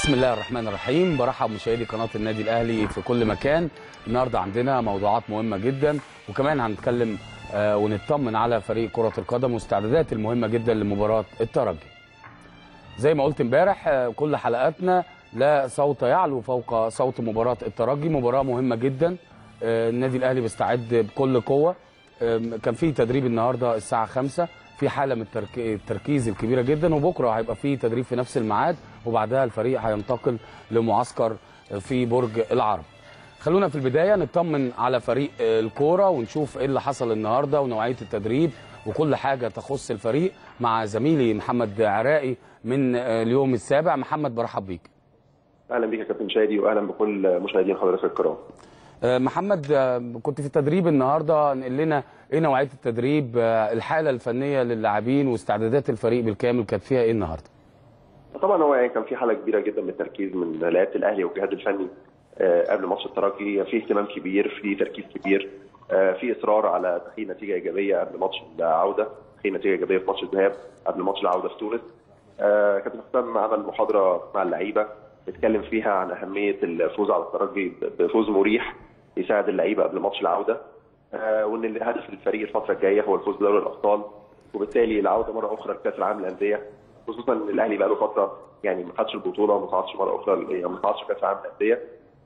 بسم الله الرحمن الرحيم برحب مشاهدي قناه النادي الاهلي في كل مكان النهارده عندنا موضوعات مهمه جدا وكمان هنتكلم آه، ونطمن على فريق كره القدم واستعدادات المهمه جدا لمباراه الترجي زي ما قلت امبارح آه، كل حلقاتنا لا صوت يعلو فوق صوت مباراه الترجي مباراه مهمه جدا آه، النادي الاهلي بيستعد بكل قوه آم، كان في تدريب النهارده الساعه 5 في حاله من الترك- التركيز الكبيره جدا وبكره هيبقى في تدريب في نفس الميعاد وبعدها الفريق هينتقل لمعسكر في برج العرب خلونا في البدايه نطمن على فريق آه، الكوره ونشوف ايه اللي حصل النهارده ونوعيه التدريب وكل حاجه تخص الفريق مع زميلي محمد عراقي من آه، اليوم السابع محمد برحب بيك اهلا بيك يا كابتن شادي واهلا بكل مشاهدين حضرتك الكرام آه، محمد آه، كنت في التدريب النهارده نقل لنا ايه نوعيه التدريب آه، الحاله الفنيه للاعبين واستعدادات الفريق بالكامل كانت فيها ايه النهارده طبعا هو يعني كان في حاله كبيره جدا من التركيز من لعيبه الاهلي والجهاز الفني آه، قبل ماتش الترجي في اهتمام كبير في تركيز كبير آه، في اصرار على تحقيق نتيجه ايجابيه قبل ماتش العوده تحقيق نتيجه ايجابيه في ماتش الذهاب قبل ماتش العوده في تونس آه، كابتن حسام عمل محاضره مع اللعيبه اتكلم فيها عن اهميه الفوز على الترجي بفوز مريح يساعد اللعيبه قبل ماتش العوده آه، وان الهدف الفريق الفتره الجايه هو الفوز بدوري الابطال وبالتالي العوده مره اخرى لكاس العالم للانديه خصوصا ان الاهلي بقى له فتره يعني ما خدش البطوله وما صعدش مره اخرى يعني ما صعدش كاس العالم للانديه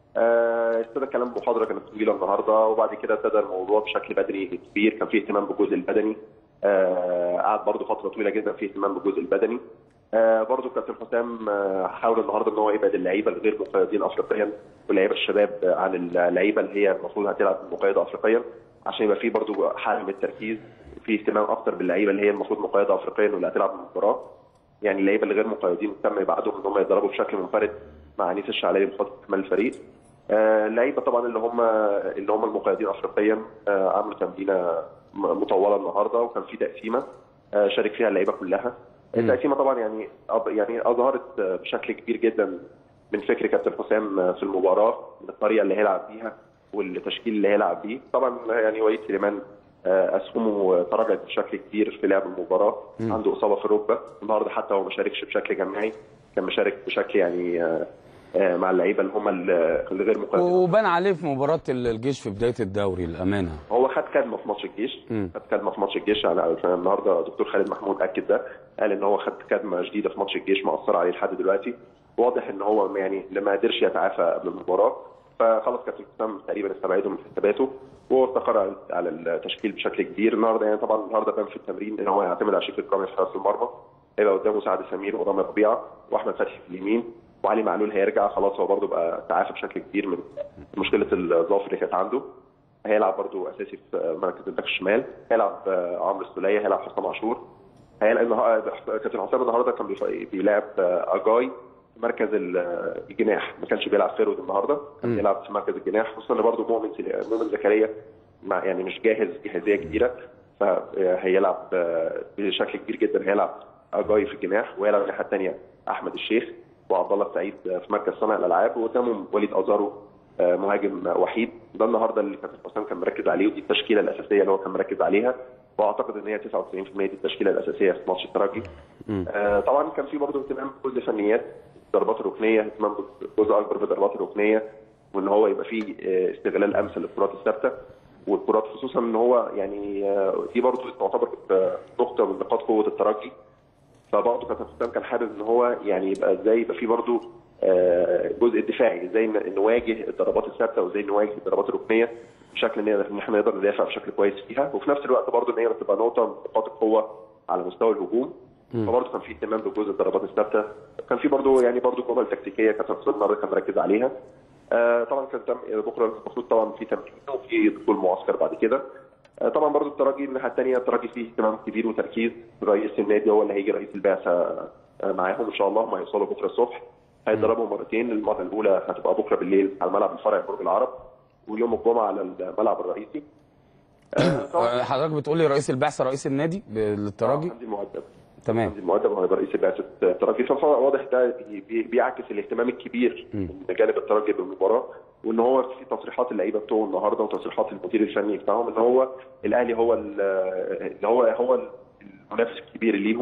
آه، ابتدى الكلام محاضره كانت طويله النهارده وبعد كده ابتدى الموضوع بشكل بدني كبير كان في اهتمام بالجزء البدني آه، قعد برضه فتره طويله جدا في اهتمام بالجزء البدني آه، برضه كابتن حسام آه، حاول النهارده ان هو يبعد اللعيبه الغير مقيدين افريقيا واللعيبه الشباب عن اللعيبه اللي هي المفروض هتلعب مقيده افريقيا عشان يبقى في برضه حاله من التركيز في اهتمام اكتر باللعيبه اللي هي المفروض مقيده افريقيا واللي هتلعب المباراه يعني اللعيبه اللي غير مقيدين تم ابعادهم ان هم يتدربوا بشكل منفرد مع انيس الشعلاني بخط اكمال الفريق آه، اللعيبه طبعا اللي هم اللي هم المقيدين افريقيا آه، عملوا تمرينه م- مطوله النهارده وكان في تقسيمه آه، شارك فيها اللعيبه كلها التقسيمه طبعا يعني أب- يعني اظهرت آه، بشكل كبير جدا من فكر كابتن حسام آه، في المباراه من الطريقه اللي هيلعب بيها والتشكيل اللي هيلعب بيه طبعا يعني وليد سليمان آه، اسهمه تراجعت بشكل كبير في لعب المباراه عنده اصابه في الركبه النهارده حتى هو ما شاركش بشكل جماعي كان مشارك بشكل يعني آه، آه، مع اللعيبه اللي هم اللي غير مقيدين وبان عليه في مباراه الجيش في بدايه الدوري الامانه هو خد كدمه في ماتش الجيش مم. خد كدمه في ماتش الجيش على على- النهارده دكتور خالد محمود اكد ده قال ان هو خد كدمه شديده في ماتش الجيش مأثره عليه لحد دلوقتي واضح ان هو يعني لما قدرش يتعافى قبل المباراه فخلاص كابتن حسام تقريبا استبعده من حساباته وهو استقر على التشكيل بشكل كبير النهارده يعني طبعا النهارده بان في التمرين ان هو يعتمد على شريف اكرامي في حراسه المرمى هيبقى قدامه سعد سمير ورامي ربيعه واحمد فتحي في اليمين وعلي معلول هيرجع خلاص هو برده بقى تعافى بشكل كبير من مشكله الضعف اللي كانت عنده هيلعب برضو اساسي في مركز الباك الشمال هيلعب آه، عمرو السوليه هيلعب حسام عاشور هيلعب النهارده كابتن حسام النهارده كان بيف- بيلعب آه، اجاي في مركز ال- آه، الجناح ما كانش بيلعب فيرود النهارده كان بيلعب في مركز الجناح خصوصا ان برضه مؤمن سلي- مؤمن زكريا مع يعني مش جاهز جاهزيه كبيره فهيلعب آه، بشكل كبير جدا هيلعب اجاي في الجناح وهيلعب الناحيه الثانيه احمد الشيخ وعبد الله السعيد في مركز صانع الالعاب وقدامهم وليد ازارو آه، مهاجم وحيد ده النهارده اللي كابتن حسام كان مركز عليه ودي التشكيله الاساسيه اللي هو كان مركز عليها واعتقد ان هي 99% دي التشكيله الاساسيه في ماتش الترجي آه، طبعا كان في برضه اهتمام بكل فنيات الضربات الركنيه اهتمام بجزء اكبر بالضربات الركنيه وان هو يبقى فيه آه، استغلال امثل للكرات الثابته والكرات خصوصا ان هو يعني آه، دي برضه تعتبر آه، نقطه من نقاط قوه الترجي فبرضه كابتن حسام كان حابب ان هو يعني يبقى ازاي يبقى في برضه آه، جزء دفاعي ازاي ن- نواجه الضربات الثابته وازاي نواجه الضربات الركنيه بشكل نقدر ان احنا نقدر ندافع بشكل كويس فيها وفي نفس الوقت برضه ان هي تبقى نقطه من نقاط القوه على مستوى الهجوم فبرضه كان في اهتمام بجزء الضربات الثابته كان في برضه يعني برضه جمل تكتيكيه كابتن حسام النهارده كان مركز عليها آه، طبعا كان تم بكره المفروض طبعا في تمرين وفي دخول معسكر بعد كده آه، طبعا برضو الترجي من الناحيه الثانيه الترجي فيه اهتمام كبير وتركيز رئيس النادي هو اللي هيجي رئيس البعثه آه، معاهم ان شاء الله هم هيوصلوا بكره الصبح هيتدربوا مرتين المره الاولى هتبقى بكره بالليل على الملعب الفرعي برج العرب ويوم الجمعه على الملعب الرئيسي آه، طبعا آه، حضرتك بتقول لي رئيس البعثه رئيس النادي ب- للترجي حمدي المؤدب تمام حمدي المؤدب هو هيبقى رئيس بعثه الترجي فواضح ده بي- بي- بيعكس الاهتمام الكبير من جانب الترجي بالمباراه وان هو في تصريحات اللعيبه بتوعه النهارده وتصريحات المدير الفني بتاعهم ان هو الاهلي هو ال- اللي هو هو المنافس الكبير ليهم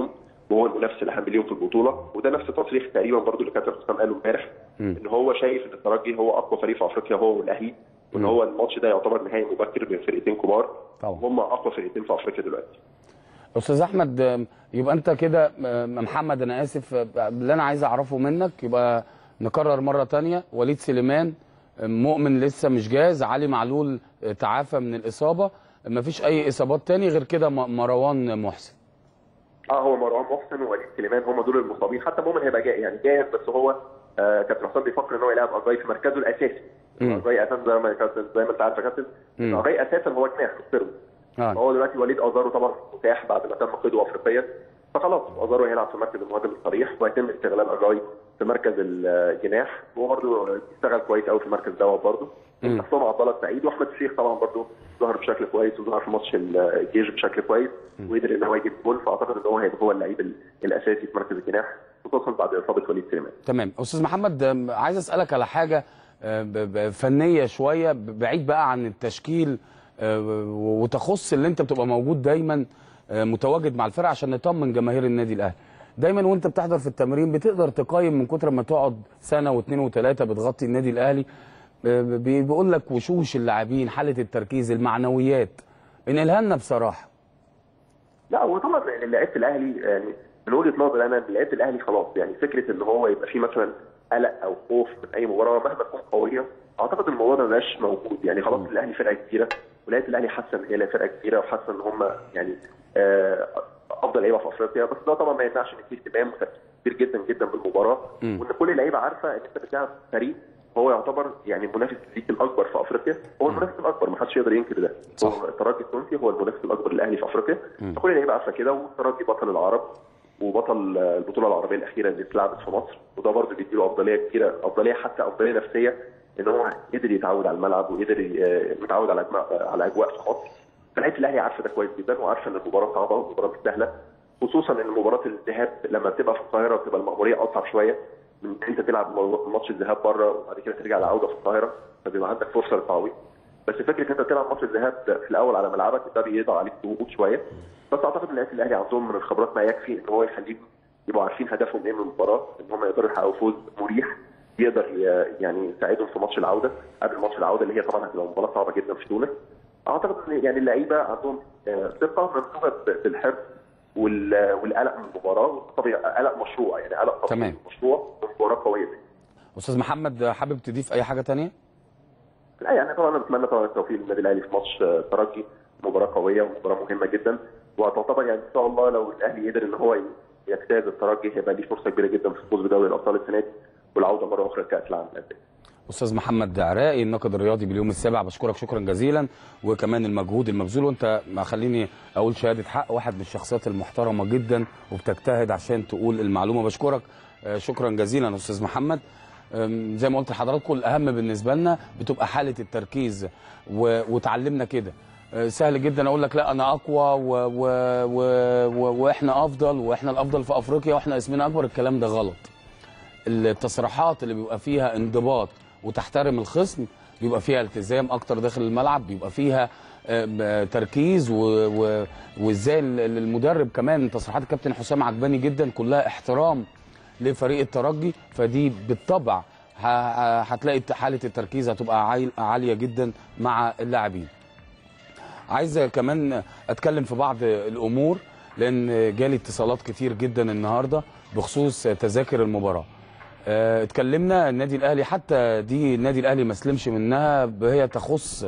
وهو المنافس الاهم ليهم في البطوله وده نفس تصريح تقريبا برضو اللي كابتن حسام قاله امبارح ان هو شايف ان الترجي هو اقوى فريق في افريقيا هو والاهلي وان هو الماتش ده يعتبر نهائي مبكر بين فرقتين كبار طبعا. هم اقوى فرقتين في افريقيا دلوقتي استاذ احمد آم، يبقى انت كده آم، محمد انا اسف آه، اللي انا عايز اعرفه منك يبقى نكرر مره تانية وليد سليمان آم، مؤمن لسه مش جاهز علي معلول آه، تعافى من الاصابه مفيش اي اصابات تاني غير كده م- مروان محسن اه هو مروان محسن ووليد سليمان هم دول المصابين حتى مؤمن هيبقى جاي يعني جاهز بس هو آه كابتن حسام بيفكر ان هو يلعب اجاي في مركزه الاساسي مم. اجاي اساسا زي ما كابتن زي ما انت عارف يا كابتن مم. اجاي اساسا هو جناح في السيرو اه هو دلوقتي وليد ازارو طبعا متاح بعد ما تم قيده افريقيا فخلاص ازارو هيلعب في مركز المهاجم الصريح وهيتم استغلال اجاي في مركز الجناح وهو برضه بيشتغل كويس قوي في المركز دوت برضه مم. حسام عبد الله السعيد واحمد الشيخ طبعا برضه ظهر بشكل كويس وظهر في ماتش الجيش بشكل كويس وقدر ان هو يجيب جول فاعتقد ان هو هيبقى هو اللعيب ال- الاساسي في مركز الجناح خصوصا بعد اصابه وليد سليمان تمام استاذ محمد آم، عايز اسالك على حاجه آه، ب- ب- فنيه شويه ب- بعيد بقى عن التشكيل آه، و- وتخص اللي انت بتبقى موجود دايما آه، متواجد مع الفرقه عشان نطمن جماهير النادي الاهلي دايما وانت بتحضر في التمرين بتقدر تقيم من كتر ما تقعد سنه واثنين وثلاثه بتغطي النادي الاهلي آه، بي- بيقول لك وشوش اللاعبين حاله التركيز المعنويات انقلها لنا بصراحه لا هو طبعا لعيبه الاهلي يعني من وجهه نظري انا لعيبه الاهلي خلاص يعني فكره ان هو يبقى في مثلا قلق او خوف من اي مباراه مهما تكون قويه اعتقد الموضوع ده مبقاش موجود يعني خلاص الاهلي فرقه كبيره ولعيبه الاهلي حاسه ان هي فرقه كبيره وحاسه ان هم يعني آه، افضل لعيبه في افريقيا بس ده طبعا ما يمنعش ان في اهتمام كبير جدا جدا بالمباراه مم. وان كل اللعيبه عارفه ان انت بتلعب فريق هو يعتبر يعني المنافس ليك الاكبر في افريقيا هو المنافس الاكبر ما حدش يقدر ينكر ده صح. هو الترجي التونسي هو المنافس الاكبر للاهلي في افريقيا فكل اللعيبه عارفه كده والترجي بطل العرب وبطل آه، البطوله العربيه الاخيره اللي اتلعبت في مصر وده برضه بيديله افضليه كبيره افضليه حتى افضليه نفسيه ان هو قدر يتعود على الملعب وقدر ي- متعود على أجواء- على اجواء في مصر فلعيبه الاهلي عارفه ده كويس جدا وعارفه ان المباراه صعبه والمباراه مش سهله خصوصا ان مباراه الذهاب لما بتبقى في القاهره بتبقى المأموريه اصعب شويه من ان انت تلعب ماتش الذهاب بره وبعد كده ترجع العوده في القاهره فبيبقى عندك فرصه للتعويض بس فكره ان انت تلعب ماتش الذهاب في الاول على ملعبك ده بيضع عليك ضغوط شويه بس اعتقد ان لعيبه الاهلي عندهم من الخبرات ما يكفي ان هو يخليهم يبقوا عارفين هدفهم ايه من المباراه ان هم يقدروا يحققوا فوز مريح يقدر ي- يعني يساعدهم في ماتش العوده قبل ماتش العوده اللي هي طبعا هتبقى مباراه صعبه جدا في تونس اعتقد ان يعني اللعيبه عندهم آه، ثقه ممزوجه ب- بالحرص وال- والقلق من المباراه طبيعي قلق مشروع يعني قلق طبيعي تمام. مشروع مباراه قويه دي. استاذ محمد آه، حابب تضيف اي حاجه تانية لا يعني طبعا انا بتمنى طبعا التوفيق للنادي الاهلي في ماتش آه، ترجي مباراه قويه ومباراه مهمه جدا وتعتبر يعني ان شاء الله لو الاهلي قدر ان هو يجتاز الترجي هيبقى ليه فرصه كبيره جدا في الفوز بدوري الابطال السنه دي والعوده مره اخرى لكاس العالم للانديه. استاذ محمد عراقي الناقد الرياضي باليوم السابع بشكرك شكرا جزيلا وكمان المجهود المبذول وانت ما خليني اقول شهاده حق واحد من الشخصيات المحترمه جدا وبتجتهد عشان تقول المعلومه بشكرك آه، شكرا جزيلا استاذ محمد آم، زي ما قلت لحضراتكم الاهم بالنسبه لنا بتبقى حاله التركيز و... وتعلمنا كده آه، سهل جدا اقول لك لا انا اقوى و... و... و... و... واحنا افضل واحنا الافضل في افريقيا واحنا اسمنا اكبر الكلام ده غلط التصريحات اللي بيبقى فيها انضباط وتحترم الخصم بيبقى فيها التزام اكتر داخل الملعب بيبقى فيها آم، آه، تركيز و- و- وازاي ال- ال- المدرب كمان تصريحات الكابتن حسام عجباني جدا كلها احترام لفريق الترجي فدي بالطبع ه- ه- هتلاقي حاله التركيز هتبقى عاي- عاليه جدا مع اللاعبين عايز كمان اتكلم في بعض الامور لان جالي اتصالات كتير جدا النهارده بخصوص تذاكر المباراه آه، اتكلمنا النادي الاهلي حتى دي النادي الاهلي ما سلمش منها هي تخص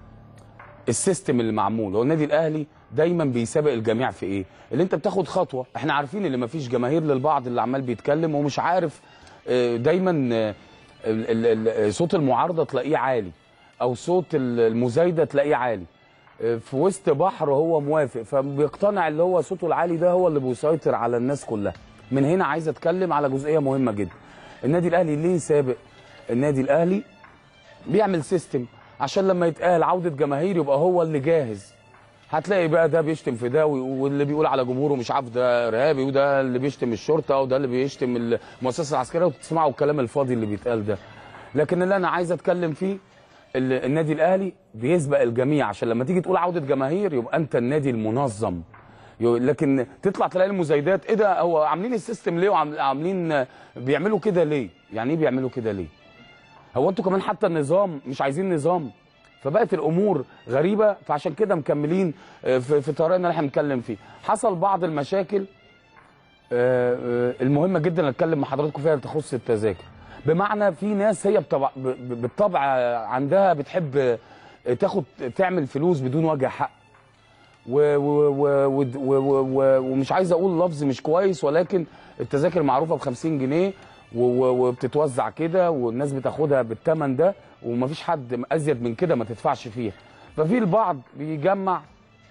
السيستم اللي معمول هو النادي الاهلي دايما بيسابق الجميع في ايه اللي انت بتاخد خطوه احنا عارفين اللي ما فيش جماهير للبعض اللي عمال بيتكلم ومش عارف آه، دايما آه، ال- ال- ال- صوت المعارضه تلاقيه عالي او صوت ال- المزايده تلاقيه عالي آه، في وسط بحر هو موافق فبيقتنع اللي هو صوته العالي ده هو اللي بيسيطر على الناس كلها من هنا عايز اتكلم على جزئيه مهمه جدا النادي الاهلي ليه سابق النادي الاهلي بيعمل سيستم عشان لما يتقال عوده جماهير يبقى هو اللي جاهز هتلاقي بقى ده بيشتم في ده واللي بيقول على جمهوره مش عارف ده ارهابي وده اللي بيشتم الشرطه وده اللي بيشتم المؤسسه العسكريه وتسمعوا الكلام الفاضي اللي بيتقال ده لكن اللي انا عايز اتكلم فيه ال- النادي الاهلي بيسبق الجميع عشان لما تيجي تقول عوده جماهير يبقى انت النادي المنظم يو- لكن تطلع تلاقي المزايدات ايه ده هو عاملين السيستم ليه وعاملين بيعملوا كده ليه يعني ايه بيعملوا كده ليه هو انتوا كمان حتى النظام مش عايزين نظام فبقت الامور غريبه فعشان كده مكملين آه، في في طريقنا اللي احنا بنتكلم فيه حصل بعض المشاكل آه، آه، المهمه جدا اللي اتكلم مع حضراتكم فيها اللي تخص التذاكر بمعنى في ناس هي بطبع ب- ب- بالطبع عندها بتحب آه، تاخد تعمل فلوس بدون وجه حق و و و و و و و ومش عايز اقول لفظ مش كويس ولكن التذاكر معروفه ب 50 جنيه و- و- وبتتوزع كده والناس بتاخدها بالثمن ده ومفيش حد ازيد من كده ما تدفعش فيها ففي البعض بيجمع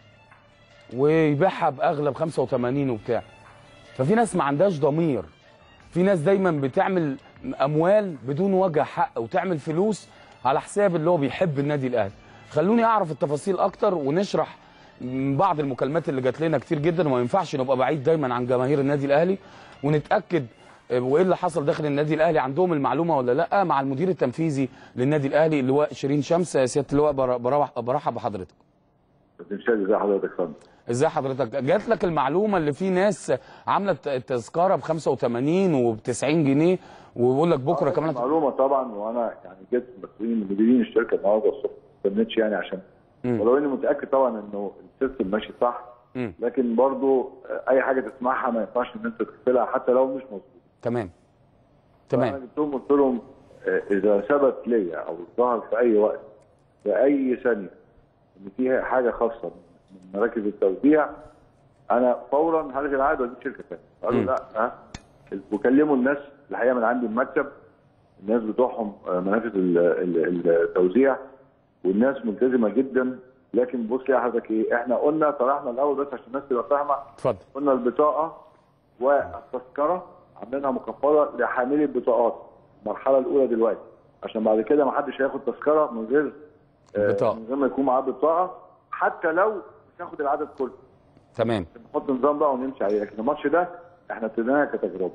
ويبيعها باغلى ب 85 وبتاع ففي ناس ما عندهاش ضمير في ناس دايما بتعمل اموال بدون وجه حق وتعمل فلوس على حساب اللي هو بيحب النادي الاهلي خلوني اعرف التفاصيل اكتر ونشرح من بعض المكالمات اللي جات لنا كتير جدا وما ينفعش نبقى بعيد دايما عن جماهير النادي الاهلي ونتاكد آه، وايه اللي حصل داخل النادي الاهلي عندهم المعلومه ولا لا مع المدير التنفيذي للنادي الاهلي اللواء شيرين شمس سياده اللواء بر- برا- برحب بحضرتك كابتن شادي ازي حضرتك يا فندم ازاي حضرتك جات لك المعلومه اللي في ناس عامله الت- التذكره ب 85 وب 90 جنيه ويقول لك بكره كمان هت- معلومه طبعا وانا يعني جبت مسؤولين مديرين الشركه النهارده الصبح ما استنيتش يعني عشان مم. ولو اني متاكد طبعا انه السيستم ماشي صح مم. لكن برضو آه، اي حاجه تسمعها ما ينفعش ان انت تغفلها حتى لو مش مظبوط تمام انا تمام جبتهم قلت لهم آه، اذا ثبت ليا او ظهر في اي وقت في اي ثانيه ان فيها حاجه خاصه من مراكز التوزيع انا فورا هلغي العقد واجيب شركه ثانيه قالوا مم. لا ها وكلموا الناس الحقيقه من عندي المكتب الناس بتوعهم آه، منافذ ال- ال- التوزيع والناس ملتزمه جدا لكن بص يا حضرتك ايه احنا قلنا طرحنا الاول بس عشان الناس تبقى فاهمه اتفضل قلنا البطاقه والتذكره عاملينها مكفره لحاملي البطاقات المرحله الاولى دلوقتي عشان بعد كده ما حدش هياخد تذكره من غير آه، بطاقة. من غير ما يكون معاه بطاقه حتى لو مش هياخد العدد كله تمام نحط نظام بقى ونمشي عليه لكن الماتش ده احنا ابتديناها كتجربه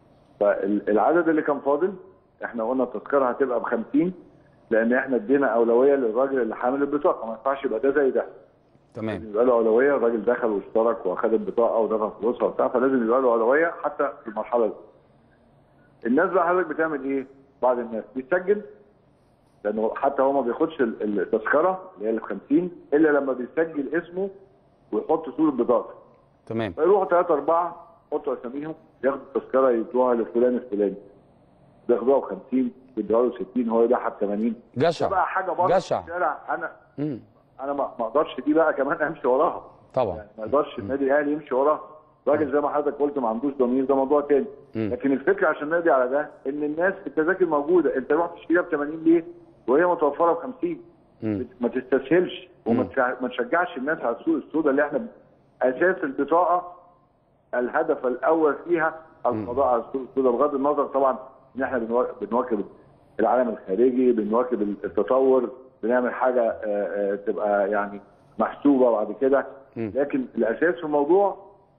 فالعدد اللي كان فاضل احنا قلنا التذكره هتبقى ب 50 لان احنا ادينا اولويه للراجل اللي حامل البطاقه ما ينفعش يبقى ده زي ده تمام لازم يبقى له اولويه الراجل دخل واشترك واخد البطاقه ودفع فلوسها وبتاع فلازم يبقى له اولويه حتى في المرحله دي. الناس بقى حضرتك بتعمل ايه؟ بعض الناس بيسجل لانه حتى هو ما بياخدش ال- التذكره اللي هي ال 50 الا لما بيسجل اسمه ويحط صوره بطاقته تمام فيروحوا ثلاثة أربعة يحطوا أساميهم ياخدوا التذكرة يدوها لفلان الفلاني بياخدوها ب 50 يدوها له 60 هو يبيعها ب 80 ده جشع بقى حاجة بره في جشع. الشارع أنا مم. أنا ما ما أقدرش دي بقى كمان أمشي وراها طبعا يعني ما يقدرش النادي الأهلي يمشي وراها راجل زي ما حضرتك قلت ما عندوش ضمير ده موضوع تاني مم. لكن الفكرة عشان نقضي على ده إن الناس التذاكر موجودة أنت رحت تشتريها ب 80 ليه؟ وهي متوفرة ب 50 مم. ما تستسهلش وما مم. تشع- ما تشجعش الناس على السوق السوداء اللي احنا اساس البطاقه الهدف الاول فيها القضاء على السوق السوداء بغض النظر طبعا ان احنا بنوا- بنواكب العالم الخارجي بنواكب التطور بنعمل حاجه آه، آه، تبقى يعني محسوبه بعد كده مم. لكن الاساس في الموضوع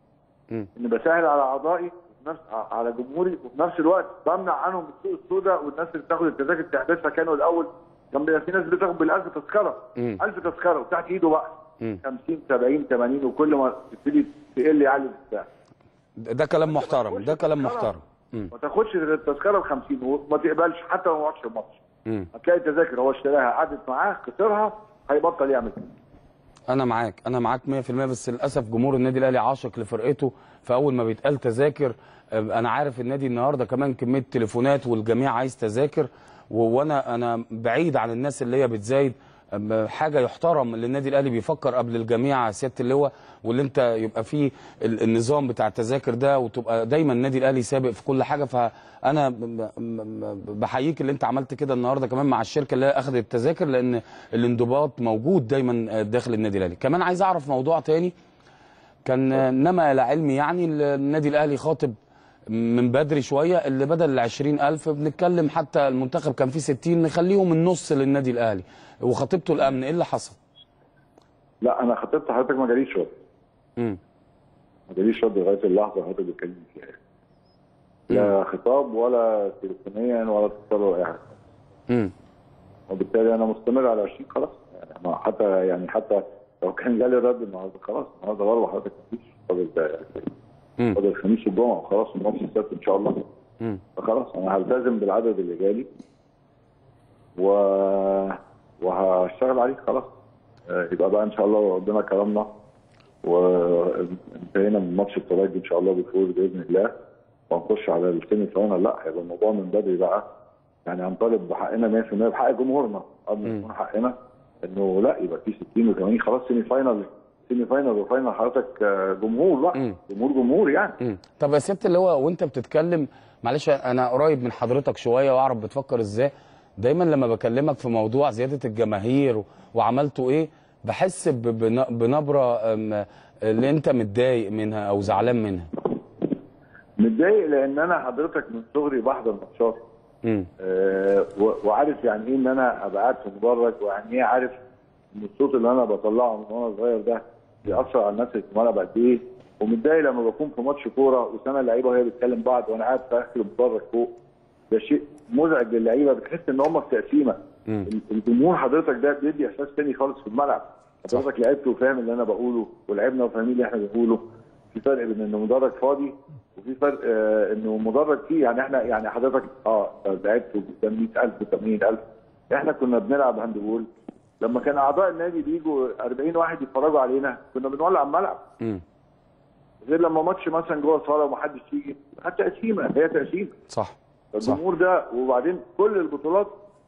مم. ان بسهل على اعضائي وفي نفس على جمهوري وفي نفس الوقت بمنع عنهم السوق السوداء والناس اللي بتاخد التذاكر تحديثها كانوا الاول كان بيبقى في ناس بتاخد بال1000 تذكره مم. 1000 تذكره وتحت ايده بقى مم. 50 70 80 وكل ما تبتدي تقل يعلي السعر ده كلام محترم ده كلام محترم مم. ما تاخدش التذكره ب 50 وما تقبلش حتى لو ما راحش الماتش مم. هتلاقي التذاكر هو اشتراها قعدت معاه خسرها هيبطل يعمل كده انا معاك انا معاك 100% بس للاسف جمهور النادي الاهلي عاشق لفرقته فاول ما بيتقال تذاكر آه، انا عارف النادي النهارده كمان كميه تليفونات والجميع عايز تذاكر و- وانا انا بعيد عن الناس اللي هي بتزايد آه، حاجه يحترم اللي النادي الاهلي بيفكر قبل الجميع سياده اللواء واللي انت يبقى فيه ال- النظام بتاع التذاكر ده وتبقى دايما النادي الاهلي سابق في كل حاجه فانا ب- ب- ب- بحييك اللي انت عملت كده النهارده كمان مع الشركه اللي هي اخذت التذاكر لان الانضباط موجود دايما داخل النادي الاهلي كمان عايز اعرف موضوع تاني كان نما الى علمي يعني النادي الاهلي خاطب من بدري شويه اللي بدل ال 20000 بنتكلم حتى المنتخب كان فيه 60 نخليهم النص للنادي الاهلي وخطيبته الامن ايه اللي حصل؟ لا انا خطبت حضرتك ما جاليش رد امم ما جاليش رد لغايه اللحظه اللي حضرتك بتكلمني فيها لا خطاب ولا تليفونيا ولا اتصال ولا اي حاجه امم وبالتالي انا مستمر على 20 خلاص يعني ما حتى يعني حتى لو كان جالي رد النهارده خلاص النهارده برضه حضرتك مفيش فاضل ده مم. فاضل الخميس والجمعه وخلاص الماتش السبت ان شاء الله مم. فخلاص انا هلتزم بالعدد اللي جالي و... وهشتغل عليه خلاص آه، يبقى بقى ان شاء الله ربنا كرمنا وانتهينا من ماتش الترجي ان شاء الله بالفوز باذن الله وهنخش على السيمي فاينل لا هيبقى الموضوع من بدري بقى يعني هنطالب بحقنا 100% بحق جمهورنا قبل ما يكون حقنا انه لا يبقى في 60 و80 خلاص سيمي فاينل سيمي فاينل وفاينل حضرتك آه، جمهور بقى مم. جمهور جمهور يعني مم. طب يا سياده اللي هو وانت بتتكلم معلش انا قريب من حضرتك شويه واعرف بتفكر ازاي دايما لما بكلمك في موضوع زياده الجماهير و- وعملتوا ايه بحس ب- بن- بنبره أم، اللي انت متضايق منها او زعلان منها متضايق لان انا حضرتك من صغري بحضر ماتشات مم. آه، و- وعارف يعني ايه ان انا ابقى قاعد في مدرج ويعني ايه عارف ان الصوت اللي انا بطلعه من وانا صغير ده بيأثر على الناس اللي في الملعب قد ايه ومتضايق لما بكون في ماتش كوره وسامع اللعيبه وهي بتتكلم بعض وانا قاعد في اخر المدرج فوق ده شيء مزعج للعيبه بتحس ان هم في تقسيمه مم. ال- الجمهور حضرتك ده بيدي احساس تاني خالص في الملعب حضرتك لعبت وفاهم اللي انا بقوله ولعبنا وفاهمين اللي احنا بنقوله في فرق بين انه مدرج فاضي وفي فرق آه انه مدرج فيه يعني احنا يعني حضرتك اه لعبت قدام 100000 و80000 احنا كنا بنلعب هاند بول لما كان اعضاء النادي بيجوا 40 واحد يتفرجوا علينا كنا بنولع الملعب مم. غير لما ماتش مثلا جوه الصاله ومحدش يجي حتى تقسيمه هي تقسيمه صح الجمهور ده وبعدين كل البطولات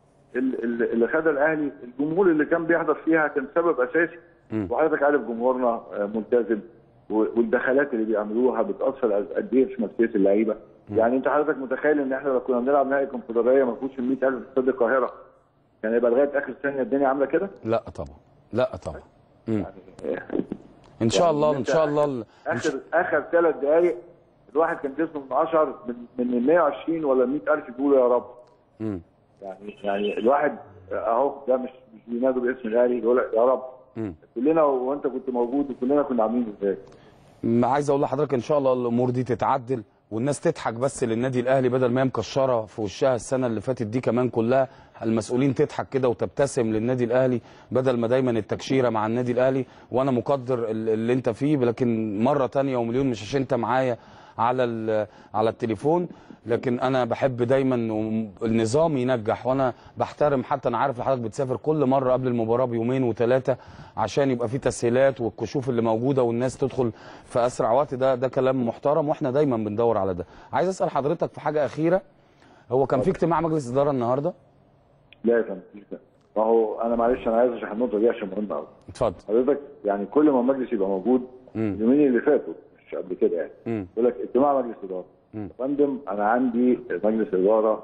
ال- ال- اللي خدها الاهلي الجمهور اللي كان بيحضر فيها كان سبب اساسي مم. وحضرتك عارف جمهورنا آه، ملتزم و- والدخلات اللي بيعملوها بتاثر قد ايه في نفسيه اللعيبه يعني انت حضرتك متخيل ان احنا لو كنا بنلعب نهائي الكونفدراليه ما فيهوش ال 100000 في استاد القاهره كان يبقى لغايه اخر ثانيه الدنيا عامله كده لا طبعا لا طبعا مم. آه، ان شاء يعني الله ان أنت شاء الله ال- إن شاء- اخر اخر ثلاث دقائق الواحد كان جسمه من 10 من من ال 120 ولا 100000 يقولوا يا رب مم. يعني يعني الواحد اهو ده مش مش بينادوا باسم الاهلي يقول لك يا رب مم. كلنا وانت كنت موجود وكلنا كنا عاملين ازاي م- عايز اقول لحضرتك ان شاء الله الامور دي تتعدل والناس تضحك بس للنادي الاهلي بدل ما هي مكشره في وشها السنه اللي فاتت دي كمان كلها المسؤولين تضحك كده وتبتسم للنادي الاهلي بدل ما دايما التكشيره مع النادي الاهلي وانا مقدر ال- اللي انت فيه لكن مره تانية ومليون مش عشان انت معايا على ال- على التليفون لكن انا بحب دايما إنه النظام ينجح وانا بحترم حتى انا عارف إن حضرتك بتسافر كل مره قبل المباراه بيومين وثلاثه عشان يبقى في تسهيلات والكشوف اللي موجوده والناس تدخل في اسرع وقت ده ده كلام محترم واحنا دايما بندور على ده عايز اسال حضرتك في حاجه اخيره هو كان في اجتماع مجلس اداره النهارده لا يا فندم مفيش ده. ما هو انا معلش انا عايز اشرح النقطه دي عشان مهمه قوي اتفضل حضرتك يعني كل ما المجلس يبقى موجود مم. اليومين اللي فاتوا مش قبل كده يعني مم. يقول لك اجتماع مجلس اداره مم. يا فندم انا عندي مجلس اداره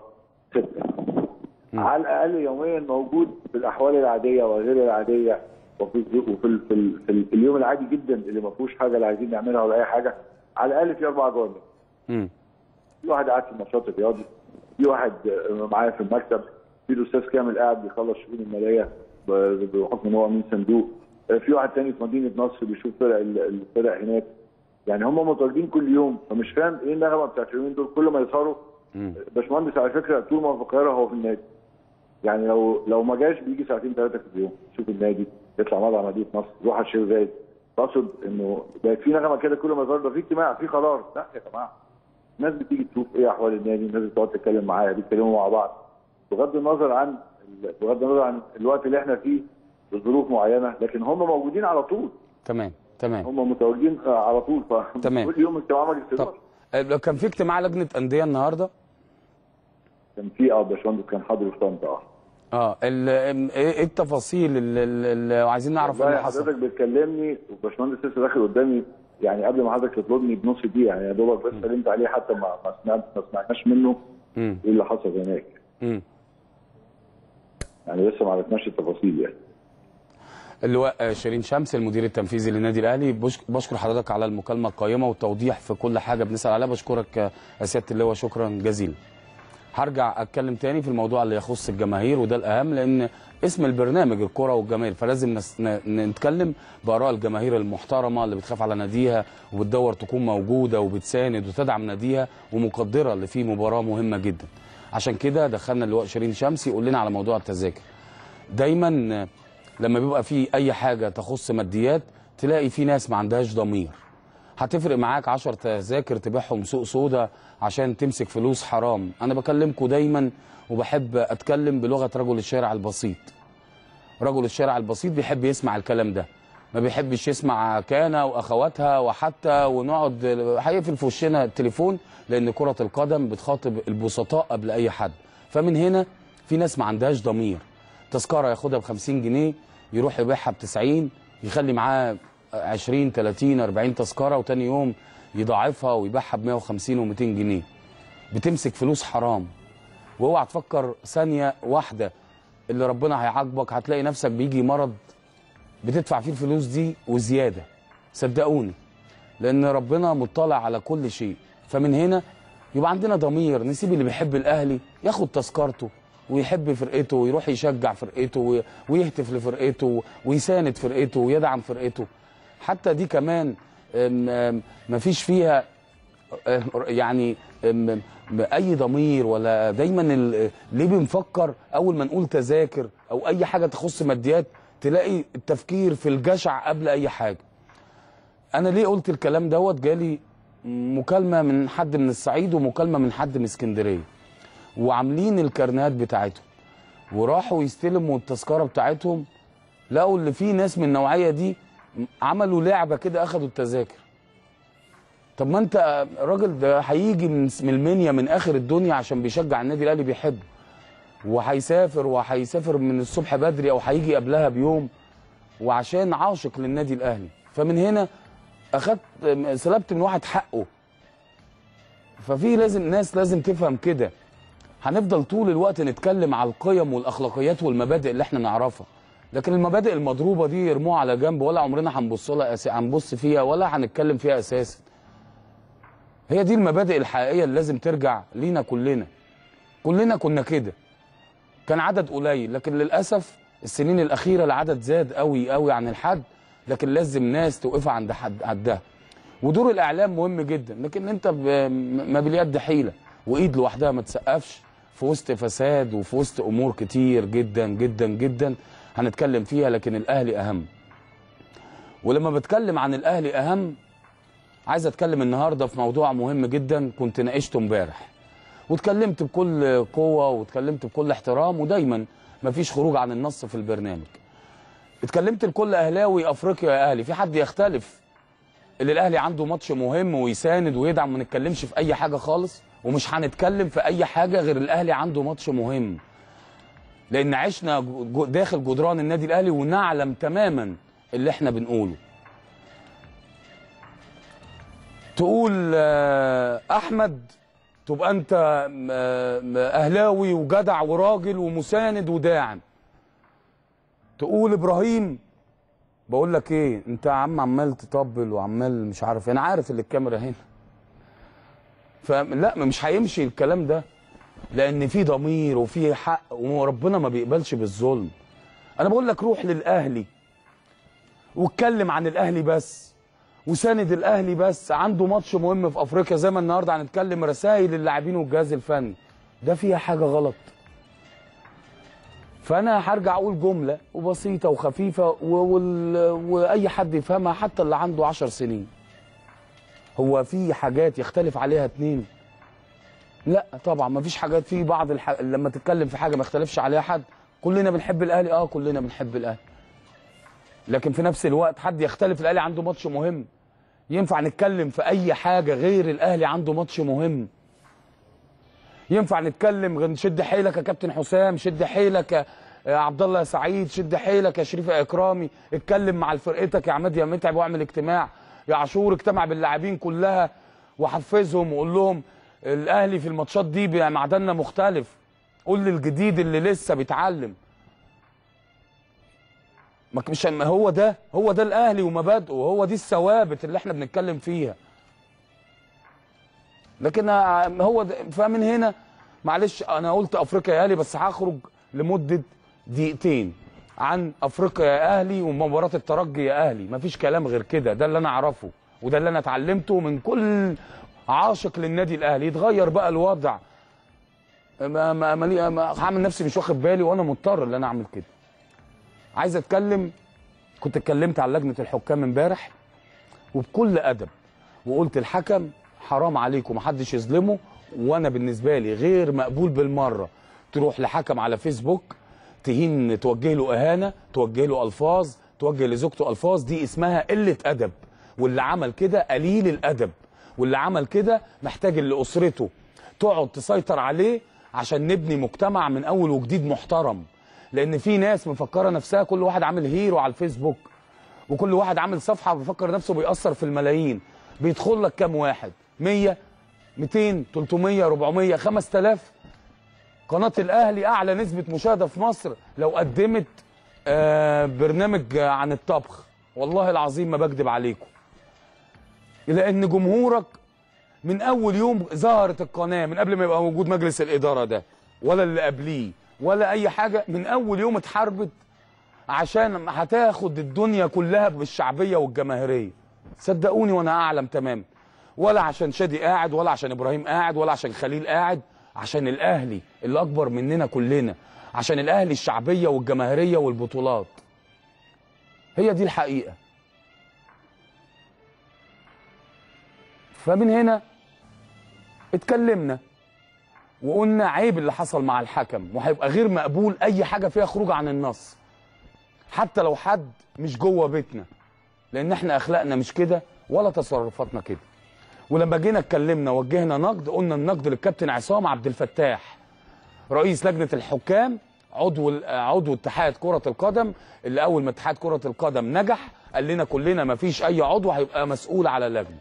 سته على الاقل يوميا موجود في الاحوال العاديه وغير العاديه وفي وفي ال- في, ال- في, ال- في اليوم العادي جدا اللي ما فيهوش حاجه لا عايزين نعملها ولا اي حاجه على الاقل في اربع جوانب مم. في واحد قاعد في النشاط الرياضي في واحد آه، معايا في المكتب في الاستاذ كامل قاعد بيخلص شؤون الماليه ب- بحكم ان هو امين صندوق آه، في واحد تاني في مدينه نصر بيشوف فرق ال- الفرق هناك يعني هم متواجدين كل يوم فمش فاهم ايه النغمه بتاعت اليومين دول كل ما يظهروا مم. باشمهندس على فكره طول ما هو في القاهره هو في النادي يعني لو لو ما جاش بيجي ساعتين ثلاثه في اليوم يشوف النادي يطلع مره على مدينه نصر يروح على الشيخ زايد اقصد انه بقت في نغمه كده كل ما يظهر ده في اجتماع في قرار لا يا جماعه الناس بتيجي تشوف ايه احوال النادي الناس بتقعد تتكلم معايا بيتكلموا مع بعض بغض النظر عن بغض النظر عن الوقت اللي احنا فيه بظروف معينه لكن هم موجودين على طول تمام تمام هم متواجدين آه، على طول ف تمام. كل يوم اجتماع مجلس طب اداره آه، كان في اجتماع لجنه انديه النهارده كان في اه باشمهندس كان حاضر في طنطا اه اه ال- ام- ايه إيه التفاصيل اللي, اللي عايزين نعرف ايه والله اللي حصل حضرتك بتكلمني وباشمهندس لسه داخل قدامي يعني قبل ما حضرتك تطلبني بنص دقيقه يعني يا دوبك بس سلمت عليه حتى ما ما سمعت ما سمعناش منه مم. ايه اللي حصل هناك مم. يعني لسه ما عرفناش التفاصيل يعني اللواء آه، شيرين شمس المدير التنفيذي للنادي الاهلي بش- بشكر حضرتك على المكالمه القيمه والتوضيح في كل حاجه بنسال عليها بشكرك آه، يا سياده اللواء شكرا جزيلا هرجع اتكلم تاني في الموضوع اللي يخص الجماهير وده الاهم لان اسم البرنامج الكره والجماهير فلازم نس... ن- نتكلم باراء الجماهير المحترمه اللي بتخاف على ناديها وبتدور تكون موجوده وبتساند وتدعم ناديها ومقدره اللي فيه مباراه مهمه جدا عشان كده دخلنا اللواء شيرين شمس يقول لنا على موضوع التذاكر دايما لما بيبقى في اي حاجه تخص ماديات تلاقي في ناس ما عندهاش ضمير هتفرق معاك 10 تذاكر تبيعهم سوق سودا عشان تمسك فلوس حرام انا بكلمكم دايما وبحب اتكلم بلغه رجل الشارع البسيط رجل الشارع البسيط بيحب يسمع الكلام ده ما بيحبش يسمع كانا واخواتها وحتى ونقعد هيقفل في وشنا التليفون لان كره القدم بتخاطب البسطاء قبل اي حد فمن هنا في ناس ما عندهاش ضمير تذكره ياخدها ب 50 جنيه يروح يبيعها ب 90 يخلي معاه 20 30 40 تذكره وتاني يوم يضاعفها ويبيعها ب 150 و200 جنيه بتمسك فلوس حرام واوعى تفكر ثانيه واحده اللي ربنا هيعاقبك هتلاقي نفسك بيجي مرض بتدفع فيه الفلوس دي وزياده صدقوني لان ربنا مطلع على كل شيء فمن هنا يبقى عندنا ضمير نسيب اللي بيحب الاهلي ياخد تذكرته ويحب فرقته ويروح يشجع فرقته وي- ويهتف لفرقته ويساند فرقته ويدعم فرقته حتى دي كمان أم، أم، مفيش فيها أم، يعني أم، أم، اي ضمير ولا دايما ال- ليه بنفكر اول ما نقول تذاكر او اي حاجه تخص ماديات تلاقي التفكير في الجشع قبل اي حاجه انا ليه قلت الكلام دوت جالي مكالمه من حد من الصعيد ومكالمه من حد من اسكندريه وعاملين الكارنيهات بتاعتهم وراحوا يستلموا التذكره بتاعتهم لقوا اللي في ناس من النوعيه دي عملوا لعبه كده اخدوا التذاكر طب ما انت الراجل ده هيجي من من المنيا من اخر الدنيا عشان بيشجع النادي الاهلي بيحبه وهيسافر وهيسافر من الصبح بدري او هيجي قبلها بيوم وعشان عاشق للنادي الاهلي فمن هنا اخدت سلبت من واحد حقه ففي لازم ناس لازم تفهم كده هنفضل طول الوقت نتكلم على القيم والاخلاقيات والمبادئ اللي احنا نعرفها لكن المبادئ المضروبه دي يرموها على جنب ولا عمرنا هنبص لها أس... هنبص فيها ولا هنتكلم فيها اساسا هي دي المبادئ الحقيقيه اللي لازم ترجع لينا كلنا كلنا كنا كده كان عدد قليل لكن للاسف السنين الاخيره العدد زاد قوي قوي عن الحد لكن لازم ناس توقفها عند حد عدها ودور الاعلام مهم جدا لكن انت ب... ما باليد حيله وايد لوحدها ما تسقفش في وسط فساد وفي وسط امور كتير جدا جدا جدا هنتكلم فيها لكن الاهلي اهم ولما بتكلم عن الاهلي اهم عايز اتكلم النهارده في موضوع مهم جدا كنت ناقشته امبارح واتكلمت بكل قوه واتكلمت بكل احترام ودايما مفيش خروج عن النص في البرنامج اتكلمت لكل اهلاوي افريقيا يا اهلي في حد يختلف اللي الاهلي عنده ماتش مهم ويساند ويدعم ما نتكلمش في اي حاجه خالص ومش هنتكلم في اي حاجه غير الاهلي عنده ماتش مهم لان عشنا جو- داخل جدران النادي الاهلي ونعلم تماما اللي احنا بنقوله تقول آه، احمد تبقى انت آه، اهلاوي وجدع وراجل ومساند وداعم تقول ابراهيم بقول لك ايه انت يا عم عمال تطبل وعمال مش عارف انا عارف اللي الكاميرا هنا فلا مش هيمشي الكلام ده لان في ضمير وفي حق وربنا ما بيقبلش بالظلم انا بقول لك روح للاهلي واتكلم عن الاهلي بس وساند الاهلي بس عنده ماتش مهم في افريقيا زي ما النهارده هنتكلم رسائل اللاعبين والجهاز الفني ده فيها حاجه غلط فانا هرجع اقول جمله وبسيطه وخفيفه و... وال... واي حد يفهمها حتى اللي عنده عشر سنين هو في حاجات يختلف عليها اتنين لا طبعا ما فيش حاجات في بعض الح... لما تتكلم في حاجه ما يختلفش عليها حد كلنا بنحب الاهلي اه كلنا بنحب الاهلي لكن في نفس الوقت حد يختلف الاهلي عنده ماتش مهم ينفع نتكلم في اي حاجه غير الاهلي عنده ماتش مهم ينفع نتكلم غير نشد حيلك يا كابتن حسام شد حيلك يا يا عبد الله يا سعيد شد حيلك يا شريف يا اكرامي اتكلم مع فرقتك يا عماد يا متعب واعمل اجتماع يا عاشور اجتمع باللاعبين كلها وحفزهم وقول لهم الاهلي في الماتشات دي بقى معدننا مختلف قول للجديد اللي لسه بيتعلم ما ك- مش ما هو ده هو ده الاهلي ومبادئه هو دي الثوابت اللي احنا بنتكلم فيها لكن آه، هو ده فمن هنا معلش انا قلت افريقيا يا اهلي بس هخرج لمده دقيقتين عن افريقيا يا اهلي ومباراه الترجي يا اهلي مفيش كلام غير كده ده اللي انا اعرفه وده اللي انا اتعلمته من كل عاشق للنادي الاهلي يتغير بقى الوضع ما ما ما لي- ما- هعمل نفسي مش واخد بالي وانا مضطر ان انا اعمل كده عايز اتكلم كنت اتكلمت على لجنه الحكام امبارح وبكل ادب وقلت الحكم حرام عليكم محدش يظلمه وانا بالنسبه لي غير مقبول بالمره تروح لحكم على فيسبوك تهين توجه له اهانه توجه له الفاظ توجه لزوجته الفاظ دي اسمها قله ادب واللي عمل كده قليل الادب واللي عمل كده محتاج اللي اسرته تقعد تسيطر عليه عشان نبني مجتمع من اول وجديد محترم لان في ناس مفكره نفسها كل واحد عامل هيرو على الفيسبوك وكل واحد عامل صفحه بيفكر نفسه بيأثر في الملايين بيدخل لك كام واحد 100 200 300 400 5000 قناه الاهلي اعلى نسبه مشاهده في مصر لو قدمت آه برنامج آه، عن الطبخ والله العظيم ما بكذب عليكم لان جمهورك من اول يوم ظهرت القناه من قبل ما يبقى موجود مجلس الاداره ده ولا اللي قبليه ولا اي حاجه من اول يوم اتحاربت عشان هتاخد الدنيا كلها بالشعبيه والجماهيريه صدقوني وانا اعلم تمام ولا عشان شادي قاعد ولا عشان ابراهيم قاعد ولا عشان خليل قاعد عشان الاهلي اللي اكبر مننا كلنا عشان الاهلي الشعبيه والجماهيريه والبطولات هي دي الحقيقه فمن هنا اتكلمنا وقلنا عيب اللي حصل مع الحكم وهيبقى غير مقبول اي حاجه فيها خروج عن النص حتى لو حد مش جوه بيتنا لان احنا اخلاقنا مش كده ولا تصرفاتنا كده ولما جينا اتكلمنا وجهنا نقد قلنا النقد للكابتن عصام عبد الفتاح رئيس لجنه الحكام عضو عضو اتحاد كره القدم اللي اول ما اتحاد كره القدم نجح قال لنا كلنا ما فيش اي عضو هيبقى مسؤول على اللجنه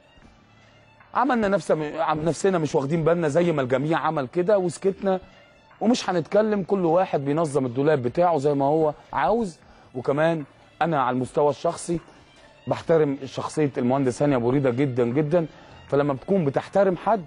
عملنا نفس عم- نفسنا مش واخدين بالنا زي ما الجميع عمل كده وسكتنا ومش هنتكلم كل واحد بينظم الدولاب بتاعه زي ما هو عاوز وكمان انا على المستوى الشخصي بحترم شخصيه المهندس هاني ابو ريده جدا جدا فلما بتكون بتحترم حد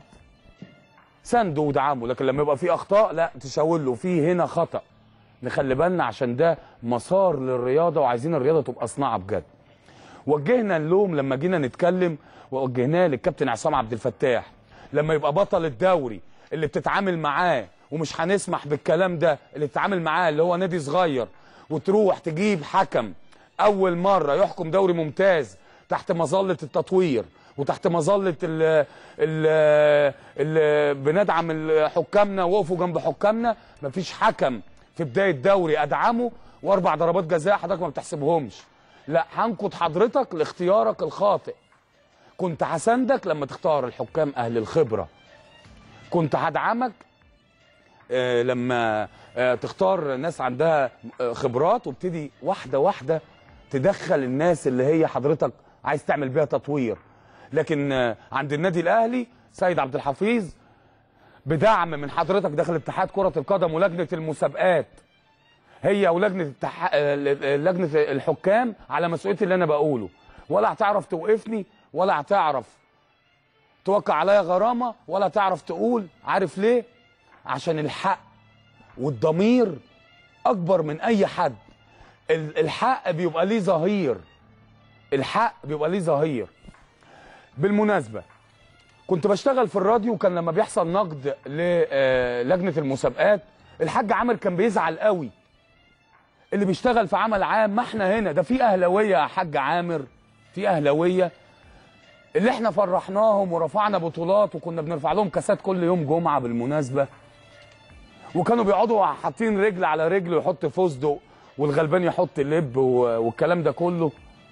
سنده ودعمه لكن لما يبقى في اخطاء لا تشاور له في هنا خطا نخلي بالنا عشان ده مسار للرياضه وعايزين الرياضه تبقى صناعه بجد وجهنا اللوم لما جينا نتكلم ووجهناه للكابتن عصام عبد الفتاح لما يبقى بطل الدوري اللي بتتعامل معاه ومش هنسمح بالكلام ده اللي بتتعامل معاه اللي هو نادي صغير وتروح تجيب حكم اول مره يحكم دوري ممتاز تحت مظله التطوير وتحت مظله ال ال ال بندعم ال- حكامنا وقفوا جنب حكامنا مفيش حكم في بدايه دوري ادعمه واربع ضربات جزاء حضرتك ما بتحسبهمش لا هنقد حضرتك لاختيارك الخاطئ كنت هساندك لما تختار الحكام اهل الخبره كنت هدعمك آه، لما آه، تختار ناس عندها آه، خبرات وابتدي واحده واحده تدخل الناس اللي هي حضرتك عايز تعمل بيها تطوير لكن آه، عند النادي الاهلي سيد عبد الحفيظ بدعم من حضرتك داخل اتحاد كره القدم ولجنه المسابقات هي ولجنه التح... آه، لجنه الحكام على مسؤوليتي اللي انا بقوله ولا هتعرف توقفني ولا هتعرف توقع عليا غرامه ولا تعرف تقول عارف ليه عشان الحق والضمير اكبر من اي حد ال- الحق بيبقى ليه ظهير الحق بيبقى ليه ظهير بالمناسبه كنت بشتغل في الراديو كان لما بيحصل نقد للجنه المسابقات الحاج عامر كان بيزعل قوي اللي بيشتغل في عمل عام ما احنا هنا ده في اهلاويه يا حاج عامر في اهلاويه اللي احنا فرحناهم ورفعنا بطولات وكنا بنرفع لهم كاسات كل يوم جمعه بالمناسبه وكانوا بيقعدوا حاطين رجل على رجل ويحط فستق والغلبان يحط لب و- والكلام ده كله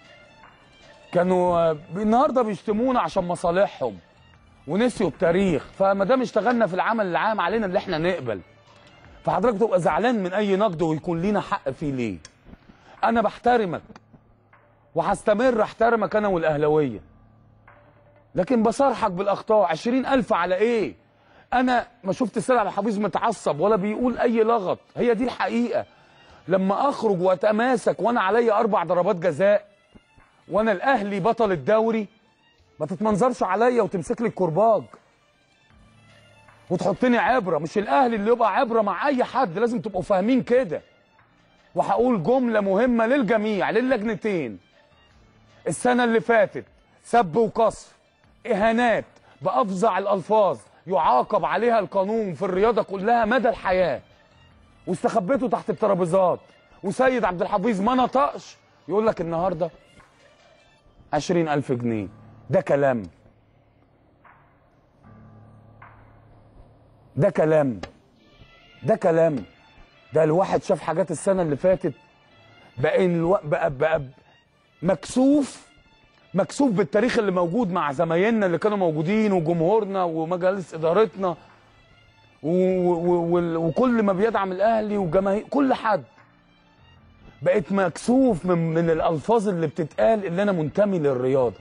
كانوا آه، النهارده بيشتمونا عشان مصالحهم ونسيوا التاريخ فما دام اشتغلنا في العمل العام علينا اللي احنا نقبل فحضرتك تبقى زعلان من اي نقد ويكون لينا حق فيه ليه انا بحترمك وهستمر احترمك انا والاهلاويه لكن بصارحك بالاخطاء عشرين الف على ايه انا ما شفت السيد عبد الحفيظ متعصب ولا بيقول اي لغط هي دي الحقيقه لما اخرج واتماسك وانا عليا اربع ضربات جزاء وانا الاهلي بطل الدوري ما تتمنظرش عليا وتمسك لي الكرباج وتحطني عبره مش الاهلي اللي يبقى عبره مع اي حد لازم تبقوا فاهمين كده وهقول جمله مهمه للجميع للجنتين السنه اللي فاتت سب وقصف اهانات بافظع الالفاظ يعاقب عليها القانون في الرياضه كلها مدى الحياه واستخبيته تحت الترابيزات وسيد عبد الحفيظ ما نطقش يقول لك النهارده عشرين ألف جنيه ده كلام ده كلام ده كلام ده الواحد شاف حاجات السنة اللي فاتت بقى الو... بقى بقى مكسوف مكسوف بالتاريخ اللي موجود مع زمايلنا اللي كانوا موجودين وجمهورنا ومجالس ادارتنا و... و... و... وكل ما بيدعم الاهلي وجماهير كل حد بقيت مكسوف من من الالفاظ اللي بتتقال اللي انا منتمي للرياضه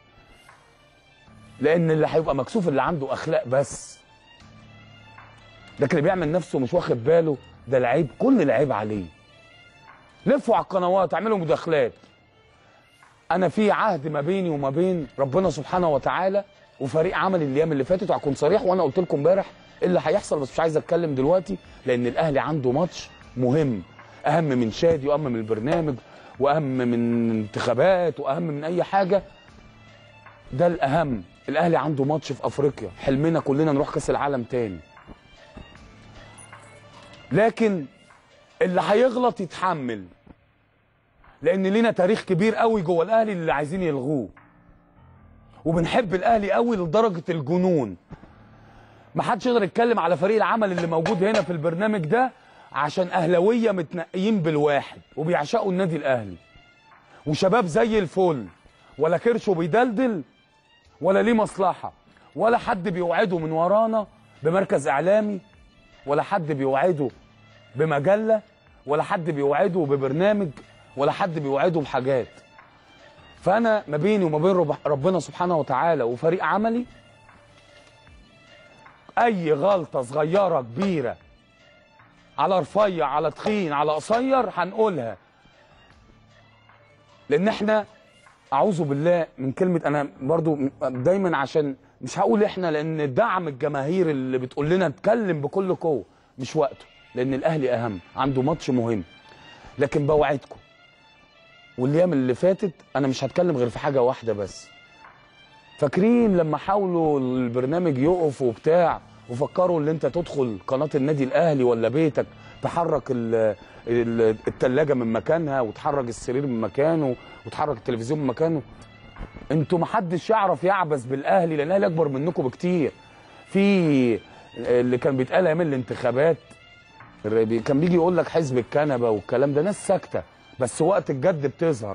لان اللي هيبقى مكسوف اللي عنده اخلاق بس لكن اللي بيعمل نفسه مش واخد باله ده العيب كل العيب عليه لفوا على القنوات اعملوا مداخلات انا في عهد ما بيني وما بين ربنا سبحانه وتعالى وفريق عمل الايام اللي فاتت وهكون صريح وانا قلت لكم امبارح إيه اللي هيحصل بس مش عايز اتكلم دلوقتي لان الاهلي عنده ماتش مهم اهم من شادي واهم من البرنامج واهم من انتخابات واهم من اي حاجه ده الاهم الاهلي عنده ماتش في افريقيا حلمنا كلنا نروح كاس العالم تاني لكن اللي هيغلط يتحمل لان لينا تاريخ كبير قوي جوه الاهلي اللي عايزين يلغوه وبنحب الاهلي قوي لدرجه الجنون ما حدش يقدر يتكلم على فريق العمل اللي موجود هنا في البرنامج ده عشان اهلاويه متنقيين بالواحد وبيعشقوا النادي الاهلي وشباب زي الفل ولا كرشه بيدلدل ولا ليه مصلحه ولا حد بيوعده من ورانا بمركز اعلامي ولا حد بيوعده بمجله ولا حد بيوعده ببرنامج ولا حد بيوعده بحاجات فانا ما بيني وما بين رب- ربنا سبحانه وتعالى وفريق عملي اي غلطه صغيره كبيره على رفيع على تخين على قصير هنقولها لان احنا اعوذ بالله من كلمه انا برضو دايما عشان مش هقول احنا لان دعم الجماهير اللي بتقول لنا اتكلم بكل قوه مش وقته لان الاهلي اهم عنده ماتش مهم لكن بوعدكم والايام اللي فاتت انا مش هتكلم غير في حاجه واحده بس فاكرين لما حاولوا البرنامج يقف وبتاع وفكروا ان انت تدخل قناه النادي الاهلي ولا بيتك تحرك ال- ال- التلاجة من مكانها وتحرك السرير من مكانه وتحرك التلفزيون من مكانه انتوا محدش يعرف يعبث بالاهلي لان الاهلي اكبر منكم بكتير في اللي كان بيتقال ايام الانتخابات الربي- كان بيجي يقول لك حزب الكنبه والكلام ده ناس ساكته بس وقت الجد بتظهر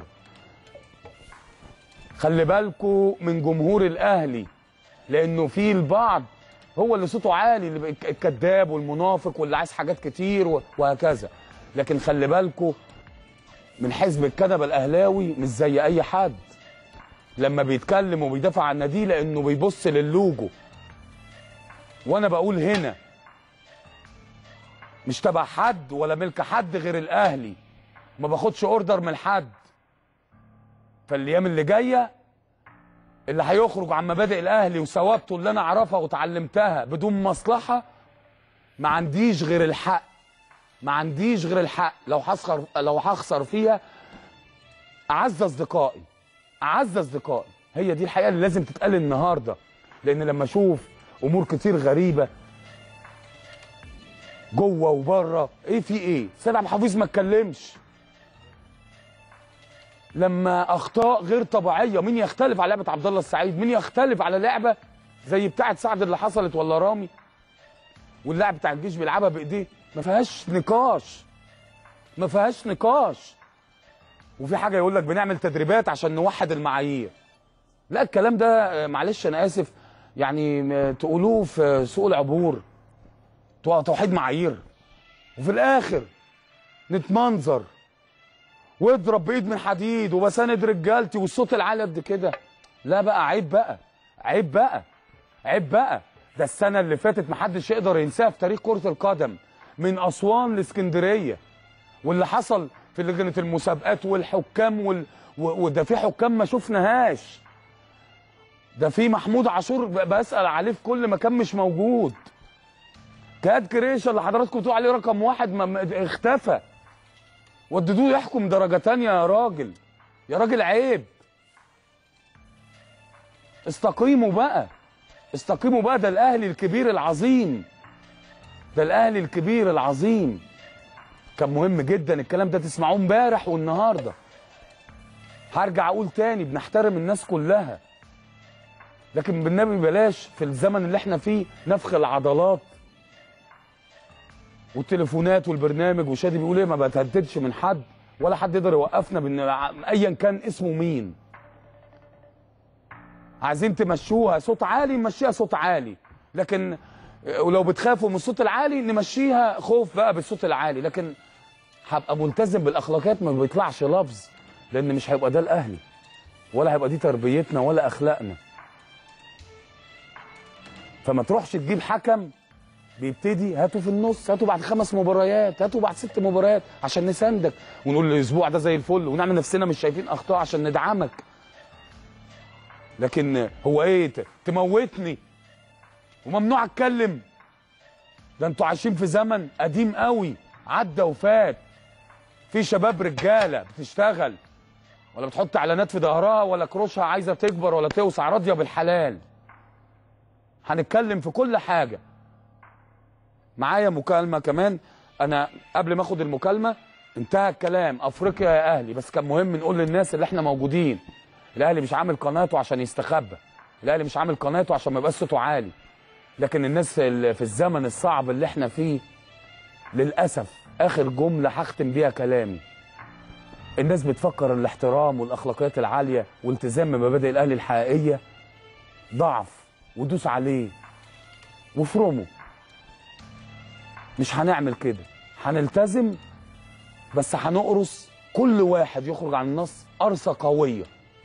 خلي بالكوا من جمهور الاهلي لانه في البعض هو اللي صوته عالي اللي بي- الكذاب والمنافق واللي عايز حاجات كتير و- وهكذا لكن خلي بالكوا من حزب الكنبه الاهلاوي مش زي اي حد لما بيتكلم وبيدافع عن ناديه لانه بيبص للوجو وانا بقول هنا مش تبع حد ولا ملك حد غير الاهلي ما باخدش اوردر من حد فالايام اللي جايه اللي هيخرج عن مبادئ الاهلي وثوابته اللي انا اعرفها وتعلمتها بدون مصلحه ما عنديش غير الحق ما عنديش غير الحق لو هخسر لو هخسر فيها اعز اصدقائي اعز اصدقائي هي دي الحقيقه اللي لازم تتقال النهارده لان لما اشوف امور كتير غريبه جوه وبره ايه في ايه سيد عبد الحفيظ ما اتكلمش لما اخطاء غير طبيعيه مين يختلف على لعبه عبد الله السعيد مين يختلف على لعبه زي بتاعه سعد اللي حصلت ولا رامي واللاعب بتاع الجيش بيلعبها بايديه ما فيهاش نقاش ما فيهاش نقاش وفي حاجه يقول لك بنعمل تدريبات عشان نوحد المعايير لا الكلام ده آه، معلش انا اسف يعني م- تقولوه في سوق العبور تو- توحيد معايير وفي الاخر نتمنظر واضرب بايد من حديد وبساند رجالتي والصوت العالي قد كده لا بقى عيب بقى عيب بقى عيب بقى ده السنه اللي فاتت محدش يقدر ينساها في تاريخ كره القدم من اسوان لاسكندريه واللي حصل في لجنه المسابقات والحكام وال... و- وده في حكام ما شفناهاش ده في محمود عاشور ب- بسال عليه في كل مكان مش موجود كاد كريشه اللي حضراتكم بتقولوا عليه رقم واحد ما ما- اختفى وددوه يحكم درجه تانية يا راجل يا راجل عيب استقيموا بقى استقيموا بقى ده الاهلي الكبير العظيم ده الاهلي الكبير العظيم كان مهم جدا الكلام ده تسمعوه امبارح والنهارده هرجع اقول تاني بنحترم الناس كلها لكن بالنبي بلاش في الزمن اللي احنا فيه نفخ العضلات والتليفونات والبرنامج وشادي بيقول ايه ما بتهددش من حد ولا حد يقدر يوقفنا بان ايا كان اسمه مين عايزين تمشوها صوت عالي نمشيها صوت عالي لكن ولو بتخافوا من الصوت العالي نمشيها خوف بقى بالصوت العالي لكن هبقى ملتزم بالاخلاقيات ما بيطلعش لفظ لان مش هيبقى ده الاهلي ولا هيبقى دي تربيتنا ولا اخلاقنا فما تروحش تجيب حكم بيبتدي هاته في النص هاته بعد خمس مباريات هاته بعد ست مباريات عشان نساندك ونقول الاسبوع ده زي الفل ونعمل نفسنا مش شايفين اخطاء عشان ندعمك لكن هو ايه ت- تموتني وممنوع اتكلم ده انتوا عايشين في زمن قديم قوي عدى وفات في شباب رجاله بتشتغل ولا بتحط اعلانات في ظهرها ولا كروشها عايزه تكبر ولا توسع راضيه بالحلال هنتكلم في كل حاجه معايا مكالمه كمان انا قبل ما اخد المكالمه انتهى الكلام افريقيا يا اهلي بس كان مهم نقول للناس اللي احنا موجودين الاهلي مش عامل قناته عشان يستخبى الاهلي مش عامل قناته عشان ما يبقاش صوته عالي لكن الناس اللي في الزمن الصعب اللي احنا فيه للاسف اخر جمله هختم بيها كلامي الناس بتفكر الاحترام والاخلاقيات العاليه والتزام بمبادئ الاهلي الحقيقيه ضعف ودوس عليه وفرمه مش هنعمل كده هنلتزم بس هنقرص كل واحد يخرج عن النص قرصه قويه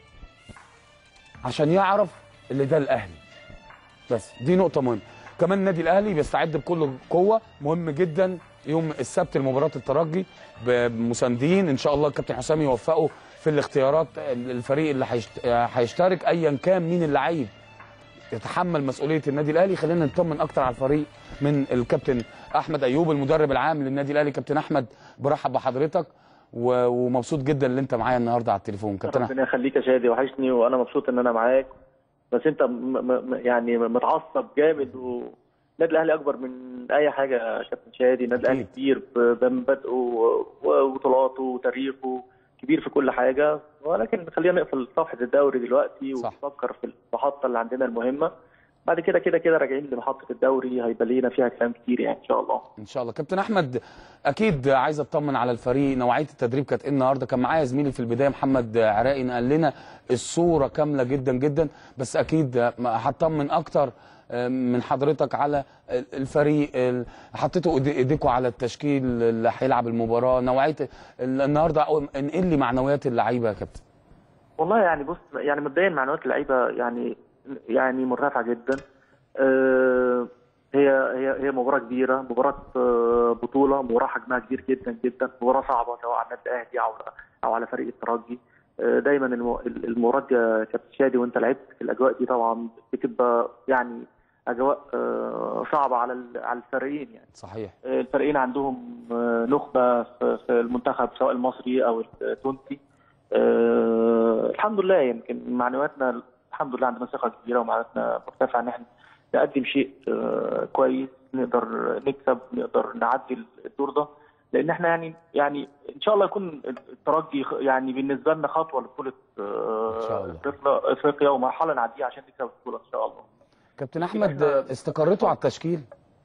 عشان يعرف اللي ده الاهلي بس دي نقطه مهمه كمان النادي الاهلي بيستعد بكل قوه مهم جدا يوم السبت المباراه الترجي بمساندين ان شاء الله الكابتن حسام يوفقه في الاختيارات الفريق اللي هيشت- هيشترك ايا كان مين اللعيب يتحمل مسؤوليه النادي الاهلي خلينا نطمن اكتر على الفريق من الكابتن احمد ايوب المدرب العام للنادي الاهلي كابتن احمد برحب بحضرتك و- ومبسوط جدا ان انت معايا النهارده على التليفون كابتن أحمد. ربنا يخليك يا شادي وحشني وانا مبسوط ان انا معاك بس انت م م يعني متعصب جامد و النادي الاهلي اكبر من اي حاجه يا كابتن شادي النادي الاهلي أكيد. كبير ب- بمبادئه و- وبطولاته وتاريخه كبير في كل حاجه ولكن خلينا نقفل صفحه الدوري دلوقتي صح. ونفكر في المحطه اللي عندنا المهمه بعد كده كده كده راجعين لمحطه الدوري هيبقى لينا فيها كلام كتير يعني ان شاء الله ان شاء الله كابتن احمد اكيد عايز اطمن على الفريق نوعيه التدريب كانت ايه النهارده كان معايا زميلي في البدايه محمد عراقي قال لنا الصوره كامله جدا جدا بس اكيد هطمن اكتر من حضرتك على الفريق ال- حطيتوا إيدي- ايديكوا على التشكيل اللي هيلعب المباراه نوعيه ال- النهارده انقل لي معنويات اللعيبه يا كابتن والله يعني بص يعني مبدئيا معنويات اللعيبه يعني يعني مرتفعه جدا آه، هي هي هي مباراه كبيره مباراه آه، بطوله مباراه حجمها كبير جدا جدا مباراه صعبه سواء على النادي الاهلي او او على فريق الترجي آه، دايما الم- المباراه يا كابتن شادي وانت لعبت في الاجواء دي طبعا بتبقى يعني اجواء آه، صعبه على ال- على الفريقين يعني صحيح الفريقين عندهم آه، نخبه في في المنتخب سواء المصري او التونسي آه، الحمد لله يمكن معنوياتنا الحمد لله عندنا ثقه كبيره ومعنوياتنا مرتفعه ان احنا نقدم شيء آه، كويس نقدر نكسب نقدر نعدي الدور ده لان احنا يعني يعني ان شاء الله يكون الترجي خ- يعني بالنسبه لنا خطوه لبطوله آه، إن شاء الله. افريقيا افريقيا ومرحله نعديها عشان نكسب البطوله ان شاء الله كابتن احمد استقريتوا على التشكيل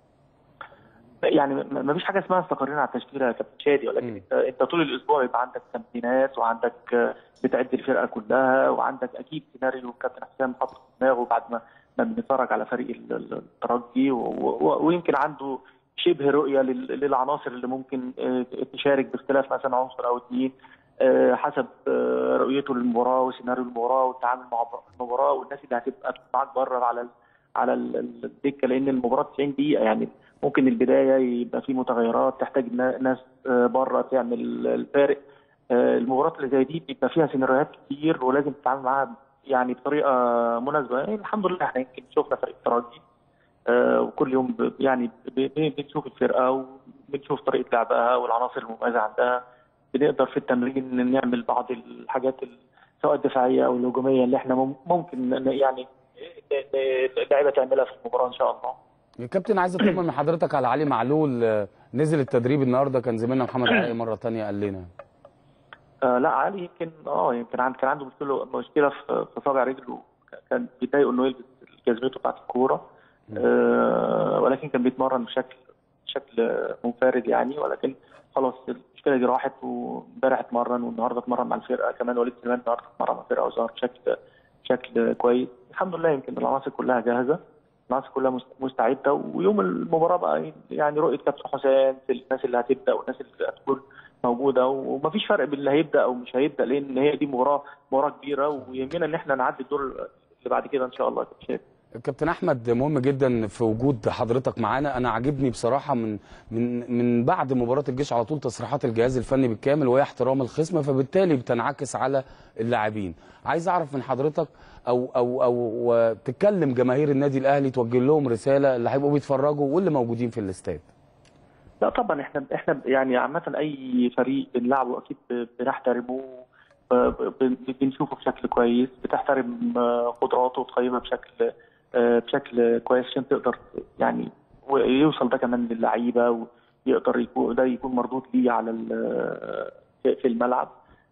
يعني ما ما فيش حاجه اسمها استقرينا على التشكيله يا كابتن شادي ولكن مم. انت انت طول الاسبوع يبقى عندك تمرينات وعندك آه، بتعد الفرقه كلها وعندك اكيد سيناريو كابتن حسام حاطه في دماغه بعد ما ما بنتفرج على فريق ال- ال- الترجي و- و- ويمكن عنده شبه رؤيه لل- للعناصر اللي ممكن آه، تشارك باختلاف مثلا عنصر او اثنين آه، حسب آه، رؤيته للمباراه وسيناريو المباراه والتعامل مع المباراه والناس اللي هتبقى معاك بره على ال- على ال- ال- الدكه لان المباراه 90 دقيقه يعني ممكن البدايه يبقى في متغيرات تحتاج نا- ناس آه، بره تعمل الفارق آه، المباريات اللي زي دي بيبقى فيها سيناريوهات كتير ولازم تتعامل معاها يعني بطريقه مناسبه يعني الحمد لله احنا يمكن شفنا فريق الترجي آه، وكل يوم ب- يعني ب- ب- بنشوف الفرقه وبنشوف طريقه لعبها والعناصر المميزه عندها بنقدر في التمرين نعمل بعض الحاجات ال- سواء الدفاعيه او الهجوميه اللي احنا مم- ممكن ن- يعني ن- ن- اللعيبه تعملها في المباراه ان شاء الله يا كابتن عايز اطمن من حضرتك على علي معلول آه، نزل التدريب النهارده كان زميلنا محمد عقي مره تانية قال لنا آه لا علي يمكن اه يمكن عند كان عنده مشكله مشكله في في صابع رجله كان بيضايقه انه يلبس جزمته بتاعت الكوره آه ولكن كان بيتمرن بشكل بشكل منفرد يعني ولكن خلاص المشكله دي راحت وامبارح اتمرن والنهارده اتمرن مع الفرقه كمان وليد سليمان النهارده اتمرن مع الفرقه وظهر بشكل بشكل كويس الحمد لله يمكن العناصر كلها جاهزه العناصر كلها مست- مستعده ويوم المباراه بقى يعني رؤيه كابتن حسام في الناس اللي هتبدا والناس اللي هتكون موجوده ومفيش فرق بين اللي هيبدا او مش هيبدا لان هي دي مباراه مباراه كبيره ويهمنا ان احنا نعدي الدور اللي بعد كده ان شاء الله يا كابتن شادي. كابتن احمد مهم جدا في وجود حضرتك معانا انا عاجبني بصراحه من من من بعد مباراه الجيش على طول تصريحات الجهاز الفني بالكامل وهي احترام الخصم فبالتالي بتنعكس على اللاعبين عايز اعرف من حضرتك او او او تكلم جماهير النادي الاهلي توجه لهم رساله اللي هيبقوا بيتفرجوا واللي موجودين في الاستاد لا طبعا احنا احنا يعني عامه اي فريق بنلعبه اكيد بنحترمه ب- ب- بنشوفه بشكل كويس بتحترم آه، قدراته وتقيمها بشكل آه، بشكل كويس عشان تقدر يعني ويوصل ده كمان للعيبه ويقدر يكون ده يكون مردود ليه على ال- في في الملعب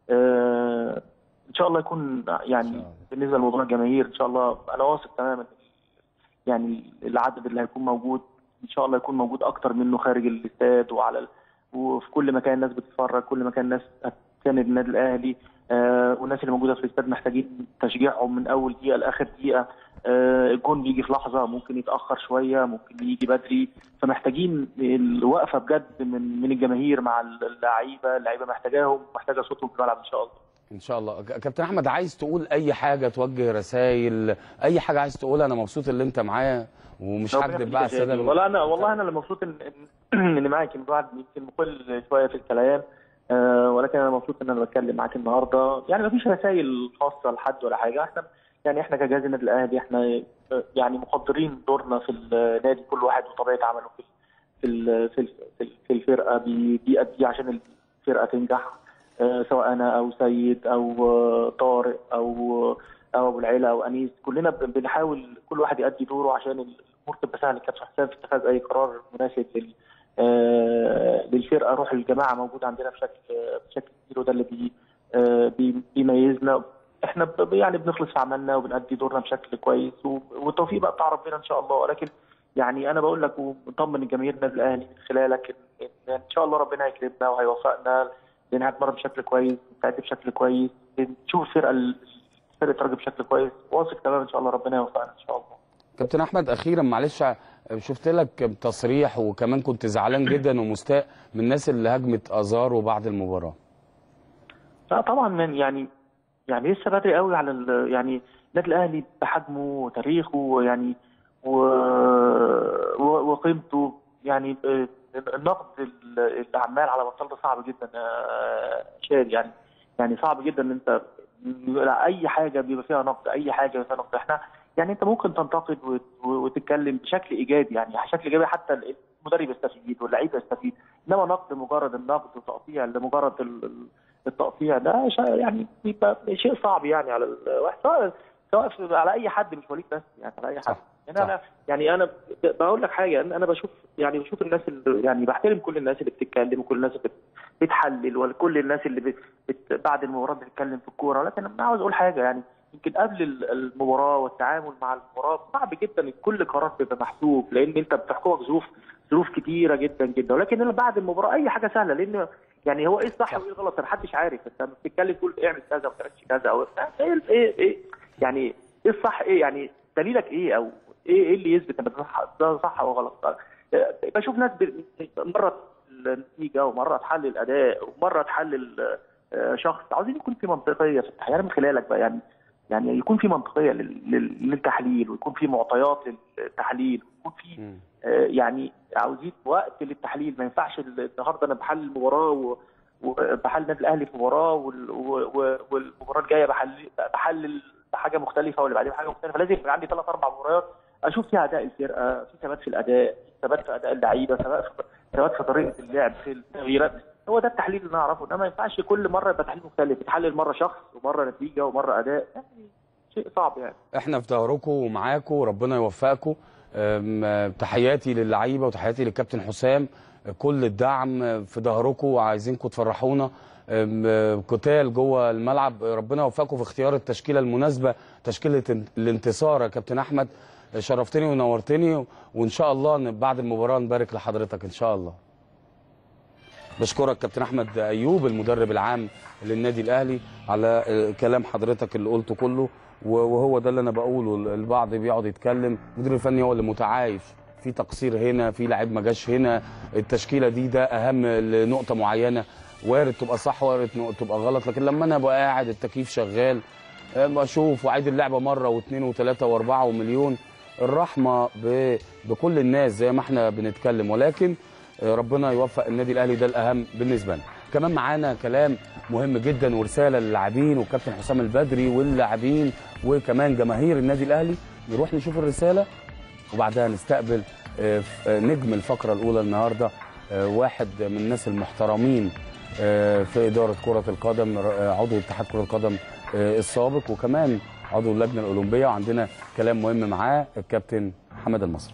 آه، ان شاء الله يكون يعني بالنسبه لموضوع الجماهير ان شاء الله انا واثق تماما يعني العدد اللي هيكون موجود ان شاء الله يكون موجود اكتر منه خارج الاستاد وعلى ال... وفي كل مكان الناس بتتفرج كل مكان الناس هتساند النادي الاهلي آه والناس اللي موجوده في الاستاد محتاجين تشجيعهم من اول دقيقه لاخر دقيقه آه الجون بيجي في لحظه ممكن يتاخر شويه ممكن يجي بدري فمحتاجين الوقفه بجد من من الجماهير مع اللعيبه اللعيبه محتاجاهم محتاجه صوتهم في الملعب ان شاء الله ان شاء الله ك- كابتن احمد عايز تقول اي حاجه توجه رسائل اي حاجه عايز تقولها انا مبسوط اللي انت معايا ومش ربنا هكذب بقى على يخليك يا الساده جميل. والله انا والله انا اللي مبسوط ان ان إن معاك يمكن الواحد يمكن مقل شويه في الكلام آه ولكن انا مبسوط ان انا بتكلم معاك النهارده يعني ما فيش رسائل خاصه لحد ولا حاجه احنا يعني احنا كجهاز النادي الاهلي احنا آه، يعني مقدرين دورنا في النادي كل واحد وطبيعه عمله في في ال- في ال- في ال- في الفرقه بي- بيأدي عشان الفرقه تنجح آه، سواء انا او سيد او آه، طارق او او ابو العيله او انيس كلنا ب- بنحاول كل واحد يأدي دوره عشان الامور تبقى سهله للكابتن حسام في اتخاذ اي قرار مناسب لل آه، للفرقه روح الجماعه موجود عندنا بشكل بشكل كبير وده اللي بي آه، بي- بيميزنا احنا ب- يعني بنخلص في عملنا وبنأدي دورنا بشكل كويس و- والتوفيق بقى بتاع ربنا ان شاء الله ولكن يعني انا بقول لك ومطمن الجماهير النادي الاهلي من خلالك ان إن ان شاء الله ربنا هيكرمنا وهيوفقنا لان هنتمرن بشكل كويس نستعد بشكل كويس نشوف الفرقه ال- فرقه راجل بشكل كويس واثق تماما ان شاء الله ربنا يوفقنا ان شاء الله كابتن احمد اخيرا معلش شفت لك تصريح وكمان كنت زعلان جدا ومستاء من الناس اللي هجمت ازارو بعد المباراه لا طبعا من يعني يعني لسه بدري قوي على ال- يعني النادي الاهلي بحجمه وتاريخه يعني و... و... وقيمته يعني آه، النقد ال- اللي عمال على بطال ده صعب جدا يا شاد يعني يعني صعب جدا ان انت لا، اي حاجه بيبقى فيها نقد اي حاجه بيبقى فيها نقد احنا يعني انت ممكن تنتقد وت- وتتكلم بشكل ايجابي يعني بشكل ايجابي حتى المدرب يستفيد واللعيبه يستفيد انما نقد مجرد النقد وتقطيع لمجرد ال- ال- التقطيع ده شا- يعني بيبقى شيء صعب يعني على الواحد سواء سواء في- على اي حد مش وليد بس يعني على اي حد صح. يعني انا يعني انا ب- بقول لك حاجه إن انا بشوف يعني بشوف الناس اللي يعني بحترم كل الناس اللي بتتكلم وكل الناس اللي بت- بتحلل وكل الناس اللي بت بت بعد المباراه بتتكلم في الكوره لكن انا عاوز اقول حاجه يعني يمكن قبل ال- المباراه والتعامل مع المباراه صعب جدا ان كل قرار بيبقى محسوب لان انت بتحكمك ظروف ظروف كتيره جدا جدا ولكن أنا بعد المباراه اي حاجه سهله لان يعني هو ايه الصح صح. وايه الغلط محدش عارف انت لما بتتكلم تقول اعمل كذا وما تعملش كذا او ايه ايه ايه يعني ايه الصح ايه يعني دليلك ايه او ايه ايه اللي يثبت ان ده صح ده صح او غلط آه، بشوف ناس ب- مره النتيجه ومره تحلل الاداء ومره تحلل آه، شخص عاوزين يكون في منطقيه في التحليل من خلالك بقى يعني يعني يكون في منطقيه لل- لل- للتحليل ويكون في معطيات للتحليل ويكون في مم. آه، يعني عاوزين وقت للتحليل ما ينفعش ال- النهارده انا بحلل مباراه و- وبحلل النادي الاهلي في مباراه وال- و- و- والمباراه الجايه بحلل بحلل حاجه مختلفه واللي بعدين حاجه مختلفه لازم يبقى عندي ثلاث اربع مباريات اشوف فيها اداء الفرقه في ثبات في الاداء في ثبات في اداء اللعيبه ثبات في ثبات في طريقه اللعب في التغييرات هو ده التحليل اللي انا اعرفه انما ما ينفعش كل مره يبقى تحليل مختلف يتحلل مره شخص ومره نتيجه ومره اداء يعني شيء صعب يعني احنا في ظهركم ومعاكم وربنا يوفقكم أم، تحياتي للعيبه وتحياتي للكابتن حسام كل الدعم في ظهركم وعايزينكم تفرحونا أم، قتال جوه الملعب ربنا يوفقكم في اختيار التشكيله المناسبه تشكيله الانتصار يا كابتن احمد شرفتني ونورتني وان شاء الله ن- بعد المباراه نبارك لحضرتك ان شاء الله بشكرك كابتن احمد ايوب المدرب العام للنادي الاهلي على آه، كلام حضرتك اللي قلته كله و- وهو ده اللي انا بقوله البعض بيقعد يتكلم المدير الفني هو اللي متعايش في تقصير هنا في لعيب ما جاش هنا التشكيله دي ده اهم لنقطه معينه وارد تبقى صح وارد نق- تبقى غلط لكن لما انا ابقى قاعد التكييف شغال آه، بشوف واعيد اللعبه مره واثنين وثلاثه واربعه ومليون الرحمه ب... بكل الناس زي ما احنا بنتكلم ولكن آه، ربنا يوفق النادي الاهلي ده الاهم بالنسبه لنا كمان معانا كلام مهم جدا ورساله للاعبين والكابتن حسام البدري واللاعبين وكمان جماهير النادي الاهلي نروح نشوف الرساله وبعدها نستقبل آه، ف- آه، نجم الفقره الاولى النهارده آه، واحد من الناس المحترمين آه، في اداره كره القدم آه، عضو اتحاد كره القدم آه، السابق وكمان عضو اللجنه الاولمبيه وعندنا كلام مهم معاه الكابتن محمد المصري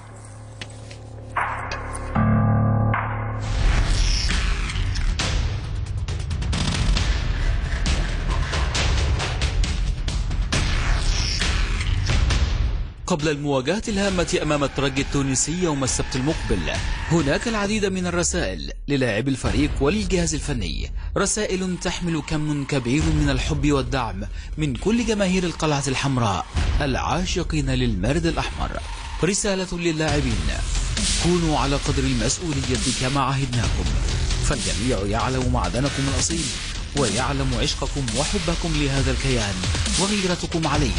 قبل المواجهة الهامة أمام الترجي التونسي يوم السبت المقبل هناك العديد من الرسائل للاعبي الفريق وللجهاز الفني رسائل تحمل كم كبير من الحب والدعم من كل جماهير القلعة الحمراء العاشقين للمارد الأحمر رسالة للاعبين كونوا على قدر المسؤولية كما عهدناكم فالجميع يعلم معدنكم الأصيل ويعلم عشقكم وحبكم لهذا الكيان وغيرتكم عليه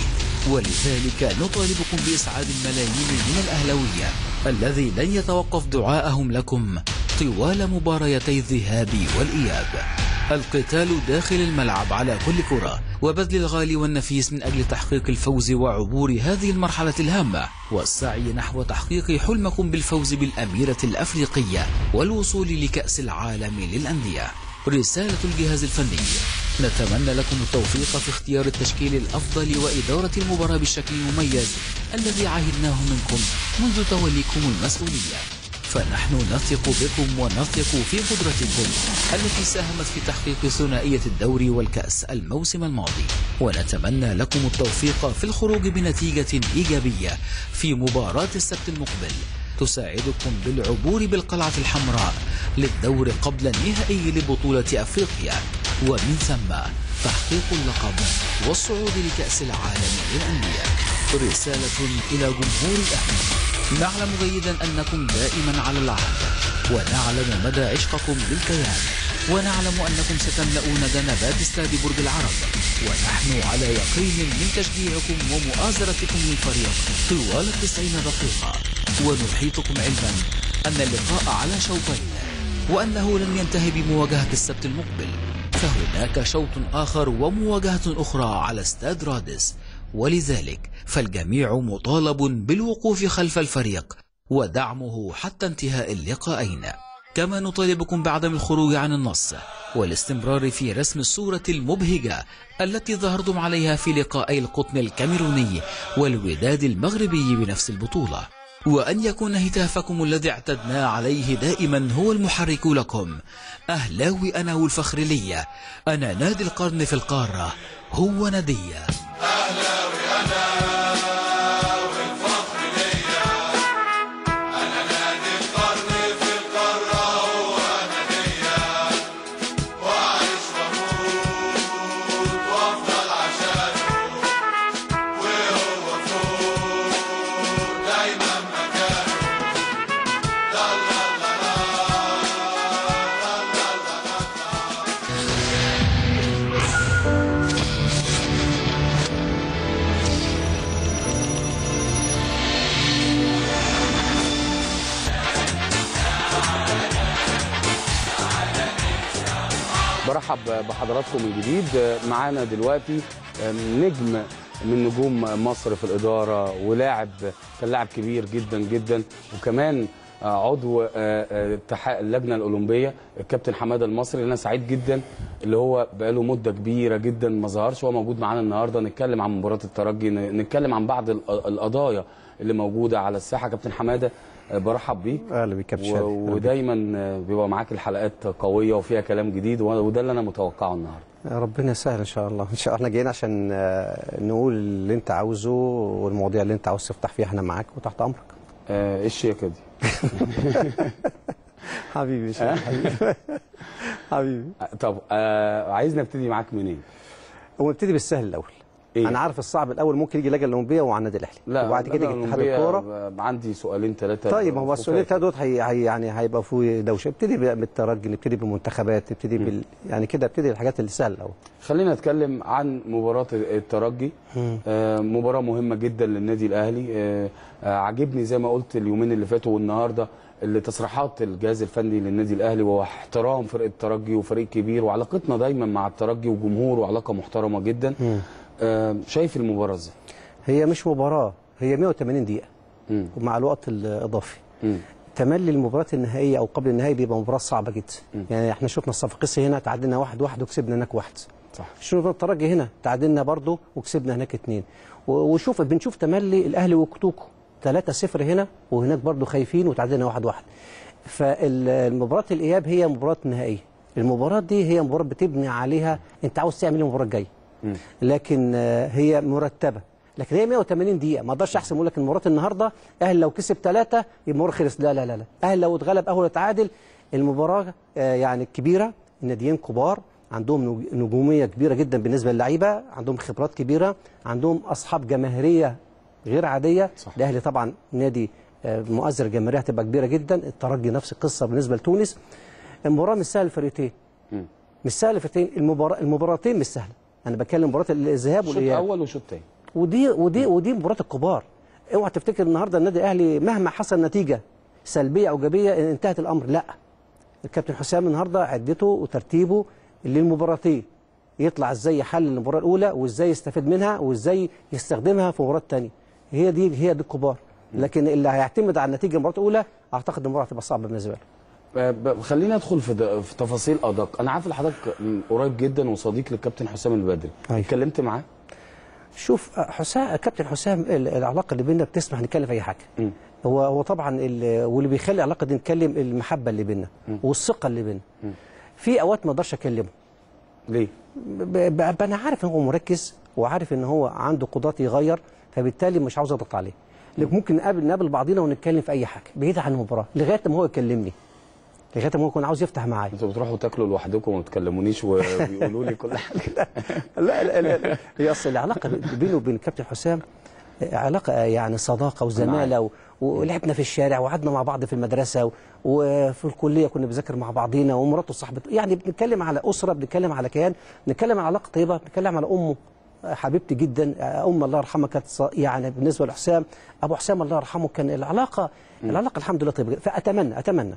ولذلك نطالبكم بإسعاد الملايين من الأهلوية الذي لن يتوقف دعاءهم لكم طوال مباريتي الذهاب والإياب القتال داخل الملعب على كل كرة وبذل الغالي والنفيس من أجل تحقيق الفوز وعبور هذه المرحلة الهامة والسعي نحو تحقيق حلمكم بالفوز بالأميرة الأفريقية والوصول لكأس العالم للأندية رسالة الجهاز الفني نتمنى لكم التوفيق في اختيار التشكيل الأفضل وإدارة المباراة بالشكل المميز الذي عهدناه منكم منذ توليكم المسؤولية فنحن نثق بكم ونثق في قدرتكم التي ساهمت في تحقيق ثنائية الدوري والكأس الموسم الماضي ونتمنى لكم التوفيق في الخروج بنتيجة إيجابية في مباراة السبت المقبل تساعدكم بالعبور بالقلعة الحمراء للدور قبل النهائي لبطولة أفريقيا ومن ثم تحقيق اللقب والصعود لكأس العالم للأندية رسالة إلى جمهور الأهلي نعلم جيدا أنكم دائما على العهد ونعلم مدى عشقكم للكيان ونعلم أنكم ستملؤون جنبات استاد برج العرب ونحن على يقين من تشجيعكم ومؤازرتكم للفريق طوال التسعين دقيقة ونحيطكم علما أن اللقاء على شوطين وأنه لن ينتهي بمواجهة السبت المقبل فهناك شوط آخر ومواجهة أخرى على استاد رادس ولذلك فالجميع مطالب بالوقوف خلف الفريق ودعمه حتى انتهاء اللقاءين كما نطالبكم بعدم الخروج عن النص والاستمرار في رسم الصورة المبهجة التي ظهرتم عليها في لقاءي القطن الكاميروني والوداد المغربي بنفس البطولة وأن يكون هتافكم الذي اعتدنا عليه دائما هو المحرك لكم أهلاوي أنا والفخر ليا أنا نادي القرن في القارة هو ندية برحب بحضراتكم من جديد معانا دلوقتي نجم من نجوم مصر في الإدارة ولاعب كان لاعب كبير جدا جدا وكمان آه، عضو آه، آه، اتحاد اللجنه الاولمبيه الكابتن حماده المصري اللي انا سعيد جدا اللي هو بقاله مده كبيره جدا ما ظهرش هو موجود معانا النهارده نتكلم عن مباراه الترجي ن- نتكلم عن بعض ال- القضايا اللي موجوده على الساحه كابتن حماده آه، برحب بيك اهلا بيك كابتن و- شادي ودايما آه، بيبقى معاك الحلقات قويه وفيها كلام جديد و- وده اللي انا متوقعه النهارده ربنا يسهل ان شاء الله ان شاء الله احنا جايين عشان آه، نقول اللي انت عاوزه والمواضيع اللي انت عاوز تفتح فيها احنا معاك وتحت امرك آه، ايه الشياكه دي حبيبي شادي حبيبي حبيبي آه، طب آه، عايز نبتدي معاك منين ونبتدي بالسهل الاول إيه؟ انا عارف الصعب الاول ممكن يجي اللجنه الاولمبيه وعلى النادي الاهلي لا وبعد كده يجي اتحاد الأولمبية، الكوره آه، عندي سؤالين ثلاثه طيب ما هو السؤالين التلاته دوت هي هي يعني هيبقى في دوشه ابتدي بالترجي نبتدي بالمنتخبات نبتدي بال يعني كده ابتدي الحاجات اللي سهله الاول خلينا نتكلم عن مباراة الترجي آه، مباراة مهمة جدا للنادي الأهلي آه، آه، عجبني زي ما قلت اليومين اللي فاتوا والنهاردة اللي تصريحات الجهاز الفني للنادي الأهلي وهو احترام فرقة الترجي وفريق كبير وعلاقتنا دايما مع الترجي وجمهوره علاقة محترمة جدا آه، شايف المباراة ازاي؟ هي مش مباراه هي 180 دقيقه مم. ومع الوقت الاضافي مم. تملي المباريات النهائيه او قبل النهائي بيبقى مباراه صعبه جدا يعني احنا شفنا الصفاقسي هنا تعادلنا واحد واحد وكسبنا هناك واحد صح شوف الترجي هنا تعادلنا برضه وكسبنا هناك اثنين وشوف بنشوف تملي الاهلي وكتوكو 3-0 هنا وهناك برضه خايفين وتعادلنا واحد واحد فالمباراه الاياب هي مباراه نهائيه المباراه دي هي مباراه بتبني عليها انت عاوز تعمل ايه المباراه الجايه لكن آه، هي مرتبه لكن هي 180 دقيقه ما اقدرش احسن اقول لك المباراه النهارده اهلي لو كسب ثلاثه يبقى المباراه خلص لا لا لا لا اهلي لو اتغلب او اتعادل المباراه آه، يعني كبيره الناديين كبار عندهم نج- نجوميه كبيره جدا بالنسبه للعيبه عندهم خبرات كبيره عندهم اصحاب جماهيريه غير عاديه صح. الاهلي طبعا نادي آه، مؤثر جماهيريه هتبقى كبيره جدا الترجي نفس القصه بالنسبه لتونس المباراه مش سهله الفريقين مش سهله الفريقين المباراه المباراتين مش سهله انا بتكلم مباراه الذهاب شوط والاياب أول وشوط تاني ودي ودي ودي مباراه الكبار اوعى تفتكر النهارده النادي الاهلي مهما حصل نتيجه سلبيه او ايجابيه انتهت الامر لا الكابتن حسام النهارده عدته وترتيبه للمباراتين يطلع ازاي يحلل المباراه الاولى وازاي يستفيد منها وازاي يستخدمها في المباراه الثانيه هي دي هي دي الكبار لكن اللي هيعتمد على النتيجه المباراه الاولى اعتقد المباراه هتبقى صعبه بالنسبه له آه، ب- خلينا ندخل في, د- في تفاصيل ادق انا عارف ان حضرتك م- قريب جدا وصديق للكابتن حسام البدري أيوة. اتكلمت معاه شوف حسام كابتن حسام ال- العلاقه اللي بيننا بتسمح نتكلم في اي حاجه هو هو طبعا ال- واللي بيخلي العلاقه دي نتكلم المحبه اللي بيننا والثقه اللي بيننا في اوقات ما اقدرش اكلمه ليه؟ ب- ب- انا عارف ان هو مركز وعارف ان هو عنده قدرات يغير فبالتالي مش عاوز اضغط عليه لكن ممكن نقابل نقابل بعضينا ونتكلم في اي حاجه بعيد عن المباراه لغايه ما هو يكلمني لغايه ما هو يكون عاوز يفتح معايا انتوا بتروحوا تاكلوا لوحدكم وما بتكلمونيش وبيقولوا لي كل حاجه لا لا لا, لا. هي اصل العلاقه بينه وبين كابتن حسام علاقه يعني صداقه وزماله و... ولعبنا في الشارع وقعدنا مع بعض في المدرسه و... وفي الكليه كنا بنذاكر مع بعضينا ومراته صاحبته يعني بنتكلم على اسره بنتكلم على كيان بنتكلم على علاقه طيبه بنتكلم على امه حبيبتي جدا ام الله يرحمها كانت ص- يعني بالنسبه لحسام ابو حسام الله يرحمه كان العلاقه العلاقه الحمد لله طيبه جداً. فاتمنى اتمنى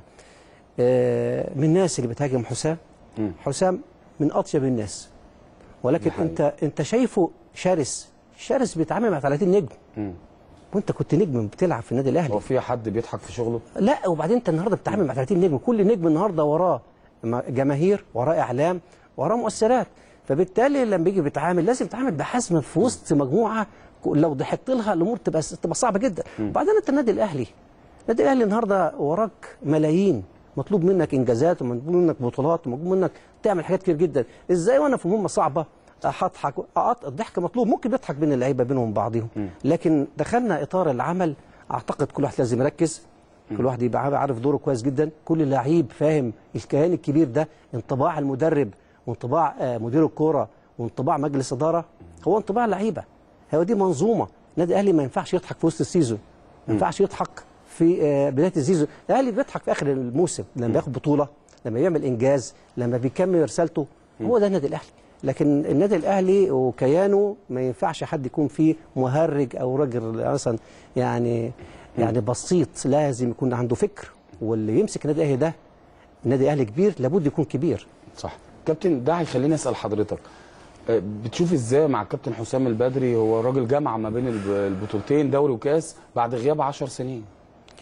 آه، من الناس اللي بتهاجم حسام حسام من اطيب الناس ولكن حقيقة. انت انت شايفه شرس شرس بيتعامل مع 30 نجم وانت كنت نجم بتلعب في النادي هو الاهلي في حد بيضحك في شغله؟ لا وبعدين انت النهارده بتتعامل مع 30 نجم كل نجم النهارده وراه م- جماهير وراه اعلام وراه مؤثرات فبالتالي لما بيجي بيتعامل لازم يتعامل بحزم في وسط مجموعه ك- لو ضحكت لها الامور تبقى تبقى صعبه جدا وبعدين انت النادي الاهلي النادي الاهلي النهارده وراك ملايين مطلوب منك انجازات ومطلوب منك بطولات ومطلوب منك تعمل حاجات كتير جدا ازاي وانا في مهمه صعبه هضحك أقط- الضحك مطلوب ممكن بيضحك بين اللعيبه بينهم بعضهم لكن دخلنا اطار العمل اعتقد كل واحد لازم يركز كل واحد يبقى عارف دوره كويس جدا كل لعيب فاهم الكيان الكبير ده انطباع المدرب وانطباع آه، مدير الكوره وانطباع مجلس اداره هو انطباع لعيبه هو دي منظومه النادي الاهلي ما ينفعش يضحك في وسط السيزون ما ينفعش يضحك في آه، بدايه السيزون الاهلي بيضحك في اخر الموسم لما بياخد بطوله لما يعمل انجاز لما بيكمل رسالته هو ده النادي الاهلي لكن النادي الاهلي وكيانه ما ينفعش حد يكون فيه مهرج او راجل مثلا يعني يعني بسيط لازم يكون عنده فكر واللي يمسك النادي الاهلي ده النادي الاهلي كبير لابد يكون كبير صح كابتن ده هيخليني اسال حضرتك آه، بتشوف ازاي مع الكابتن حسام البدري هو راجل جمع ما بين الب- البطولتين دوري وكاس بعد غياب 10 سنين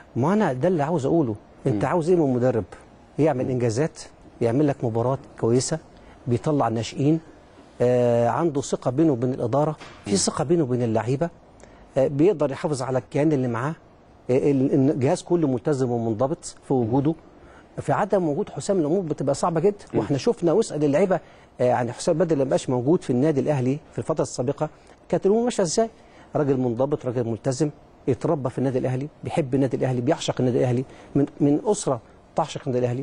ما انا ده اللي عاوز اقوله انت عاوز ايه من مدرب يعمل انجازات يعمل لك مباراه كويسه بيطلع ناشئين آه عنده ثقه بينه وبين الاداره في ثقه بينه وبين اللعيبه آه بيقدر يحافظ على الكيان اللي معاه آه ال- الجهاز كله ملتزم ومنضبط في وجوده في عدم وجود حسام الامور بتبقى صعبه جدا واحنا شفنا واسال اللعيبه آه، يعني حسام بدر لما بقاش موجود في النادي الاهلي في الفتره السابقه كانت الامور ماشيه ازاي؟ راجل منضبط راجل ملتزم اتربى في النادي الاهلي بيحب النادي الاهلي بيعشق النادي الاهلي من من اسره تعشق النادي الاهلي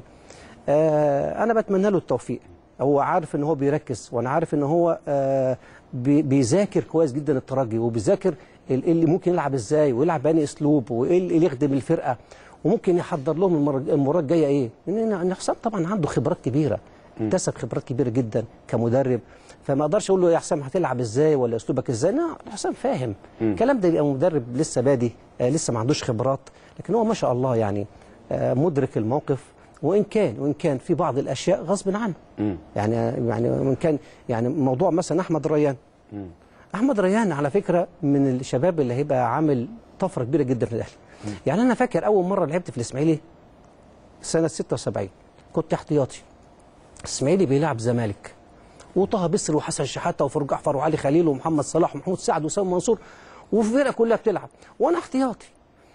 آه انا بتمنى له التوفيق هو عارف ان هو بيركز وانا عارف ان هو آه بي- بيذاكر كويس جدا الترجي وبيذاكر ال- إيه اللي ممكن يلعب ازاي ويلعب بأني اسلوب وايه اللي يخدم الفرقه وممكن يحضر لهم المره المباراه الجايه ايه لان إن حسام طبعا عنده خبرات كبيره اكتسب خبرات كبيره جدا كمدرب فما اقدرش اقول له يا حسام هتلعب ازاي ولا اسلوبك ازاي لا حسام فاهم الكلام ده يبقى مدرب لسه بادي آه لسه ما عندوش خبرات لكن هو ما شاء الله يعني آه مدرك الموقف وان كان وان كان في بعض الاشياء غصب عنه يعني يعني وان كان يعني موضوع مثلا احمد ريان احمد ريان على فكره من الشباب اللي هيبقى عامل طفره كبيره جدا في الاهلي يعني انا فاكر اول مره لعبت في الاسماعيلي سنه 76 كنت احتياطي الاسماعيلي بيلعب زمالك وطه بسر وحسن شحاته وفاروق جعفر وعلي خليل ومحمد صلاح ومحمود سعد وسام منصور والفرقه كلها بتلعب وانا احتياطي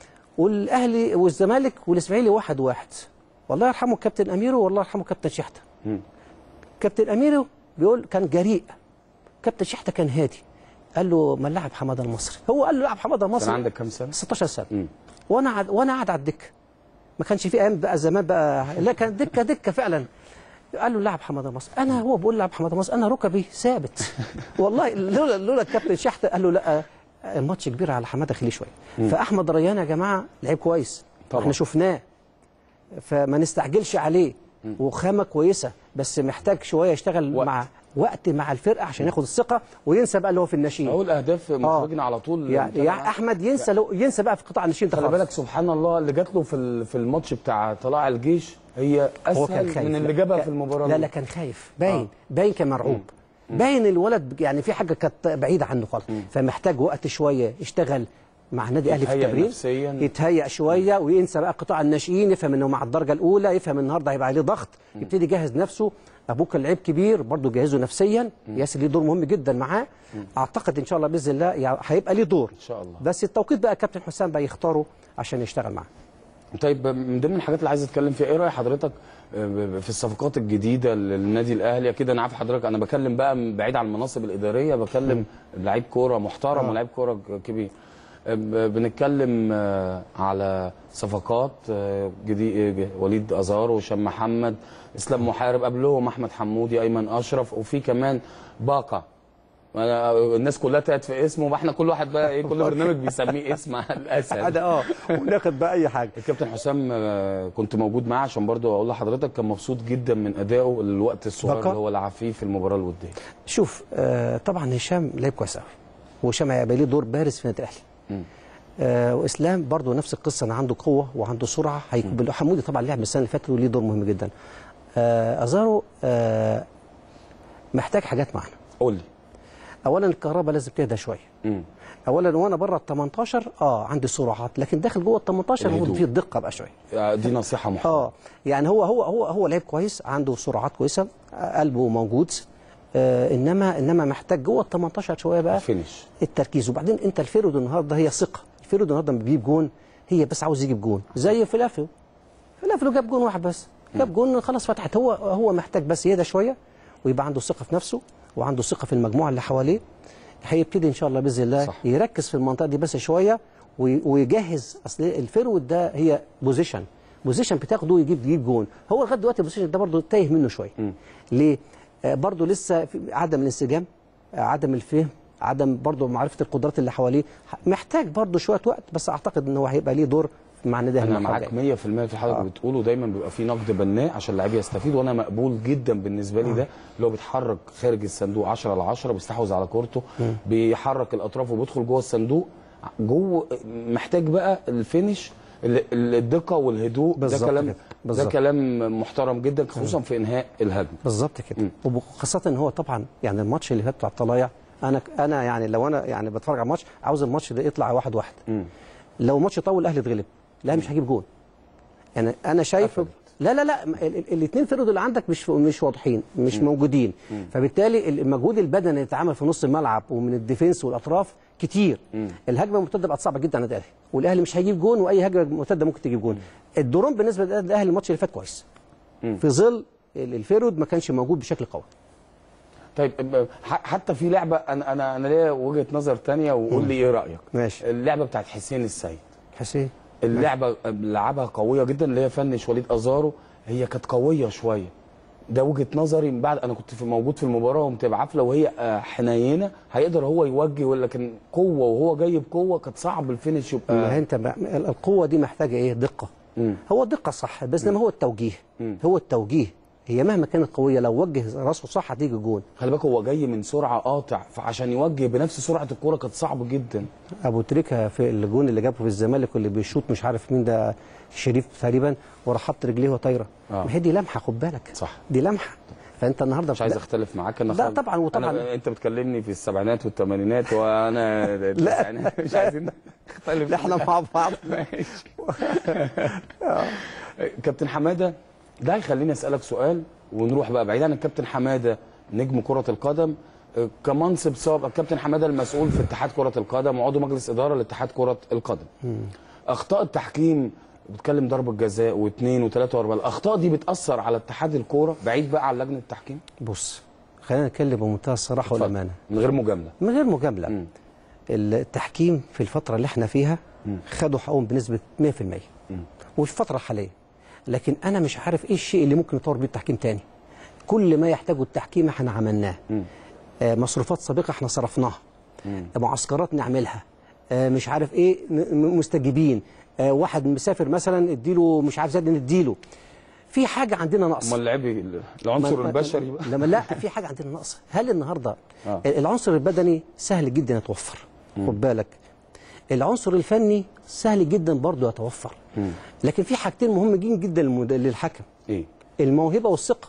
والاهلي والزمالك والاسماعيلي واحد واحد والله يرحمه الكابتن اميرو والله يرحمه كابتن شحته كابتن اميرو بيقول كان جريء كابتن شحته كان هادي قال له ما نلعب حماده المصري هو قال له لعب حماده كان المصري عندك كام سنه 16 سنه مم. وانا قاعد وانا قاعد على الدكه ما كانش في ايام بقى زمان بقى لا كانت دكه دكه فعلا قال له لعب حماده مصر انا هو بيقول لعب حماده مصر انا ركبي ثابت والله لولا لولا الكابتن شحته قال له لا الماتش كبير على حماده خليه شويه فاحمد ريان يا جماعه لعيب كويس طبعا. احنا شفناه فما نستعجلش عليه وخامه كويسه بس محتاج شويه يشتغل وقت. مع وقت مع الفرقه عشان ياخد الثقه وينسى بقى اللي هو في الناشئين اول اهداف مخرجنا على طول يعني يا احمد ينسى لو ينسى بقى في قطاع الناشئين ده خلي خالص. بالك سبحان الله اللي جات له في ال- في الماتش بتاع طلائع الجيش هي هو كان اسهل خايف من اللي لا، جابها كان- في المباراه لا دي. لا كان خايف باين آه. آه. باين كان مرعوب باين الولد يعني في حاجه كانت بعيده عنه خالص فمحتاج وقت شويه يشتغل مع النادي الاهلي في يتهيأ التمرين نفسياً. يتهيأ شويه وينسى بقى قطاع الناشئين يفهم انه مع الدرجه الاولى يفهم النهارده هيبقى عليه ضغط يبتدي يجهز نفسه ابوك لعيب كبير برضه جهزه نفسيا ياسر ليه دور مهم جدا معاه اعتقد ان شاء الله باذن الله يعني هيبقى ليه دور ان شاء الله بس التوقيت بقى كابتن حسام بقى يختاره عشان يشتغل معاه طيب من ضمن الحاجات اللي عايز اتكلم فيها ايه راي حضرتك آه، في الصفقات الجديده للنادي الاهلي اكيد انا عارف حضرتك انا بكلم بقى بعيد عن المناصب الاداريه بكلم لعيب كوره محترم آه. ولاعيب كوره ك- كبير آه، ب- بنتكلم آه، على صفقات آه، جديد وليد ازار وهشام محمد اسلام محارب قبلهم احمد حمودي ايمن اشرف وفي كمان باقه أنا- الناس كلها تقعد في اسمه واحنا كل واحد بقى ايه كل برنامج بيسميه اسم الاسد هذا اه وناخد بقى اي حاجه الكابتن حسام آه، كنت موجود معاه عشان برضه اقول لحضرتك كان مبسوط جدا من ادائه الوقت الصغير بقى؟ اللي هو لعب فيه في المباراه الوديه شوف آه طبعا هشام لعيب كويس قوي وهشام هيبقى ليه دور بارز في النادي الاهلي آه واسلام برضو نفس القصه انا عنده قوه وعنده سرعه هيكون حمودي طبعا لعب من السنه اللي فاتت وليه دور مهم جدا آه ازارو آه محتاج حاجات معانا قول لي اولا الكهرباء لازم تهدى شويه مم. اولا وانا بره ال 18 اه عندي سرعات لكن داخل جوه ال 18 الهدوء. المفروض فيه الدقه بقى شويه آه، دي نصيحه محترمه اه يعني هو هو هو هو لعيب كويس عنده سرعات كويسه آه، قلبه موجود آه انما انما محتاج جوه ال 18 شويه بقى فينش التركيز وبعدين انت الفيرود النهارده هي ثقه الفيرود النهارده لما بيجيب جون هي بس عاوز يجيب جون زي فلافيو فلافيو جاب جون واحد بس جاب جون خلاص فتحت هو هو محتاج بس يهدى شويه ويبقى عنده ثقه في نفسه وعنده ثقه في المجموعه اللي حواليه هيبتدي ان شاء الله باذن الله صح. صح. يركز في المنطقه دي بس شويه وي- ويجهز اصل الفيرود ده هي بوزيشن بوزيشن بتاخده يجيب يجيب جون هو لغايه دلوقتي البوزيشن ده برضه تايه منه شويه ليه آه برضه لسه في عدم الانسجام آه عدم الفهم عدم برضه معرفه القدرات اللي حواليه محتاج برضه شويه وقت بس اعتقد ان هو هيبقى ليه دور مع النادي انا الأهلي معاك الجاي. 100% في اللي حضرتك بتقوله دايما بيبقى في نقد بناء عشان اللعيب يستفيد وانا مقبول جدا بالنسبه لي ده اللي هو بيتحرك خارج الصندوق 10 ل 10 بيستحوذ على كورته بيحرك الاطراف وبيدخل جوه الصندوق جوه محتاج بقى الفينش ال- ال- الدقه والهدوء ده بالظبط كلام كده. ده بالظبط. كلام محترم جدا خصوصا في انهاء الهجمه بالظبط كده وخاصه ان هو طبعا يعني الماتش اللي فات بتاع الطلايع انا انا يعني لو انا يعني بتفرج على الماتش عاوز الماتش ده يطلع واحد واحد لو الماتش طول الاهلي اتغلب الاهلي مش هيجيب جون يعني انا شايف قفلت. لا لا لا الاثنين فرد اللي عندك مش مش واضحين مش موجودين فبالتالي المجهود البدني اللي اتعمل في نص الملعب ومن الديفنس والاطراف كتير الهجمه المرتده بقت صعبه جدا على الاهلي والاهلي مش هيجيب جون واي هجمه مرتده ممكن تجيب جون الدوران بالنسبه للاهلي الماتش اللي فات كويس في ظل ال- الفيرود ما كانش موجود بشكل قوي طيب ب- ح- حتى في لعبه انا انا انا ليا وجهه نظر تانية وقول لي ايه رايك ماشي. اللعبه بتاعت حسين السيد حسين اللعبه لعبها قويه جدا اللي هي فنش وليد ازارو هي كانت قويه شويه ده وجهه نظري من بعد انا كنت في موجود في المباراه ومتابعه لو هي آه، حنينه هيقدر هو يوجه لكن قوه وهو جاي بقوه كانت صعب الفينش ما يبقى انت بقى- القوه دي محتاجه ايه دقه مم. هو الدقه صح بس انما هو التوجيه هو التوجيه هي مهما كانت قويه لو وجه راسه صح هتيجي جون خلي بالك هو جاي من سرعه قاطع فعشان يوجه بنفس سرعه الكوره كانت صعب جدا ابو تريكه في الجون اللي جابه في الزمالك واللي بيشوط مش عارف مين ده شريف تقريبا وراح حط رجليه وهو طايره آه. ما هي دي لمحه خد بالك صح. دي لمحه فانت النهارده مش عايز لا- اختلف معاك انا لا خالص. طبعاً، وطبعاً. أنا انت بتكلمني في السبعينات والثمانينات وانا التسعينات مش عايزين نختلف لا، احنا مع بعض ماشي كابتن حماده ده هيخليني اسالك سؤال ونروح بقى بعيد عن الكابتن حماده نجم كره القدم آه، كمنصب سابق الكابتن حماده المسؤول في اتحاد كره القدم وعضو مجلس اداره لاتحاد كره القدم اخطاء التحكيم بتكلم ضربه جزاء واثنين وثلاثه واربعه الاخطاء دي بتاثر على اتحاد الكوره بعيد بقى عن لجنه التحكيم بص خلينا نتكلم بمنتهى الصراحه اتفضل. والامانه من غير مجامله من غير مجامله مم. التحكيم في الفتره اللي احنا فيها خدوا حقهم بنسبه 100% وفي الفتره الحاليه لكن انا مش عارف ايه الشيء اللي ممكن نطور بيه التحكيم تاني كل ما يحتاجه التحكيم احنا عملناه آه مصروفات سابقه احنا صرفناها معسكرات نعملها آه مش عارف ايه ن- م- مستجيبين آه واحد مسافر مثلا اديله مش عارف زاد نديله في حاجه عندنا ناقصه امال العيب العنصر ما- ما- البشري بقى لما لا في حاجه عندنا ناقصه هل النهارده آه. العنصر البدني سهل جدا يتوفر خد بالك العنصر الفني سهل جدا برضه يتوفر لكن في حاجتين مهمين جدا للمد- للحكم ايه الموهبه والثقه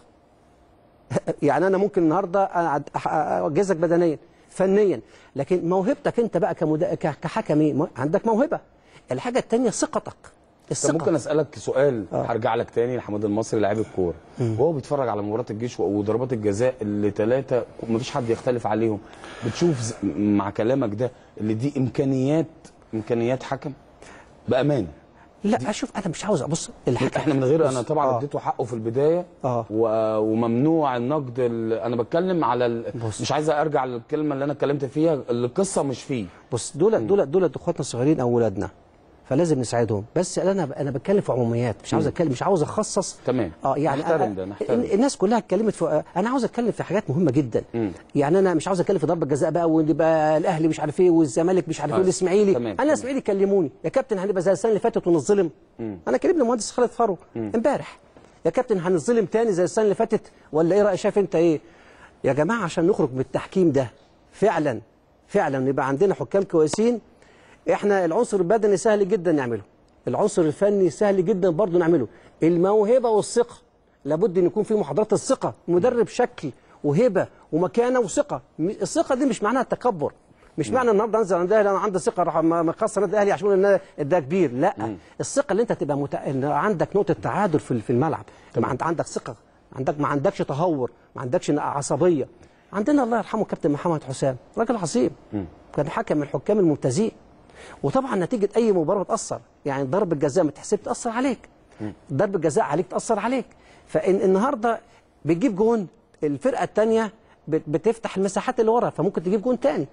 يعني انا ممكن النهارده أعد- أح- اجهزك بدنيا فنيا لكن موهبتك انت بقى كمدا... ك- كحكم ايه؟ عندك موهبه الحاجه الثانيه ثقتك طب الثقه ممكن اسالك سؤال آه. هرجع لك تاني لحماد المصري لاعب الكوره وهو بيتفرج على مباراه الجيش وضربات الجزاء اللي ثلاثه مفيش حد يختلف عليهم بتشوف ز- مع كلامك ده اللي دي امكانيات امكانيات حكم بامانه لا اشوف انا مش عاوز ابص الحكم احنا من غير بص، انا طبعا آه. اديته حقه في البدايه آه. و... وممنوع النقد ال... انا بتكلم على ال... بص. مش عايز ارجع للكلمه اللي انا اتكلمت فيها القصه مش فيه بص دول دول دول اخواتنا الصغيرين او ولادنا فلازم نساعدهم بس انا انا بتكلم في عموميات مش عاوز اتكلم مش عاوز اخصص تمام. اه يعني نحترم أنا- ده، نحترم. الناس كلها اتكلمت في انا عاوز اتكلم في حاجات مهمه جدا مم. يعني انا مش عاوز اتكلم في ضربه جزاء بقى ويبقى الاهلي مش عارف ايه والزمالك مش عارف ايه آه. والاسماعيلي تمام، انا تمام. الاسماعيلي كلموني يا كابتن هنبقى زي السنه اللي فاتت ونظلم انا كلمني المهندس خالد فرو امبارح يا كابتن هنظلم تاني زي السنه اللي فاتت ولا ايه رايك شايف انت ايه يا جماعه عشان نخرج من التحكيم ده فعلا فعلا يبقى عندنا حكام كويسين احنا العنصر البدني سهل جدا نعمله العنصر الفني سهل جدا برضه نعمله الموهبه والثقه لابد ان يكون في محاضرات الثقه مدرب شكل وهبه ومكانه وثقه م- الثقه دي مش معناها التكبر مش معنى النهارده انزل عند الاهلي انا عندي ثقه راح م- مكسر النادي الاهلي عشان أقول ان أنا ده كبير لا الثقه اللي انت تبقى مت... إن عندك نقطه تعادل في في الملعب ما عند... عندك ثقه عندك ما عندكش تهور ما عندكش عصبيه عندنا الله يرحمه كابتن محمد حسام راجل عظيم كان حكم من الحكام الممتازين وطبعا نتيجه اي مباراه بتاثر يعني ضربه جزاء ما تحسب تاثر عليك ضربه جزاء عليك تاثر عليك فان النهارده بتجيب جون الفرقه الثانيه بتفتح المساحات اللي ورا فممكن تجيب جون تاني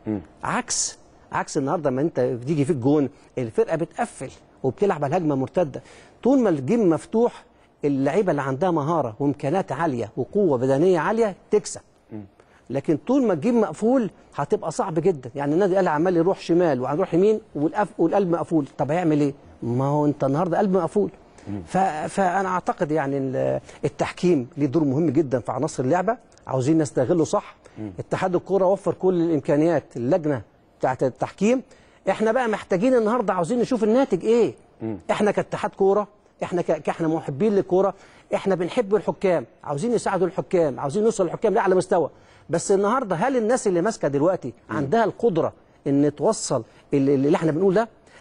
عكس عكس النهارده ما انت بتيجي فيك جون الفرقه بتقفل وبتلعب على الهجمه مرتده طول ما الجيم مفتوح اللعيبه اللي عندها مهاره وامكانيات عاليه وقوه بدنيه عاليه تكسب لكن طول ما الجيم مقفول هتبقى صعب جدا يعني النادي الاهلي عمال يروح شمال وهنروح يمين والقف والقلب مقفول طب هيعمل ايه ما هو انت النهارده قلب مقفول ف... فانا اعتقد يعني ال- التحكيم ليه دور مهم جدا في عناصر اللعبه عاوزين نستغله صح اتحاد الكوره وفر كل الامكانيات اللجنه بتاعت التحكيم احنا بقى محتاجين النهارده عاوزين نشوف الناتج ايه احنا كاتحاد كوره احنا ك... كاحنا محبين للكوره احنا بنحب الحكام عاوزين نساعدوا الحكام عاوزين نوصل للحكام لاعلى مستوى بس النهارده هل الناس اللي ماسكه دلوقتي عندها القدره ان توصل اللي, اللي احنا بنقول ده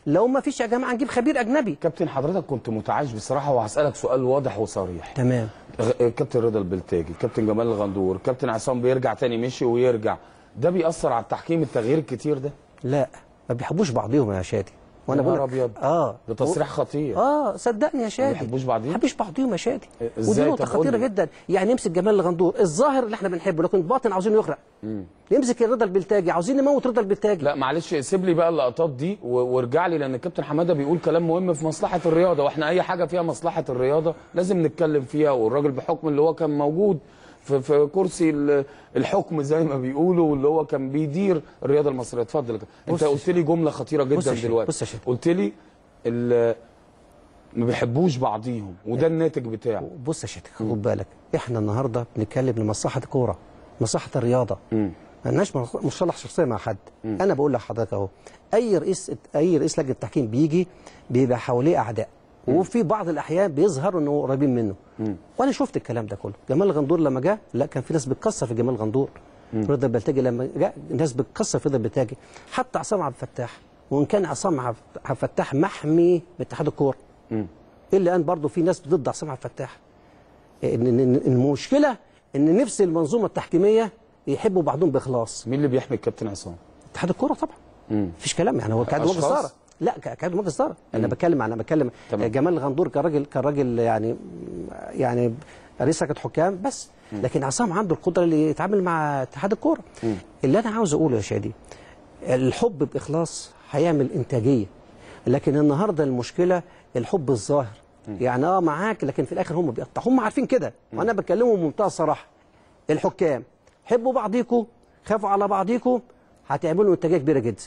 لو ما فيش يا جماعه نجيب خبير اجنبي كابتن حضرتك كنت متعايش بصراحه وهسالك سؤال واضح وصريح تمام غ- كابتن رضا البلتاجي كابتن جمال الغندور كابتن عصام بيرجع تاني مشي ويرجع ده بيأثر على التحكيم التغيير الكتير ده لا ما بيحبوش بعضيهم يا شادي وانا يا بقول نهار لك أبيض. اه ده تصريح خطير اه صدقني يا شادي بيحبوش بعضيهم؟ ما بيحبوش بعضيهم يا شادي إزاي؟ ودي نقطه طب قول خطيره لي. جدا يعني نمسك جمال الغندور الظاهر اللي احنا بنحبه لكن الباطن عاوزينه يغرق نمسك رضا البلتاجي عاوزين نموت رضا البلتاجي لا معلش سيب لي بقى اللقطات دي و- وارجع لي لان الكابتن حماده بيقول كلام مهم في مصلحه الرياضه واحنا اي حاجه فيها مصلحه الرياضه لازم نتكلم فيها والراجل بحكم اللي هو كان موجود في, في كرسي ال- الحكم زي ما بيقولوا واللي هو كان بيدير الرياضه المصريه اتفضل يا كابتن. انت بص يا قلت لي جمله خطيره بص يا جدا شيخ، دلوقتي بص يا شيخ. قلت لي ال- ما بيحبوش بعضيهم وده الناتج بتاعه بص يا شادي خد بالك احنا النهارده بنتكلم لمصلحه الكوره مصلحه الرياضه مم. ما لناش مصطلح شخصيه مع حد انا بقول لحضرتك اهو اي رئيس اي رئيس لجنه تحكيم بيجي بيبقى حواليه اعداء وفي بعض الاحيان بيظهروا انه قريبين منه وانا شفت الكلام ده كله جمال غندور لما جه لا كان في ناس بتكسر في جمال غندور رضا البلتاجي لما جاء ناس بتكسر في رضا البلتاجي حتى عصام عبد الفتاح وان كان عصام عبد الفتاح محمي باتحاد الكوره الا ان برضه في ناس ضد عصام عبد الفتاح إن- إن- إن المشكله ان نفس المنظومه التحكيميه يحبوا بعضهم باخلاص مين اللي بيحمي الكابتن عصام اتحاد الكوره طبعا مفيش كلام يعني هو كان مجلس أشخاص؟ اداره لا ك- كان مجلس اداره انا بتكلم انا بتكلم تمام. جمال الغندور كان راجل كان راجل يعني يعني رئيس لجنه حكام بس لكن عصام عنده القدره اللي يتعامل مع اتحاد الكوره اللي انا عاوز اقوله يا شادي الحب باخلاص هيعمل انتاجيه لكن النهارده المشكله الحب الظاهر يعني اه معاك لكن في الاخر هم بيقطعوا هم عارفين كده وانا بكلمهم بمنتهى الصراحه الحكام حبوا بعضيكم خافوا على بعضيكم هتعملوا انتاجيه كبيره جدا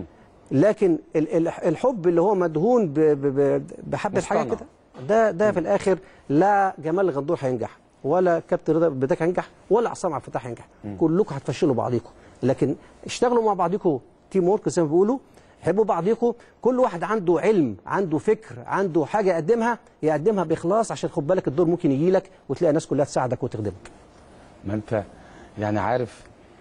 لكن ال- ال- الحب اللي هو مدهون ب- ب- ب- بحبه حاجه مصطنع. كده ده ده في الاخر لا جمال الغندور هينجح ولا كابتن رضا بدك هينجح ولا عصام عبد الفتاح هينجح كلكم هتفشلوا بعضيكم لكن اشتغلوا مع بعضيكم تيم ورك زي ما بيقولوا حبوا بعضيكم كل واحد عنده علم عنده فكر عنده حاجه يقدمها يقدمها باخلاص عشان خد بالك الدور ممكن يجي لك وتلاقي الناس كلها تساعدك وتخدمك ما انت يعني عارف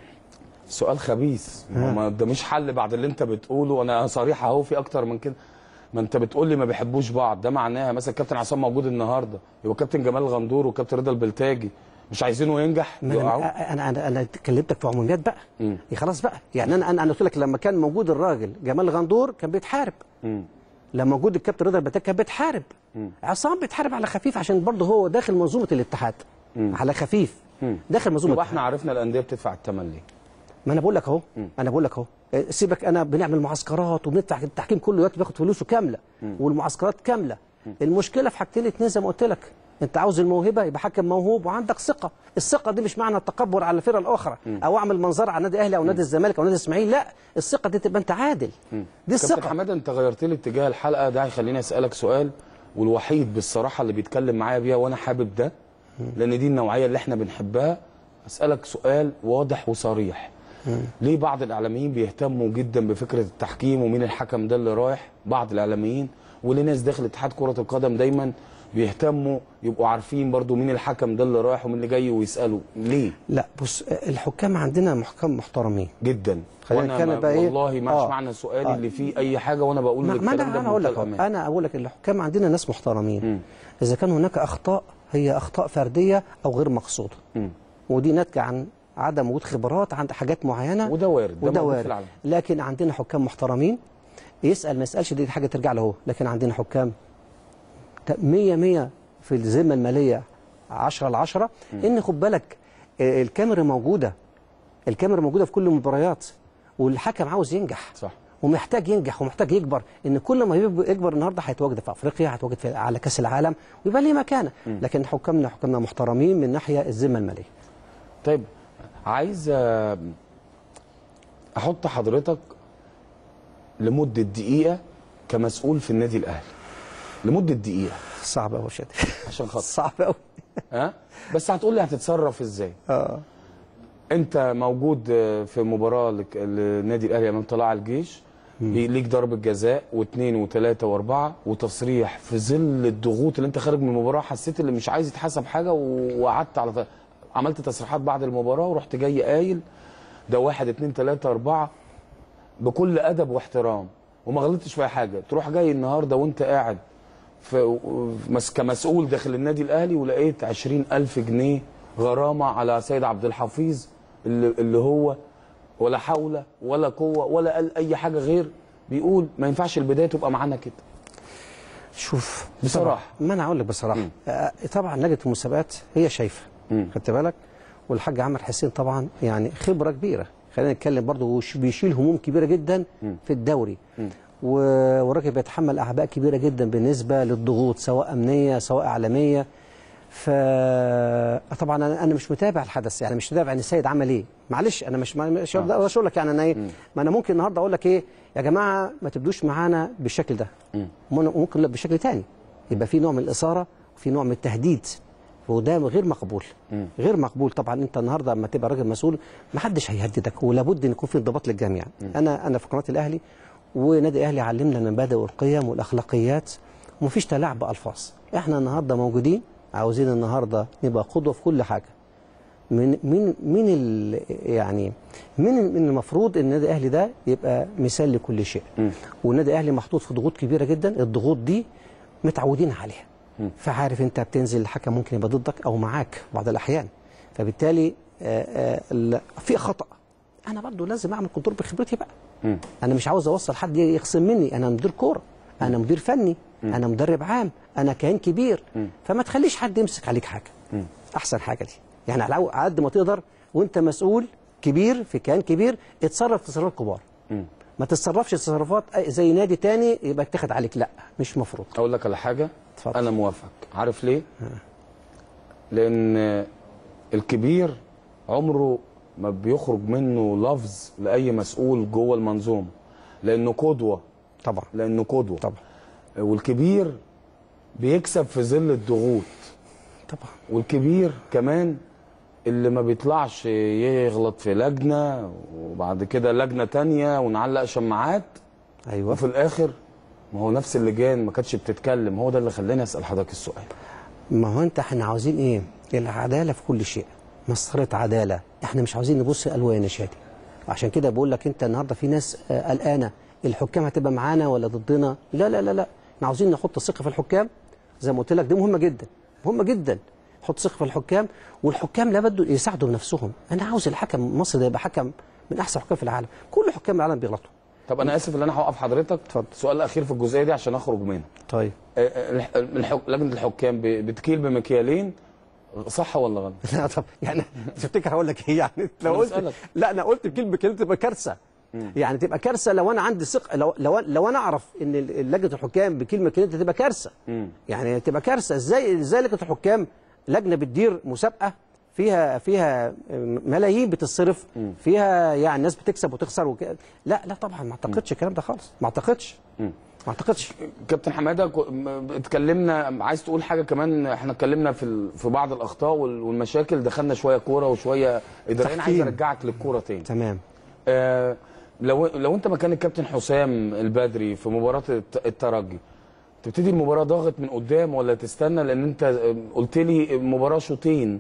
سؤال خبيث ما ما قداميش حل بعد اللي انت بتقوله انا صريح اهو في اكتر من كده ما انت بتقول لي ما بيحبوش بعض ده معناها مثلا كابتن عصام موجود النهارده يبقى كابتن جمال غندور وكابتن رضا البلتاجي مش عايزينه ينجح ما يقعوا انا انا انا, أنا كلمتك في عموميات بقى مم. إيه خلاص بقى يعني انا انا أنا قلت لك لما كان موجود الراجل جمال غندور كان بيتحارب مم. لما موجود الكابتن رضا البتاك كان بيتحارب عصام بيتحارب على خفيف عشان برضه هو داخل منظومه الاتحاد على خفيف مم. داخل منظومه يبقى الاتحاد. احنا عرفنا الانديه بتدفع الثمن ليه ما انا بقول لك اهو انا بقول لك اهو إيه، سيبك انا بنعمل معسكرات وبندفع التحكيم كله دلوقتي بياخد فلوسه كامله والمعسكرات كامله المشكله في حاجتين اتنين زي ما قلت لك انت عاوز الموهبه يبقى حكم موهوب وعندك ثقه الثقه دي مش معنى التكبر على الفرقه الاخرى او اعمل منظر على النادي الاهلي او نادي الزمالك او نادي الاسماعيلي لا الثقه دي تبقى انت عادل دي كابتن الثقه حماده انت غيرت لي اتجاه الحلقه ده هيخليني اسالك سؤال والوحيد بالصراحه اللي بيتكلم معايا بيها وانا حابب ده لان دي النوعيه اللي احنا بنحبها اسالك سؤال واضح وصريح ليه بعض الاعلاميين بيهتموا جدا بفكره التحكيم ومين الحكم ده اللي رايح بعض الاعلاميين وليه ناس داخل اتحاد كره القدم دايما بيهتموا يبقوا عارفين برضو مين الحكم ده اللي رايح ومين اللي جاي ويسالوا ليه لا بص الحكام عندنا حكام محترمين جدا خلينا وانا نتكلم ما بقى إيه؟ والله ما آه. معنى سؤالي آه. اللي فيه اي حاجه وانا بقول ما, لك ما الكلام ده انا انا اقول لك بمنتهى أهو. الأمان. انا اقول لك الحكام عندنا ناس محترمين مم. اذا كان هناك اخطاء هي اخطاء فرديه او غير مقصوده مم. ودي ناتجه عن عدم وجود خبرات عند حاجات معينه وده وارد ده وده موجود في وارد العالم لكن عندنا حكام محترمين يسال ما يسالش دي حاجه ترجع له هو لكن عندنا حكام 100 100 في الذمه الماليه 10 ل 10 ان خد بالك آه، الكاميرا موجوده الكاميرا موجوده في كل المباريات والحكم عاوز ينجح صح ومحتاج ينجح ومحتاج يكبر ان كل ما يب- يكبر النهارده هيتواجد في افريقيا هيتواجد في على كاس العالم ويبقى ليه مكانه لكن حكامنا حكامنا محترمين من ناحيه الذمه الماليه طيب عايز آه، احط حضرتك لمده دقيقه كمسؤول في النادي الاهلي لمده دقيقه صعب قوي شادي عشان خاطر صعب قوي ها بس هتقول لي هتتصرف ازاي اه انت موجود آه، في مباراه لك- للنادي الاهلي امام طلائع الجيش ليك ضربه جزاء واثنين وثلاثه واربعه وتصريح في ظل الضغوط اللي انت خارج من المباراه حسيت اللي مش عايز يتحسب حاجه و- وقعدت على ط- عملت تصريحات بعد المباراه ورحت جاي قايل ده واحد اتنين تلاته اربعه بكل ادب واحترام وما غلطتش في اي حاجه تروح جاي النهارده وانت قاعد في مس- كمسؤول داخل النادي الاهلي ولقيت 20000 جنيه غرامه على سيد عبد الحفيظ اللي, اللي هو ولا حول ولا قوه ولا قال اي حاجه غير بيقول ما ينفعش البدايه تبقى معانا كده شوف بصراحة. ما انا اقول لك بصراحه مم. آه، طبعا لجنه المسابقات هي شايفه مم. خدت بالك والحاج عمر حسين طبعا يعني خبره كبيره خلينا نتكلم برضه وش- بيشيل هموم كبيره جدا في الدوري و- والراجل بيتحمل اعباء كبيره جدا بالنسبه للضغوط سواء امنيه سواء اعلاميه فطبعا انا انا مش متابع الحدث يعني مش متابع ان السيد عمل ايه معلش انا مش ما- مش مش اقول لك يعني انا ايه ما انا ممكن النهارده اقول لك ايه يا جماعه ما تبدوش معانا بالشكل ده ممكن ممكن لا بشكل تاني يبقى في نوع من الاثاره وفي نوع من التهديد وده غير مقبول غير مقبول طبعا انت النهارده لما تبقى راجل مسؤول ما حدش هيهددك ولابد ان يكون في انضباط للجميع انا انا في قناه الاهلي ونادي الاهلي علمنا المبادئ والقيم والاخلاقيات ومفيش تلاعب بالفاظ احنا النهارده موجودين عاوزين النهارده نبقى قدوه في كل حاجه من مين مين ال يعني مين من المفروض ان النادي الاهلي ده يبقى مثال لكل شيء والنادي الاهلي محطوط في ضغوط كبيره جدا الضغوط دي متعودين عليها فعارف انت بتنزل الحكم ممكن يبقى ضدك او معاك بعض الاحيان فبالتالي آه، آه، ال- في خطا انا برضو لازم اعمل كنترول بخبرتي بقى انا مش عاوز اوصل حد يخصم مني انا مدير كوره انا مدير فني انا مدرب عام انا كيان كبير فما تخليش حد يمسك عليك حاجه احسن حاجه دي يعني على على قد ما تقدر وانت مسؤول كبير في كيان كبير اتصرف تصرفات كبار ما تتصرفش تصرفات أي- زي نادي تاني يبقى اتخذ عليك لا مش مفروض اقول لك على حاجه اتفضل. انا موافق عارف ليه لان الكبير عمره ما بيخرج منه لفظ لاي مسؤول جوه المنظومه لانه قدوه طبعا لانه قدوه طبعا والكبير بيكسب في ظل الضغوط طبعا والكبير كمان اللي ما بيطلعش يغلط في لجنه وبعد كده لجنه تانية ونعلق شماعات ايوه وفي الاخر ما هو نفس اللجان ما كانتش بتتكلم هو ده اللي خلاني اسال حضرتك السؤال ما هو انت احنا عاوزين ايه العداله في كل شيء مسطره عداله احنا مش عاوزين نبص الوان يا شادي عشان كده بقول لك انت النهارده في ناس آه، قلقانه الحكام هتبقى معانا ولا ضدنا لا لا لا لا احنا عاوزين نحط الثقه في الحكام زي ما قلت لك دي مهمه جدا مهمه جدا حط ثقه في الحكام والحكام لابد يساعدوا بنفسهم انا عاوز الحكم مصر ده يبقى حكم من احسن حكام في العالم كل حكام العالم بيغلطوا طب انا اسف ان انا هوقف حضرتك اتفضل. سؤال اخير في الجزئيه دي عشان اخرج منها طيب آه، آه، الح- الحك... لجنه الحكام ب- بتكيل بمكيالين صح ولا غلط لا طب يعني تفتكر هقول لك ايه يعني لو أنا قلت بسألك. لا انا قلت بكلمه كلمه تبقى كارثه يعني تبقى كارثه لو انا عندي ثقه لو لو لو انا اعرف ان ال- لجنه الحكام بكلمه كلمه تبقى كارثه يعني تبقى كارثه ازاي ازاي لجنه الحكام لجنه بتدير مسابقه فيها فيها ملايين بتصرف فيها يعني الناس بتكسب وتخسر وك... لا لا طبعا ما اعتقدش الكلام ده خالص ما اعتقدش ما اعتقدش كابتن حماده كو- م- اتكلمنا عايز تقول حاجه كمان احنا اتكلمنا في ال... في بعض الاخطاء وال- والمشاكل دخلنا شويه كوره وشويه اداريا عايز تحكيم. ارجعك للكوره تاني تمام آه لو لو انت مكان الكابتن حسام البدري في مباراه الت- الترجي تبتدي المباراه ضاغط من قدام ولا تستنى لان انت آه، قلت لي مباراه شوطين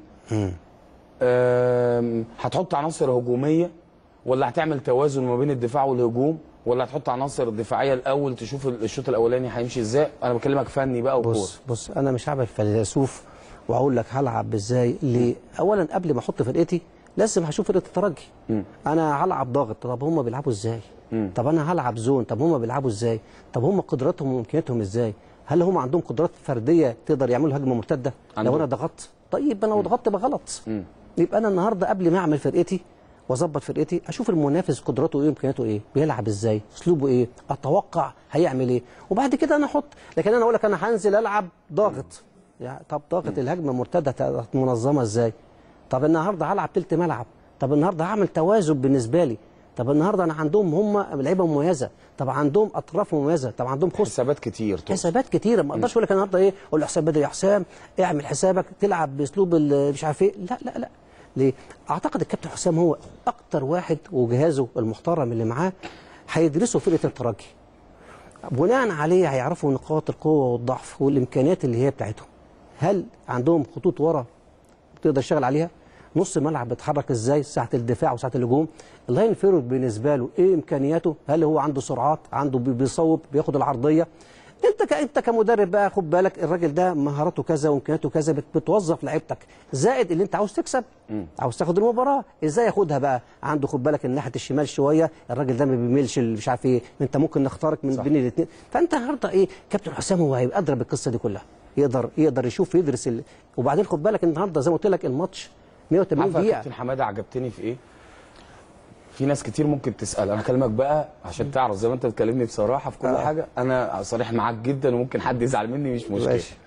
آم، هتحط عناصر هجوميه ولا هتعمل توازن ما بين الدفاع والهجوم ولا هتحط عناصر دفاعيه الاول تشوف الشوط الاولاني هيمشي ازاي انا بكلمك فني بقى وكوره بص بص انا مش هعمل فيلسوف واقول لك هلعب ازاي ليه اولا قبل ما احط فرقتي لازم هشوف فرقه الترجي انا هلعب ضاغط طب هم بيلعبوا ازاي طب انا هلعب زون طب هم بيلعبوا ازاي طب هم قدراتهم وامكانياتهم ازاي هل هم عندهم قدرات فرديه تقدر يعملوا هجمه مرتده عندهم. لو انا ضغطت طيب انا لو ضغطت يبقى غلط يبقى انا النهارده قبل ما اعمل فرقتي واظبط فرقتي اشوف المنافس قدراته ايه وامكانياته ايه بيلعب ازاي اسلوبه ايه اتوقع هيعمل ايه وبعد كده انا احط لكن انا اقول لك انا هنزل العب ضاغط يعني طب ضاغط الهجمه مرتده هت- منظمه ازاي طب النهارده هلعب تلت ملعب طب النهارده هعمل توازن بالنسبه لي طب النهارده انا عندهم هم لعيبه مميزه طب عندهم اطراف مميزه طب عندهم خص حسابات كتير طبعا. حسابات كتيره ما اقدرش اقول لك النهارده ايه اقول له حسام بدري يا حسام اعمل حسابك تلعب باسلوب ال- مش عارف ايه لا لا لا ليه؟ اعتقد الكابتن حسام هو اكتر واحد وجهازه المحترم اللي معاه هيدرسوا فرقه الترجي بناء عليه هيعرفوا نقاط القوه والضعف والامكانيات اللي هي بتاعتهم هل عندهم خطوط ورا تقدر تشتغل عليها نص الملعب بيتحرك ازاي ساعه الدفاع وساعه الهجوم اللاين فيرود بالنسبه له ايه امكانياته هل هو عنده سرعات عنده بي- بيصوب بياخد العرضيه انت ك... انت كمدرب بقى خد بالك الراجل ده مهاراته كذا وامكانياته كذا بت... بتوظف لعيبتك زائد اللي انت عاوز تكسب عاوز تاخد المباراه ازاي ياخدها بقى عنده خد بالك الناحيه الشمال شويه الراجل ده ما بيميلش ال- مش عارف ايه انت ممكن نخترق من بين الاثنين فانت النهارده ايه كابتن حسام هو هيبقى ادرى بالقصه دي كلها يقدر يقدر يشوف يدرس ال... وبعدين خد بالك النهارده زي ما قلت لك الماتش 180 عارفه يا دقيقه كابتن حماده عجبتني في ايه؟ في ناس كتير ممكن تسال انا هكلمك بقى عشان تعرف زي ما انت بتكلمني بصراحه في كل آه. حاجه انا صريح معاك جدا وممكن حد يزعل مني مش مشكله ماشي.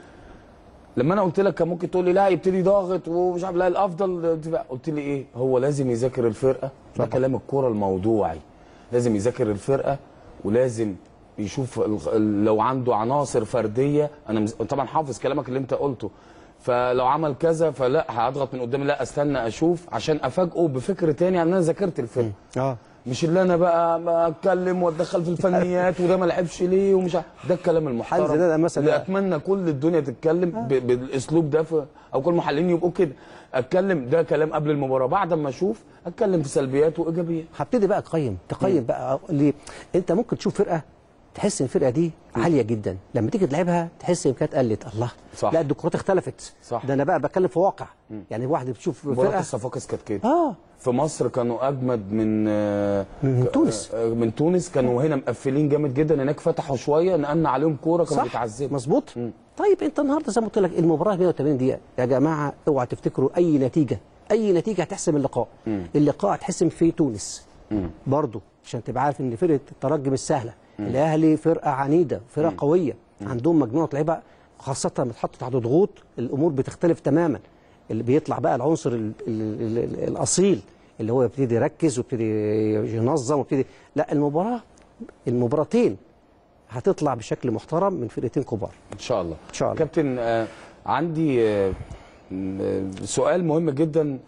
لما انا قلت لك كان ممكن تقول لي لا يبتدي ضاغط ومش عارف لا الافضل دفاع. قلت لي ايه هو لازم يذاكر الفرقه ده كلام الكوره الموضوعي لازم يذاكر الفرقه ولازم يشوف ال- ال- لو عنده عناصر فرديه انا مز- طبعا حافظ كلامك اللي انت قلته فلو عمل كذا فلا هضغط من قدام لا استنى اشوف عشان افاجئه بفكر تاني عن انا ذاكرت الفرقه اه مش اللي انا بقى ما اتكلم واتدخل في الفنيات وده ما لعبش ليه ومش عارف ده الكلام المحترم حمزة ده مثلا- اللي اتمنى كل الدنيا تتكلم ب- بالاسلوب ده في او كل المحللين يبقوا كده اتكلم ده كلام قبل المباراه بعد ما اشوف اتكلم في سلبيات وايجابيات هبتدي بقى تقيم تقيم بقى ليه انت ممكن تشوف فرقه تحس ان الفرقه دي عاليه جدا لما تيجي تلعبها تحس ان كانت قلت الله صح. لا الديكورات اختلفت صح. ده انا بقى بتكلم في واقع يعني واحد بتشوف مباراه فرقه الصفاقس كانت كده اه في مصر كانوا اجمد من آه، من ك- تونس. آه، من تونس كانوا هنا مقفلين جامد جدا هناك فتحوا شويه نقلنا عليهم كوره كانوا صح بيتعذبوا مظبوط طيب انت النهارده زي ما قلت لك المباراه 180 دقيقه يا جماعه اوعى تفتكروا اي نتيجه اي نتيجه هتحسم اللقاء اللقاء هتحسم في تونس برضو عشان تبقى عارف ان فرقه الترجي مش سهله الاهلي فرقه عنيده فرقه قويه عندهم مجموعه لعيبه خاصه لما تحط تحت ضغوط الامور بتختلف تماما اللي بيطلع بقى العنصر ال ال ال ال الاصيل اللي هو يبتدي يركز ويبتدي ينظم ويبتدي لا المباراه المباراتين هتطلع بشكل محترم من فرقتين كبار ان شاء الله إن شاء الله. كابتن آه عندي آه م- سؤال مهم جدا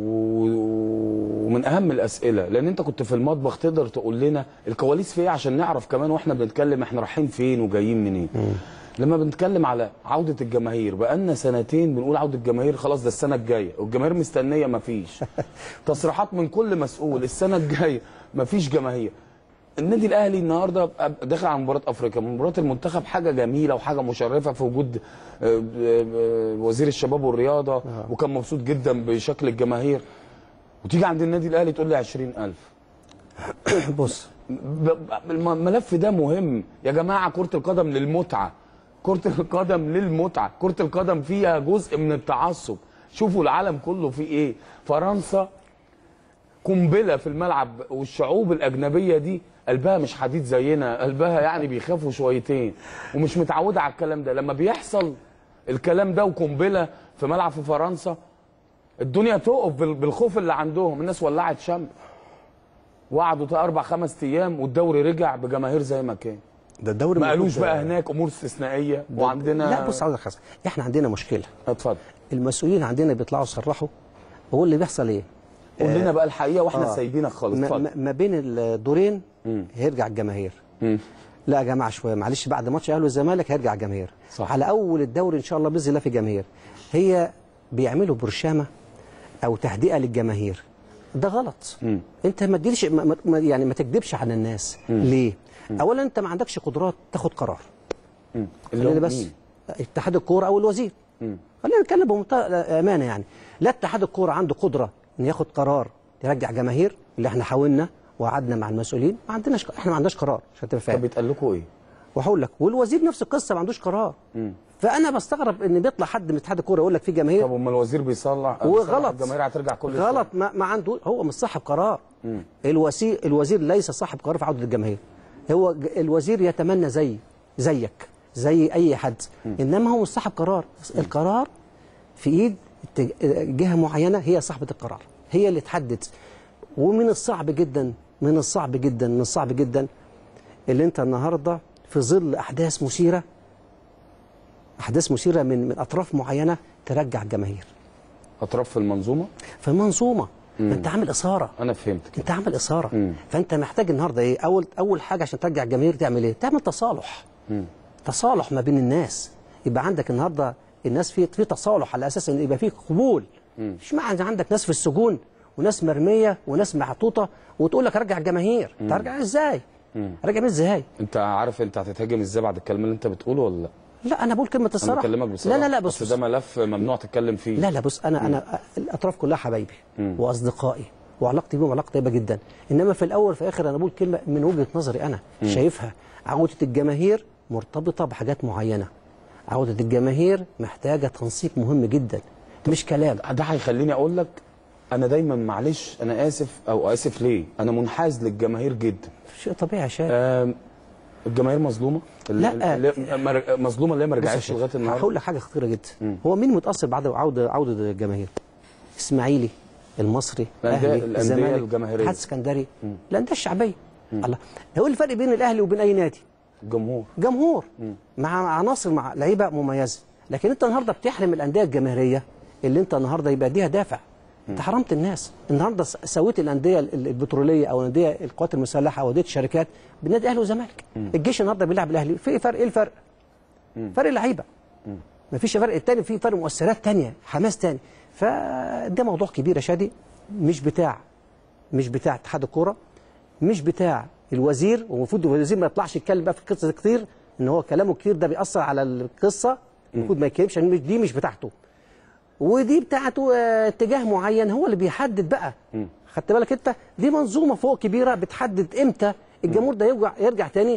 و- ومن اهم الاسئله لان انت كنت في المطبخ تقدر تقول لنا الكواليس في ايه عشان نعرف كمان واحنا بنتكلم احنا رايحين فين وجايين منين لما بنتكلم على عوده الجماهير بقالنا سنتين بنقول عوده الجماهير خلاص ده السنه الجايه والجماهير مستنيه مفيش تصريحات من كل مسؤول السنه الجايه مفيش جماهير النادي الاهلي النهارده داخل على مباراه افريقيا مباراه المنتخب حاجه جميله وحاجه مشرفه في وجود آه، آه، وزير الشباب والرياضه وكان مبسوط جدا بشكل الجماهير وتيجي عند النادي الاهلي تقول لي 20000 بص ب- ب- الملف ده مهم يا جماعه كره القدم للمتعه كره القدم للمتعه كره القدم فيها جزء من التعصب شوفوا العالم كله فيه ايه فرنسا قنبله في الملعب والشعوب الاجنبيه دي قلبها مش حديد زينا قلبها يعني بيخافوا شويتين ومش متعوده على الكلام ده لما بيحصل الكلام ده وقنبله في ملعب في فرنسا الدنيا تقف بال- بالخوف اللي عندهم الناس ولعت شمع وقعدوا تا- اربع خمس ايام والدوري رجع بجماهير زي ما كان ده الدوري ما قالوش المفروض- بقى هناك امور استثنائيه وعندنا لا بص عاوز حاجه احنا عندنا مشكله اتفضل المسؤولين عندنا بيطلعوا يصرحوا هو اللي بيحصل ايه قول لنا بقى الحقيقه واحنا آه. سايبينك خالص ما, اتفضل ما- ما بين الدورين هيرجع الجماهير مم. لا يا جماعه شويه معلش بعد ماتش الاهلي والزمالك هيرجع الجماهير صح. على اول الدوري ان شاء الله باذن الله في جماهير هي بيعملوا برشامه او تهدئه للجماهير ده غلط مم. انت ما تديرش ما ما- يعني ما تكذبش على الناس ليه اولا انت ما عندكش قدرات تاخد قرار مم. اللي خلينا هو بس مين؟ اتحاد الكوره او الوزير مم. خلينا نتكلم بمنتهى الامانه يعني لا اتحاد الكوره عنده قدره ان ياخد قرار يرجع جماهير اللي احنا حاولنا وقعدنا مع المسؤولين ما عندناش احنا ما عندناش قرار عشان تبقى طب فاهم بيتقال لكم ايه؟ وهقول لك والوزير نفس القصه ما عندوش قرار فانا بستغرب ان بيطلع حد من اتحاد الكوره يقول لك في جماهير طب اما الوزير بيصلح وغلط الجماهير هترجع كل غلط ما, ما عنده هو مش صاحب قرار الوزير الوزير ليس صاحب قرار في عوده الجماهير هو ج- الوزير يتمنى زي زيك زي اي حد انما هو مش صاحب قرار القرار في ايد الت- جهه معينه هي صاحبه القرار هي اللي تحدد ومن الصعب جدا من الصعب جدا من الصعب جدا اللي انت النهارده في ظل احداث مثيره احداث مثيره من من اطراف معينه ترجع الجماهير اطراف في المنظومه في منظومه ما انت عامل اثاره انا فهمت كده انت عامل اثاره مم. فانت محتاج النهارده ايه اول اول حاجه عشان ترجع الجماهير تعمل ايه تعمل تصالح تصالح ما بين الناس يبقى عندك النهارده الناس في في تصالح على اساس ان يبقى في قبول مش معنى عندك ناس في السجون وناس مرميه وناس محطوطه وتقول لك رجع الجماهير انت هرجع ازاي رجع مين ازاي انت عارف انت هتتهاجم ازاي بعد الكلام اللي انت بتقوله ولا لا؟ لا انا بقول كلمه انا الصراحه بكلمك بصراحه لا لا لا بص, بس ده ملف ممنوع تتكلم فيه لا لا بص انا انا الاطراف كلها حبايبي واصدقائي وعلاقتي بيهم علاقه طيبه جدا انما في الاول في الاخر انا بقول كلمه من وجهه نظري انا شايفها عوده الجماهير مرتبطه بحاجات معينه عوده الجماهير محتاجه تنسيق مهم جدا مش كلام ده هيخليني اقول لك انا دايما معلش انا اسف او اسف ليه انا منحاز للجماهير جدا شيء طبيعي يا شاب آم، الجماهير مظلومه لا. اللي- مر- مظلومه اللي هي ما رجعتش لغايه النهارده هقول لك حاجه خطيره جدا هو مين متاثر بعد عوده عوده الجماهير اسماعيلي المصري الأندية- اهلي الأندية الزمالك الجماهيرية. الاتحاد السكندري الانديه الشعبيه الله هو الفرق بين الاهلي وبين اي نادي الجمهور جمهور مع عناصر مع لعيبه مميزه لكن انت النهارده بتحرم الانديه الجماهيريه اللي انت النهارده يبقى ديها دافع انت حرمت الناس النهارده س- سويت الانديه ال- البتروليه او الانديه القوات المسلحه او انديه الشركات بالنادي الاهلي والزمالك الجيش النهارده بيلعب الاهلي في فرق ايه الفرق فرق لعيبه مفيش فرق التاني في فرق مؤثرات تانية حماس تاني فده موضوع كبير يا شادي مش بتاع مش بتاع اتحاد الكوره مش بتاع الوزير والمفروض الوزير ما يطلعش يتكلم بقى في القصه دي كتير ان هو كلامه كتير ده بيأثر على القصه المفروض ما يتكلمش عشان مش- دي مش بتاعته ودي بتاعته آه، اتجاه معين هو اللي بيحدد بقى خدت بالك انت دي منظومه فوق كبيره بتحدد امتى الجمهور ده يرجع يرجع تاني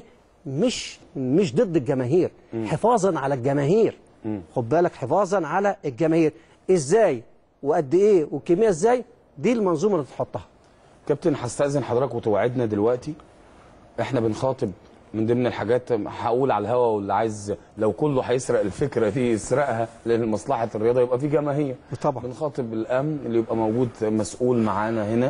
مش مش ضد الجماهير حفاظا على الجماهير خد بالك حفاظا على الجماهير ازاي وقد ايه والكميه ازاي دي المنظومه اللي تحطها كابتن هستأذن حضرتك وتوعدنا دلوقتي احنا بنخاطب من ضمن الحاجات هقول على الهوا واللي عايز لو كله هيسرق الفكره دي يسرقها لان مصلحه الرياضه يبقى في جماهير طبعا. بنخاطب الامن اللي يبقى موجود مسؤول معانا هنا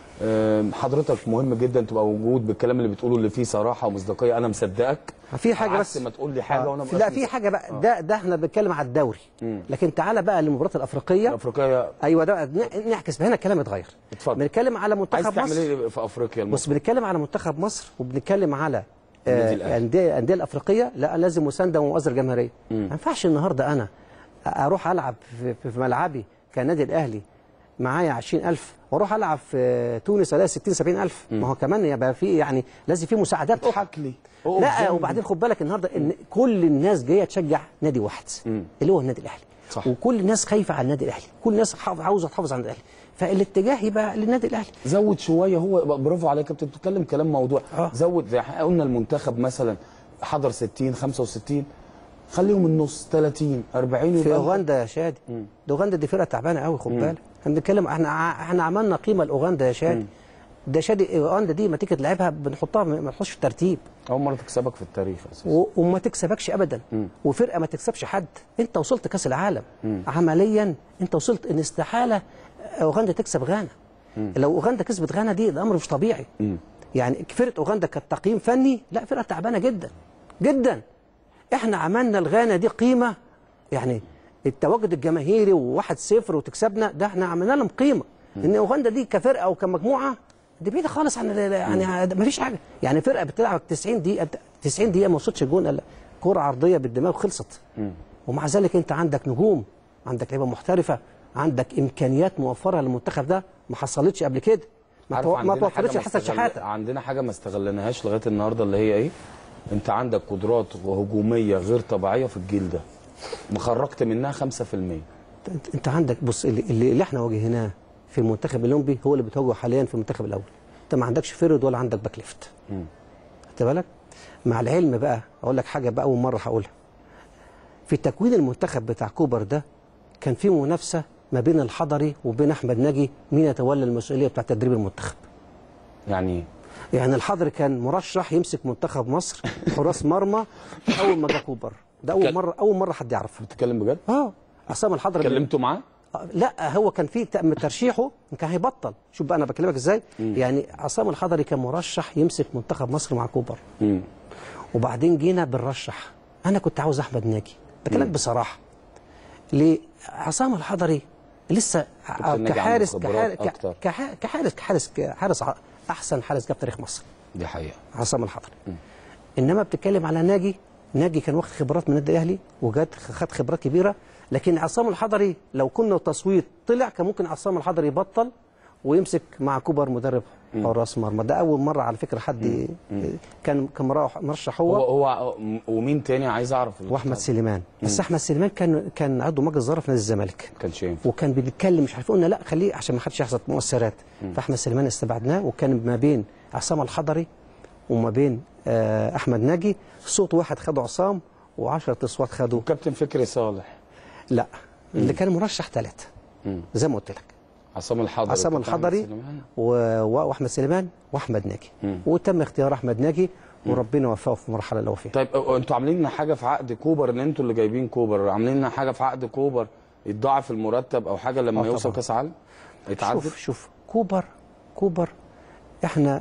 أم، حضرتك مهم جدا تبقى موجود بالكلام اللي بتقوله اللي فيه صراحه ومصداقيه انا مصدقك في حاجه عكس بس ما تقول لي حاجه وانا آه، مبقاش لا في مصدق. حاجه بقى ده ده احنا بنتكلم على الدوري لكن تعالى بقى للمباريات الافريقيه الافريقيه ايوه ده ن- نعكس هنا الكلام اتغير اتفضل. بنتكلم على عايز منتخب تعمل مصر ايه في افريقيا بص المصري؟ بنتكلم على منتخب مصر وبنتكلم على النادي آه، الأهلي. الانديه الانديه الافريقيه لا لازم مسانده ومؤازره جماهيريه ما ينفعش النهارده انا اروح العب في, في في ملعبي كنادي الاهلي معايا 20000 واروح العب في تونس الاقي 60 70000 ما هو كمان يبقى في يعني لازم في مساعدات اخرى اضحك لي اقف لا جنبي. وبعدين خد بالك النهارده ان كل الناس جايه تشجع نادي واحد اللي هو النادي الاهلي صح. وكل الناس خايفه على النادي الاهلي كل الناس حاف- عاوزه تحافظ على النادي الاهلي فالاتجاه يبقى للنادي الاهلي زود شويه هو يبقى برافو عليك يا كابتن بتتكلم كلام موضوع آه. زود زي احنا قلنا المنتخب مثلا حضر 60 65 خليهم النص 30 40 في يبقى اوغندا يا شادي ده اوغندا دي فرقه تعبانه قوي خد بالك احنا بنتكلم احنا ع- احنا عملنا قيمه لاوغندا يا شادي ده شادي اوغندا دي ما تيجي تلعبها بنحطها ما ما تحطش في الترتيب اول مره تكسبك في التاريخ اساسا و- وما تكسبكش ابدا وفرقه ما تكسبش حد انت وصلت كاس العالم عمليا انت وصلت ان استحاله اوغندا تكسب غانا لو اوغندا كسبت غانا دي ده امر مش طبيعي يعني فرقه اوغندا كانت تقييم فني لا فرقه تعبانه جدا جدا احنا عملنا الغانا دي قيمه يعني التواجد الجماهيري وواحد صفر وتكسبنا ده احنا عملنا لهم قيمه ان اوغندا دي كفرقه او كمجموعه دي بعيده خالص عن ال- يعني ما فيش حاجه يعني فرقه بتلعب 90 دقيقه 90 دقيقه ما وصلتش الجون الا كره عرضيه بالدماغ خلصت ومع ذلك انت عندك نجوم عندك لعيبه محترفه عندك امكانيات موفره للمنتخب ده ما حصلتش قبل كده ما, عارف تو... ما عندنا حاجة توفرتش لحسن استغل- شحاته عندنا حاجه ما استغلناهاش لغايه النهارده اللي هي ايه انت عندك قدرات هجوميه غير طبيعيه في الجيل ده مخرجت منها 5% انت, انت عندك بص اللي, اللي اللي احنا واجهناه في المنتخب الاولمبي هو اللي بتواجهه حاليا في المنتخب الاول انت ما عندكش فرد ولا عندك باك ليفت خدت بالك مع العلم بقى اقول لك حاجه بقى اول مره هقولها في تكوين المنتخب بتاع كوبر ده كان في منافسه ما بين الحضري وبين احمد ناجي مين يتولى المسؤوليه بتاع تدريب المنتخب يعني ايه يعني الحضري كان مرشح يمسك منتخب مصر حراس مرمى اول ما جه كوبر ده اول كان- مره اول مره حد يعرفها بتتكلم بجد اه عصام الحضري اتكلمتوا معاه لا هو كان في تم ترشيحه كان هيبطل شوف بقى انا بكلمك ازاي يعني عصام الحضري كان مرشح يمسك منتخب مصر مع كوبر مم. وبعدين جينا بنرشح انا كنت عاوز احمد ناجي بكلمك بصراحه ليه عصام الحضري لسه كابتن ناجي كحارس عنده خبرات كحارس أكتر. كحارس كحارس كحارس, كحارس ع- احسن حارس جه في تاريخ مصر دي حقيقه عصام الحضري انما بتتكلم على ناجي ناجي كان واخد خبرات من النادي الاهلي وجات خد خبرات كبيره لكن عصام الحضري لو كنا تصويت طلع كان ممكن عصام الحضري يبطل ويمسك مع كوبر مدرب حراس مرمى ده اول مره على فكره حد كان كان مراح- مرشح هو هو هو ومين تاني عايز اعرف واحمد سليمان بس احمد سليمان كان كان عضو مجلس اداره في نادي الزمالك كانش ينفع وكان بيتكلم مش عارف قلنا لا خليه عشان ما حدش يحصل مؤثرات فاحمد سليمان استبعدناه وكان ما بين عصام الحضري وما بين آه، احمد ناجي صوت واحد خده عصام و10 اصوات خدوا وكابتن فكري صالح لا اللي كان مرشح ثلاثه مم. زي ما قلت لك عصام الحضري عصام كابتن أحمد الحضري سليمان. و- و- واحمد سليمان واحمد ناجي وتم اختيار احمد ناجي وربنا وفقه في المرحله اللي هو فيها طيب أه، انتوا عاملين لنا حاجه في عقد كوبر ان انتوا اللي جايبين كوبر عاملين لنا حاجه في عقد كوبر يتضاعف المرتب او حاجه لما آه يوصل طبعاً. كاس عالم يتعدل شوف شوف كوبر كوبر احنا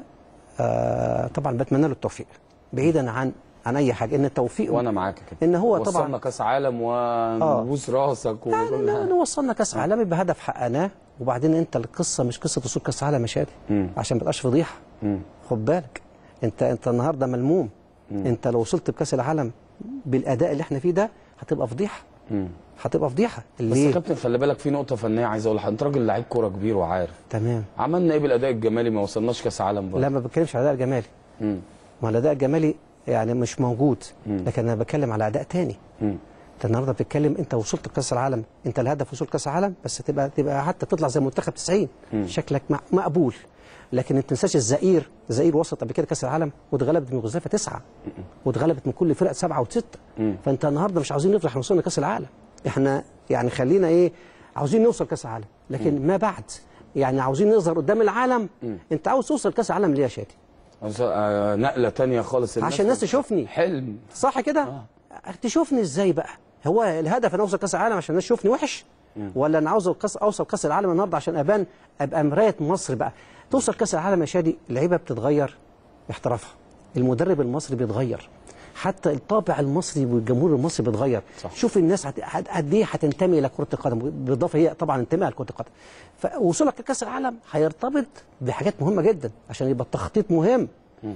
آه طبعا بتمنى له التوفيق بعيدا عن عن اي حاجه ان التوفيق وانا معاك كده ان هو وصلنا طبعا كاس عالم ونبوس راسك لا وكل لا حاجه لا وصلنا كاس عالمي بهدف حققناه وبعدين انت القصه مش قصه وصول كاس عالم يا شادي مم. عشان ما تبقاش فضيحه مم. خد بالك انت انت النهارده ملموم انت لو وصلت بكاس العالم بالاداء اللي احنا فيه ده هتبقى فضيحه مم. هتبقى فضيحه بس يا ليه كابتن خلي بالك في نقطه فنيه عايز اقولها انت راجل لعيب كوره كبير وعارف تمام عملنا ايه بالاداء الجمالي ما وصلناش كاس عالم برضه لا ما بتكلمش على الاداء الجمالي مم. ما الاداء الجمالي يعني مش موجود لكن انا بتكلم على اداء تاني مم. انت النهارده بتتكلم انت وصلت لكاس العالم انت الهدف وصول كاس العالم بس تبقى تبقى حتى تطلع زي منتخب 90 شكلك مع- مقبول لكن انت تنساش الزئير الزئير وصلت قبل كده كاس العالم واتغلبت من يوغوسلافيا تسعه واتغلبت من كل فرق سبعه وسته فانت النهارده مش عاوزين نفرح وصلنا كاس العالم احنا يعني خلينا ايه عاوزين نوصل كاس العالم لكن ما بعد يعني عاوزين نظهر قدام العالم انت عاوز توصل كاس العالم ليه يا شادي عاوز- آه، نقله تانية خالص عشان الناس تشوفني حلم صح كده تشوفني ازاي بقى هو الهدف انا اوصل كاس العالم عشان الناس تشوفني وحش ولا انا عاوز كاس اوصل كاس العالم النهارده عشان ابان ابقى مرايه مصر بقى توصل كاس العالم يا شادي اللعيبه بتتغير احترافها المدرب المصري بيتغير حتى الطابع المصري والجمهور المصري بيتغير صح. شوف الناس هت- هت- قد ايه هتنتمي الى كره القدم بالاضافه هي طبعا انتماء لكره القدم فوصولك لكاس العالم هيرتبط بحاجات مهمه جدا عشان يبقى التخطيط مهم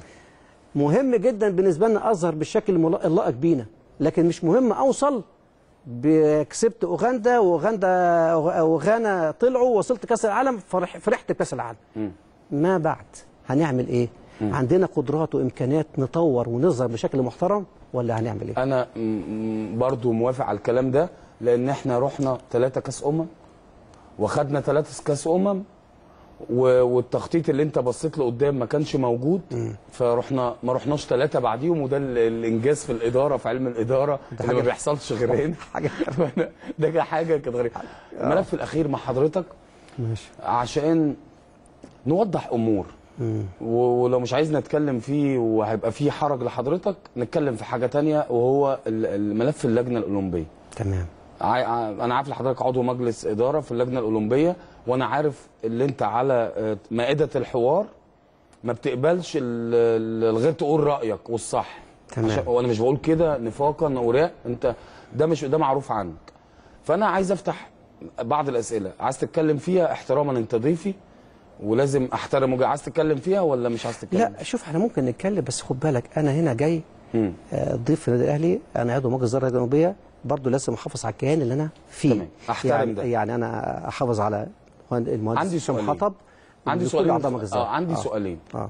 مهم جدا بالنسبه لنا اظهر بالشكل الملا- اللائق بينا لكن مش مهم اوصل ب- كسبت اوغندا واوغندا وغانا طلعوا وصلت كاس العالم فرح فرحت بكاس العالم ما بعد هنعمل ايه عندنا قدرات وامكانيات نطور ونظهر بشكل محترم ولا هنعمل ايه انا م- م- برضو موافق على الكلام ده لان احنا رحنا ثلاثة كاس امم واخدنا ثلاثة كاس امم و- والتخطيط اللي انت بصيت له قدام ما كانش موجود فرحنا ما رحناش ثلاثة بعديهم وده ال- الانجاز في الاداره في علم الاداره اللي ما حاجة- بيحصلش غير هنا حاجة- ده كان حاجه كانت غريبه الملف الاخير مع حضرتك ماشي عشان نوضح امور و- ولو مش عايز نتكلم فيه وهيبقى فيه حرج لحضرتك نتكلم في حاجه تانية وهو ال- الملف اللجنه الاولمبيه تمام عا- ع- انا عارف لحضرتك عضو مجلس اداره في اللجنه الاولمبيه وانا عارف اللي انت على آه، مائده الحوار ما بتقبلش ال- ال- الغير تقول رايك والصح تمام. عشان- وانا مش بقول كده نفاقا او رياء انت ده مش ده معروف عنك فانا عايز افتح بعض الاسئله عايز تتكلم فيها احتراما انت ضيفي ولازم احترم وجهة عايز تتكلم فيها ولا مش عايز تتكلم لا شوف احنا ممكن نتكلم بس خد بالك انا هنا جاي مم. آه، ضيف في النادي الاهلي انا عضو مجلس الاداره الجنوبيه برضه لازم احافظ على الكيان اللي انا فيه تمام. أحترم يعني ده. يعني انا احافظ على المهندس عندي هشام سؤالين. حطب عندي وكل سؤالين أعضاء مجلس اه الإدارة. عندي آه. سؤالين اه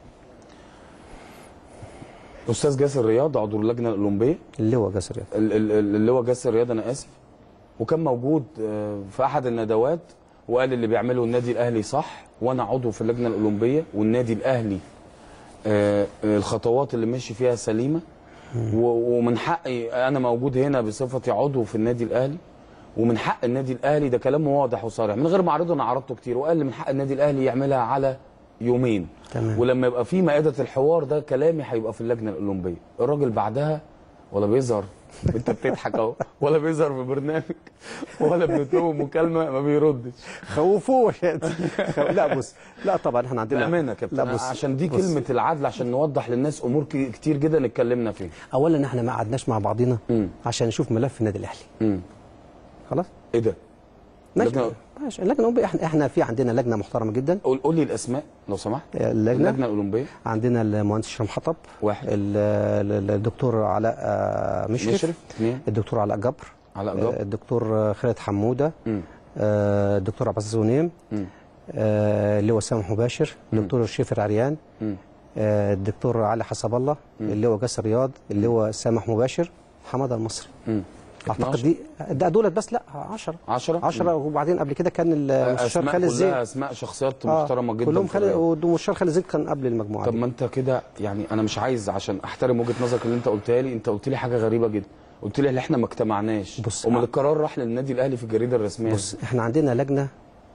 استاذ جاسر رياض عضو اللجنه الاولمبيه اللواء جاسر ياد. ال- ال- ال- اللي هو جاسر رياض انا اسف وكان موجود آه، في احد الندوات وقال اللي بيعمله النادي الاهلي صح وانا عضو في اللجنه الاولمبيه والنادي الاهلي آه، آه، الخطوات اللي ماشي فيها سليمه و- ومن حقي انا موجود هنا بصفتي عضو في النادي الاهلي ومن حق النادي الاهلي ده كلام واضح وصريح من غير ما اعرضه انا عرضته كتير وقال لي من حق النادي الاهلي يعملها على يومين تمام. ولما يبقى في مائده الحوار ده كلامي هيبقى في اللجنه الاولمبيه الراجل بعدها ولا بيظهر انت بتضحك اهو ولا بيظهر في برنامج ولا بنطلبه مكالمه ما بيردش خوفوه يا خو... لا بص لا طبعا احنا عندنا بامانه يا كابتن لا بص عشان دي بص. كلمه العدل عشان نوضح للناس امور ك- كتير جدا اتكلمنا فيها اولا احنا ما قعدناش مع بعضينا مم. عشان نشوف ملف النادي الاهلي امم خلاص ايه ده ماشي لجنة- ماشي اللجنه الاولمبيه احنا احنا في عندنا لجنه محترمه جدا قول قول لي الاسماء لو سمحت اللجنه اللجنه الاولمبيه عندنا المهندس هشام حطب واحد. ال- ال- الدكتور علاء آه، مشرف, مشرف اثنين الدكتور علاء جبر علاء جبر. آه، الدكتور خالد حموده مم. آه، الدكتور عبد العزيز غنيم مم. آه، اللي هو سامح مباشر الدكتور شريف العريان مم. آه، الدكتور علي حسب الله اللي هو جاسر رياض اللي هو سامح مباشر حماده المصري مم. اعتقد 12. دي ده دولت بس لا 10 10 10 وبعدين قبل كده كان المستشار اسماء خالد زين كلها اسماء شخصيات آه، محترمه جدا كلهم في خالد الرياضة. والمستشار خالد زين كان قبل المجموعه طب دي. ما انت كده يعني انا مش عايز عشان احترم وجهه نظرك اللي انت قلتها لي انت قلت لي حاجه غريبه جدا قلت لي ان احنا ما اجتمعناش بص، امال ع- القرار راح للنادي الاهلي في الجريده الرسميه بص احنا عندنا لجنه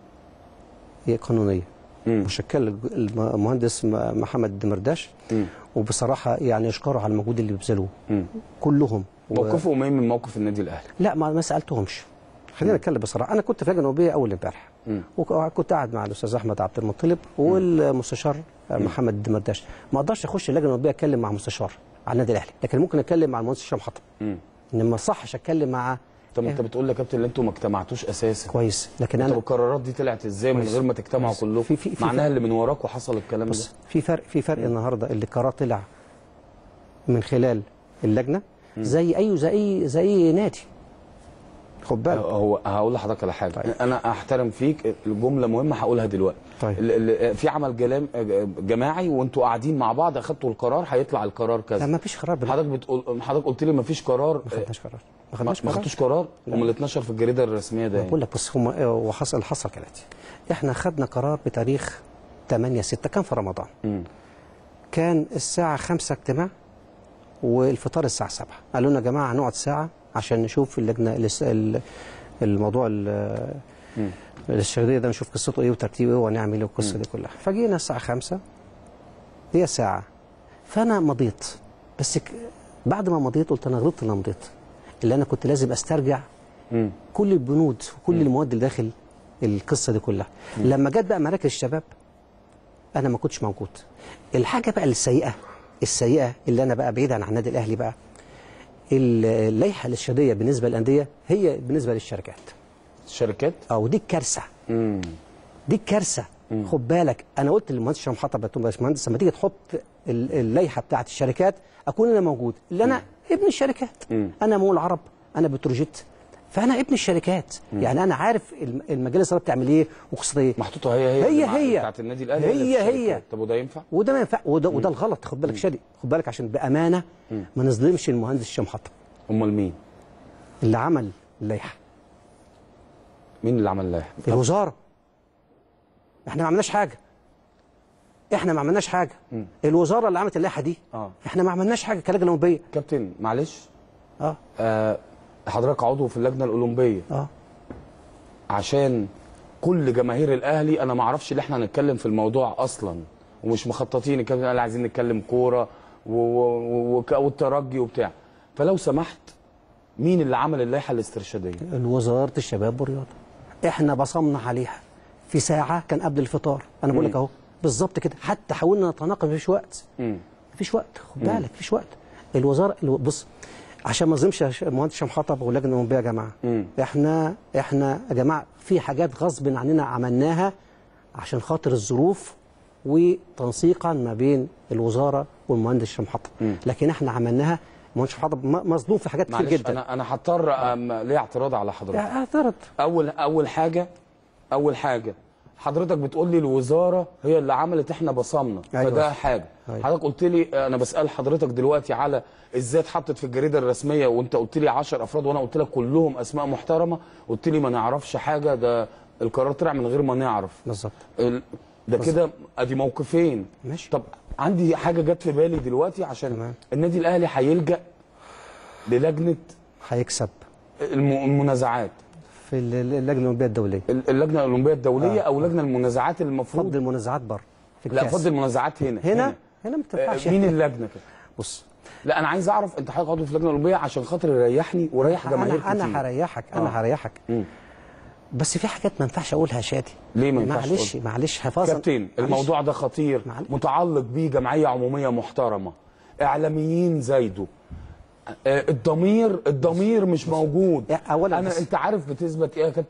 هي قانونيه مم. مشكل المهندس م- محمد دمرداش مم. وبصراحه يعني يشكروا على المجهود اللي بيبذلوه مم. كلهم و- موقفهم ايه من موقف النادي الاهلي لا ما ما سالتهمش خلينا نتكلم بصراحه انا كنت في لجنه نوبيه اول امبارح مم. وكنت قاعد مع الاستاذ احمد عبد المطلب والمستشار محمد دمرداش ما اقدرش اخش اللجنه النوبيه اتكلم مع مستشار على النادي الاهلي لكن ممكن اتكلم مع المهندس هشام حطب مم. انما ما صحش اتكلم مع طب انت بتقول لي يا كابتن ان انتوا ما اجتمعتوش اساسا كويس لكن طب انا القرارات دي طلعت ازاي من كويس. غير ما تجتمعوا كويس. كلكم في- في- في معناها فرق. اللي من وراكوا حصل الكلام ده بص في فرق في فرق النهارده اللي قرار طلع من خلال اللجنه زي اي زي اي زي اي نادي خد بالك هو هقول لحضرتك على حاجه طيب. انا احترم فيك الجمله مهمه هقولها دلوقتي طيب. ال- ال- في عمل جلام جماعي وانتوا قاعدين مع بعض اخدتوا القرار هيطلع القرار لا كذا ما فيش قرار بال- حضرتك بتقول حضرتك قلت لي ما فيش قرار ما خدناش قرار ما ما خدناش ما قرار خدتوش قرار امال اللي اتنشر في الجريده الرسميه ده بقول لك بص هم وحصل اللي حصل كالاتي احنا خدنا قرار بتاريخ 8 6 كان في رمضان مم. كان الساعه 5 اجتماع والفطار الساعه 7 قالوا لنا يا جماعه هنقعد ساعه عشان نشوف اللجنه الاس- ال- الموضوع ال- الشهريه ده نشوف قصته ايه وترتيبه ايه وهنعمل ايه والقصه دي كلها فجينا الساعه 5 هي ساعه فانا مضيت بس ك- بعد ما مضيت قلت انا غلطت ان انا مضيت اللي انا كنت لازم استرجع مم. كل البنود وكل المواد اللي داخل القصه دي كلها لما جت بقى مراكز الشباب انا ما كنتش موجود الحاجه بقى السيئه السيئه اللي انا بقى بعيدا عن النادي الاهلي بقى ال- اللائحه الارشاديه بالنسبه للانديه هي بالنسبه للشركات الشركات او دي الكارثه مم. دي الكارثه خد بالك انا قلت للمهندس هشام حطب يا باشمهندس لما تيجي تحط ال- اللائحه بتاعت الشركات اكون انا موجود اللي انا ابن الشركات مم. انا مول العرب انا بتروجيت فانا ابن الشركات يعني انا عارف الم- المجالس اللي بتعمل ايه وقصه ايه محطوطه هي هي هي اللي مع- هي. بتاعت النادي الاهلي هي اللي في هي. الشركات. طب وده ينفع وده ما ينفع وده, وده الغلط خد بالك شادي خد بالك عشان بامانه ما نظلمش المهندس هشام حطب امال مين اللي عمل اللائحه مين اللي عمل اللائحه الوزاره احنا ما عملناش حاجه احنا ما عملناش حاجه الوزاره اللي عملت اللائحه دي اه. احنا ما عملناش حاجه كلجنه اولمبيه كابتن معلش اه آه حضرتك عضو في اللجنه الاولمبيه اه عشان كل جماهير الاهلي انا ما اعرفش ان احنا هنتكلم في الموضوع اصلا ومش مخططين الكابتن قال عايزين نتكلم كوره و- و- وك- والترجي وبتاع فلو سمحت مين اللي عمل اللائحه الاسترشاديه وزاره الشباب والرياضه احنا بصمنا عليها في ساعه كان قبل الفطار انا بقول لك اهو بالظبط كده حتى حاولنا نتناقش مفيش وقت مم. مفيش وقت خد بالك مفيش وقت الوزاره الو- بص عشان ما اظلمش يا ش- المهندس هشام حطب واللجنه الاولمبيه يا جماعه مم. احنا احنا يا جماعه في حاجات غصب عننا عملناها عشان خاطر الظروف وتنسيقا ما بين الوزاره والمهندس هشام حطب لكن احنا عملناها المهندس هشام حطب م- مظلوم في حاجات كتير معلش جدا انا انا هضطر أم- ليه اعتراض على حضرتك اعترض اول اول حاجه اول حاجه حضرتك بتقول لي الوزاره هي اللي عملت احنا بصمنا أيوة. فده حاجه أيوة. حضرتك قلت لي انا بسال حضرتك دلوقتي على ازاي اتحطت في الجريده الرسميه وانت قلت لي 10 افراد وانا قلت لك كلهم اسماء محترمه قلت لي ما نعرفش حاجه ده القرار طلع من غير ما نعرف بالظبط ال- ده كده ادي موقفين ماشي. طب عندي حاجه جت في بالي دلوقتي عشان تمام. النادي الاهلي هيلجا للجنه هيكسب الم- المنازعات في ال- ال- اللجنه الاولمبيه الدوليه اللجنه الاولمبيه الدوليه آه. او لجنه المنازعات المفروض فض المنازعات بره في لا الكاس فضل المنازعات هنا هنا هنا ما تنفعش آه، مين اللجنه كده بص لا انا عايز اعرف انت حضرتك عضو في اللجنه الاولمبيه عشان خاطر يريحني ويريح جماهير انا انا كتير. هريحك آه. انا هريحك مم. بس في حاجات ما ينفعش اقولها يا شادي ليه ما ينفعش معلش تقولها؟ معلش حفاظا كابتن معلش. الموضوع ده خطير معلش. متعلق بيه جمعيه عموميه محترمه اعلاميين زايدوا آه، الضمير الضمير مش موجود يا- أولاً انا بس- انت عارف بتثبت ايه يا كابتن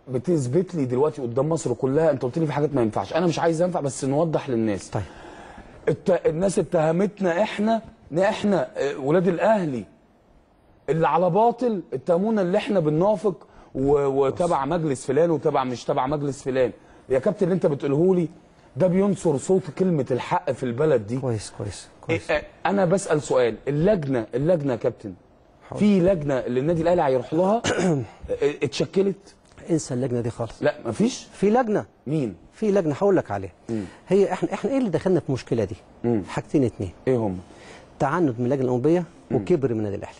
بتثبت لي دلوقتي قدام مصر كلها انت قلت لي في حاجات ما ينفعش انا مش عايز انفع بس نوضح للناس طيب الت... الناس اتهمتنا احنا ان احنا آه، ولاد الاهلي اللي على باطل اتهمونا اللي احنا بننافق و... وتبع مجلس فلان وتبع مش تبع مجلس فلان يا كابتن اللي انت بتقوله لي ده بينصر صوت كلمه الحق في البلد دي كويس كويس كويس إيه، آه، انا بسال سؤال اللجنه اللجنه يا كابتن في لجنه اللي النادي الاهلي هيروح لها آه، اتشكلت انسى اللجنه دي خالص لا مفيش في لجنه مين في لجنه هقول لك عليها هي احنا احنا ايه اللي دخلنا في المشكله دي حاجتين اتنين ايه هم تعنت من اللجنه الاولمبيه وكبر من النادي الاهلي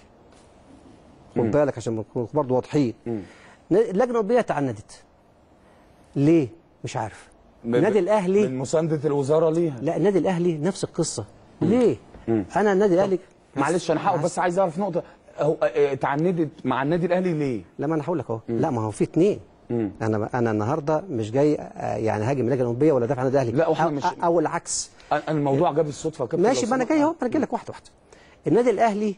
خد بالك عشان نكون برضه واضحين اللجنه الاولمبيه تعنتت ليه مش عارف النادي الاهلي من مسانده الوزاره ليها لا النادي الاهلي نفس القصه ليه انا النادي الاهلي معلش انا هقف بس عايز اعرف نقطه هو آه، اتعندت مع النادي الاهلي ليه لما انا هقول لك اهو لا ما هو في اتنين انا انا النهارده مش جاي آه، يعني هاجم اللجنه الاولمبيه ولا دافع عن النادي الاهلي لا، واحنا أو- مش- أو- او العكس أنا الموضوع جاب الصدفه يا كابتن ماشي لو ما انا سمحت. جاي اهو انا جاي لك واحده واحده النادي الاهلي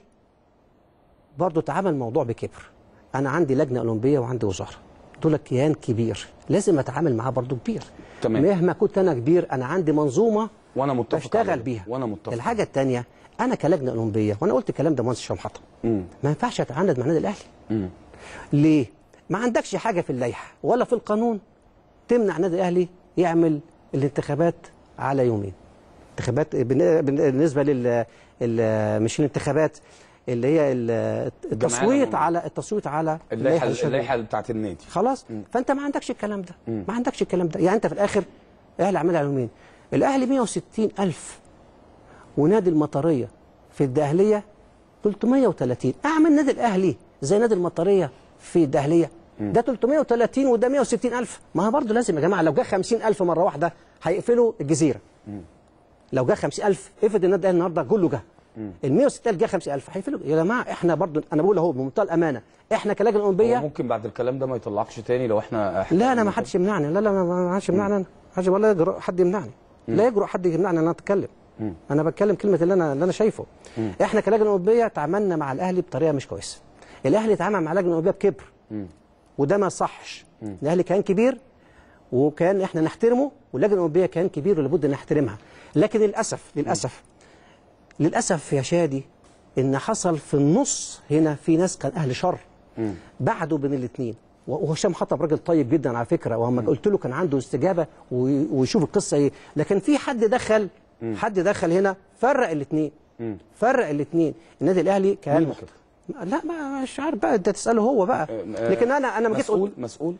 برضه تعامل الموضوع بكبر انا عندي لجنه اولمبيه وعندي وزاره دول كيان كبير لازم اتعامل معاه برضه كبير تمام. مهما كنت انا كبير انا عندي منظومه وانا متفق بشتغل على ده. بيها وانا متفق الحاجه الثانيه انا كلجنه اولمبيه وانا قلت الكلام ده مهندس هشام حطب ما ينفعش اتعاند مع النادي الاهلي ليه ما عندكش حاجه في اللائحه ولا في القانون تمنع النادي الاهلي يعمل الانتخابات على يومين انتخابات بالن- بالنسبه لل ال- مش الانتخابات اللي هي ال- التصويت العمومية. على التصويت على اللائحه الشرعية. اللائحه بتاعت النادي خلاص فانت ما عندكش الكلام ده ما عندكش الكلام ده يعني انت في الاخر الاهلي عمال على يومين الاهلي 160 الف ونادي المطريه في الدهليه 330 اعمل نادي الاهلي زي نادي المطريه في الدهليه ده 330 وده 160 الف ما هو برضه لازم يا جماعه لو جه 50 الف مره واحده هيقفلوا الجزيره لو جه 50000 افرض النادي الاهلي النهارده كله جه ال 160 جه 50000 هيقفلوا يا جماعه احنا برضه انا بقول اهو بمنتهى الامانه احنا كلجنه هو اولمبيه ممكن بعد الكلام ده ما يطلعكش تاني لو احنا لا انا ما حدش يمنعني لا لا ما- ما حدش يمنعني انا حدش ولا يجرؤ حد يمنعني لا يجرؤ حد يمنعني ان انا اتكلم انا بتكلم كلمه اللي انا اللي انا شايفه احنا كلجنه اوروبيه تعاملنا مع الاهلي بطريقه مش كويسه الاهلي اتعامل مع اللجنه الاوروبيه بكبر وده ما صحش الاهلي كان كبير وكان احنا نحترمه واللجنه الاوروبيه كان كبير ولابد ان نحترمها لكن للاسف للاسف للاسف يا شادي ان حصل في النص هنا في ناس كان اهل شر بعدوا بين الاثنين وهشام حطب راجل طيب جدا على فكره وما قلت له كان عنده استجابه وي- ويشوف القصه ايه لكن في حد دخل حد دخل هنا فرق الاثنين فرق الاثنين النادي الاهلي كان مين محت... لا ما مش عارف بقى انت تساله هو بقى آه، لكن انا انا ما جيت قلت مسؤول مسؤول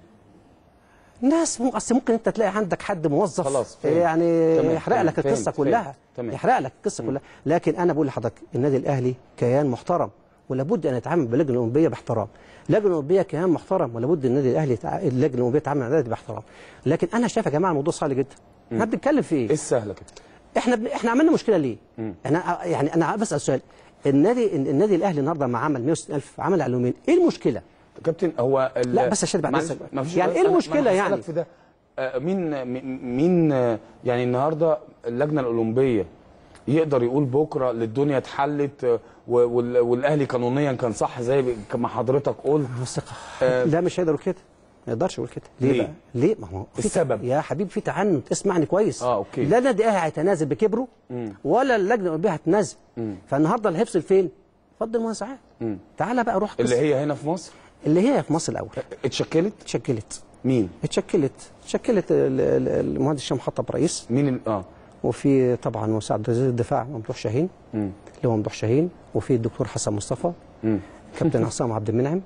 ناس مو اصل ممكن انت تلاقي عندك حد موظف خلاص، فهمت. يعني تمام، يحرق فهمت، لك القصه فهمت، كلها فهمت، تمام. يحرق لك القصه كلها لكن انا بقول لحضرتك النادي الاهلي كيان محترم ولابد ان يتعامل باللجنه الاولمبيه باحترام اللجنه الاولمبيه كيان محترم ولابد النادي الاهلي يتع... اللجنه الاولمبيه تتعامل مع النادي الأهلي باحترام لكن انا شايف يا جماعه الموضوع سهل جدا احنا بنتكلم في ايه ايه السهله كده احنا ب... احنا عملنا مشكله ليه انا يعني انا بسال سؤال النادي النادي الاهلي النهارده ما عمل 160000 عمل على يومين ايه المشكله كابتن هو ال- لا، بس يا شادي بعد معلش، إذنك. ما فيش- يعني إيه أنا- ما المشكلة أنا يعني؟ هسألك في ده آه، مين مين- مين آه، يعني النهارده اللجنه الاولمبيه يقدر يقول بكره للدنيا اتحلت آه، و- وال- والاهلي قانونيا كان صح زي ما حضرتك قلت الثقة آه. لا مش هيقدر يقول كده ما يقدرش يقول كده ليه, ليه؟ بقى؟ ليه ما هو في السبب. يا حبيبي في تعنت اسمعني كويس آه، أوكي. لا النادي الاهلي هيتنازل بكبره ولا اللجنه الاولمبيه هتنازل فالنهارده اللي هيفصل فين؟ اتفضل المنازعات تعالى بقى روح اللي قصة. هي هنا في مصر اللي هي في مصر الاول اتشكلت اتشكلت مين اتشكلت اتشكلت ال- ال- المهندس هشام حطب رئيس مين ال- اه وفي طبعا مساعد وزير الدفاع ممدوح شاهين مم. اللي هو ممدوح شاهين وفي الدكتور حسن مصطفى مم. كابتن عصام عبد المنعم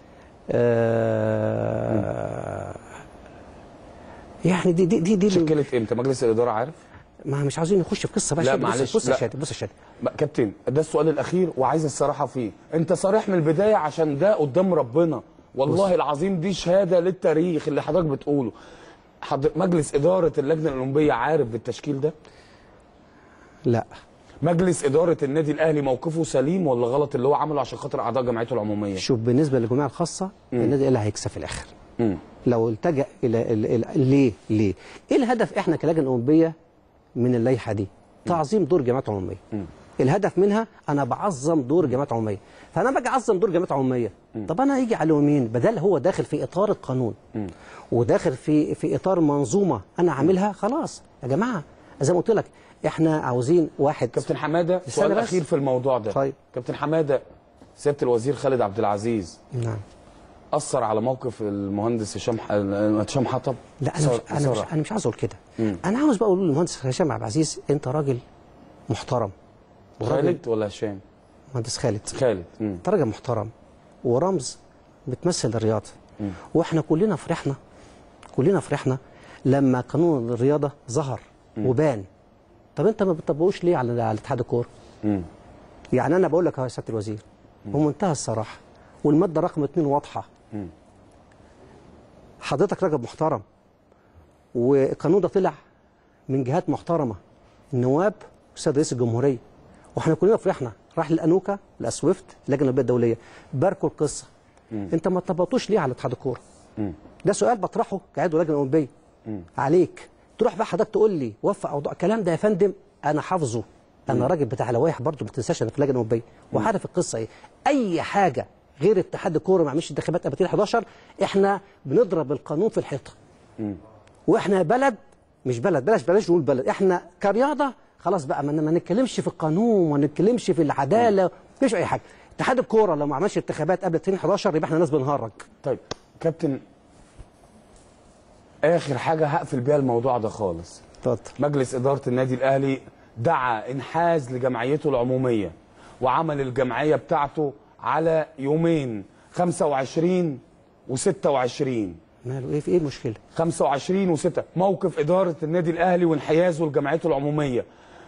آه يعني دي دي دي, دي اتشكلت امتى مجلس الاداره عارف ما مش عاوزين نخش في قصه بقى لا، شادي. بص- معلش، بص يا لا. شادي بص يا شادي بقى كابتن ده السؤال الاخير وعايز الصراحه فيه انت صريح من البدايه عشان ده قدام ربنا والله العظيم دي شهاده للتاريخ اللي حضرتك بتقوله حضر... مجلس اداره اللجنه الاولمبيه عارف بالتشكيل ده لا مجلس اداره النادي الاهلي موقفه سليم ولا غلط اللي هو عمله عشان خاطر اعضاء جمعيته العموميه شوف بالنسبه للجماعه الخاصه النادي اللي هيكسب في الاخر مم. لو التجا الى, إلى, إلى ليه ليه ايه الهدف احنا كلجنه اولمبيه من اللائحه دي تعظيم دور الجمعيات العموميه الهدف منها انا بعظم دور الجمعيات العموميه فانا باجي اعظم دور الجمعيات العموميه طب انا يجي على مين بدل هو داخل في اطار القانون وداخل في في اطار منظومه انا عاملها خلاص يا جماعه زي ما قلت لك احنا عاوزين واحد كابتن حماده استنى سؤال بس. اخير في الموضوع ده طيب. كابتن حماده سياده الوزير خالد عبد العزيز نعم اثر على موقف المهندس هشام ح- هشام حطب لا انا مش انا مش انا مش عاوز اقول كده انا عاوز بقى اقول للمهندس هشام عبد العزيز انت راجل محترم وراجل خالد ولا هشام مهندس خالد خالد مم. انت راجل محترم ورمز بتمثل الرياضه واحنا كلنا فرحنا كلنا فرحنا لما قانون الرياضه ظهر وبان طب انت ما بتطبقوش ليه على على اتحاد الكوره مم. يعني انا بقول لك اهو يا سياده الوزير بمنتهى الصراحه والماده رقم اتنين واضحه حضرتك راجل محترم والقانون ده طلع من جهات محترمه النواب والسيد رئيس الجمهوريه واحنا كلنا فرحنا راح للانوكا الاسويفت اللجنه الاولمبيه الدوليه باركوا القصه انت ما طبقتوش ليه على اتحاد الكوره ده سؤال بطرحه كعضو لجنه اولمبيه عليك تروح بقى حضرتك تقول لي وفق اوضاع الكلام ده يا فندم انا حافظه انا راجل بتاع لوائح برضه ما تنساش انا في اللجنه الاولمبيه وعارف القصه ايه اي حاجه غير اتحاد الكوره ما عملش انتخابات قبل 2011 احنا بنضرب القانون في الحيطه واحنا بلد مش بلد بلاش بلاش نقول بلد احنا كرياضه خلاص بقى ما ما نتكلمش في القانون وما نتكلمش في العداله مفيش اي حاجه اتحاد الكوره لو ما عملش انتخابات قبل 2011 يبقى احنا ناس بنهرج طيب كابتن اخر حاجه هقفل بيها الموضوع ده خالص اتفضل مجلس اداره النادي الاهلي دعا انحاز لجمعيته العموميه وعمل الجمعيه بتاعته على يومين 25 و26 ماله ايه في ايه المشكله 25 و6 موقف اداره النادي الاهلي وانحيازه لجمعيته العموميه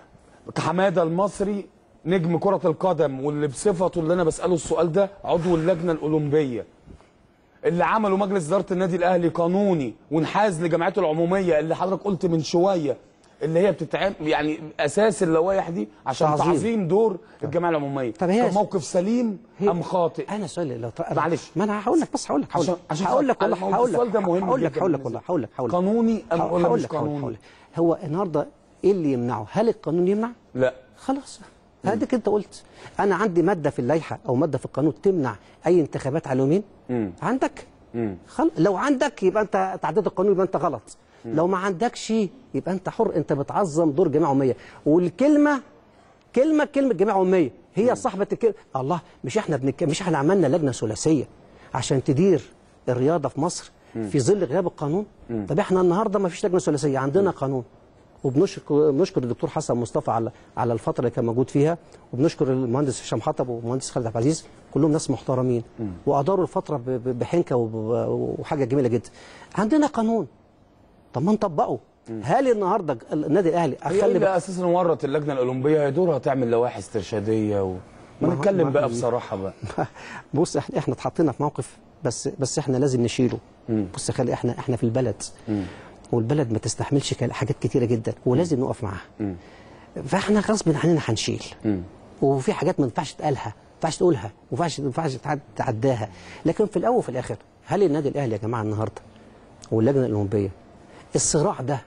حماده المصري نجم كره القدم واللي بصفته اللي انا بساله السؤال ده عضو اللجنه الاولمبيه اللي عمله مجلس اداره النادي الاهلي قانوني وانحاز لجمعيته العموميه اللي حضرتك قلت من شويه اللي هي بتتعمل يعني اساس اللوائح دي عشان تعظيم. تعظيم, تعظيم دور الجمعيه العموميه طب هي- كان موقف سليم هي- ام خاطئ انا سؤال لو تر... معلش. ما انا هقول لك بس هقول لك هقول عشان- لك عشان هقول لك والله الموضوع- هقول لك السؤال ده مهم هقول لك جداً هقول لك بالنسبة والله هقول لك هقول لك قانوني ام هقول ولا هقول مش لك هقول لك- قانوني هقول لك. هو النهارده ايه اللي يمنعه هل القانون يمنع لا خلاص هديك انت قلت انا عندي ماده في اللائحه او ماده في القانون تمنع اي انتخابات على يومين مم. عندك مم. خل... لو عندك يبقى انت تعديت القانون يبقى انت غلط لو ما عندكش يبقى انت حر انت بتعظم دور جماعه اميه والكلمه كلمه كلمه جماعه اميه هي صاحبه الكلمه الله مش احنا بنك... مش احنا عملنا لجنه ثلاثيه عشان تدير الرياضه في مصر في ظل غياب القانون طب احنا النهارده ما فيش لجنه ثلاثيه عندنا قانون وبنشكر بنشكر الدكتور حسن مصطفى على على الفتره اللي كان موجود فيها وبنشكر المهندس هشام حطب والمهندس خالد عبد العزيز كلهم ناس محترمين واداروا الفتره ب- ب- بحنكه وب- وحاجه جميله جدا عندنا قانون طب ما نطبقه هل النهارده النادي الاهلي هي اخلي اللي اساسا ورط اللجنه الاولمبيه هي دورها تعمل لوائح استرشاديه و... ما ما هو- نتكلم ما- بقى بصراحه بقى بص احنا احنا اتحطينا في موقف بس بس احنا لازم نشيله بص يا خالد احنا احنا في البلد والبلد ما تستحملش كلا- حاجات كتيره جدا ولازم نقف معاها فاحنا غصب عننا هنشيل وفي حاجات ما ينفعش تقالها ما ينفعش تقولها ما ينفعش ما ينفعش تعد- تعداها لكن في الاول وفي الاخر هل النادي الاهلي يا جماعه النهارده واللجنه الاولمبيه الصراع ده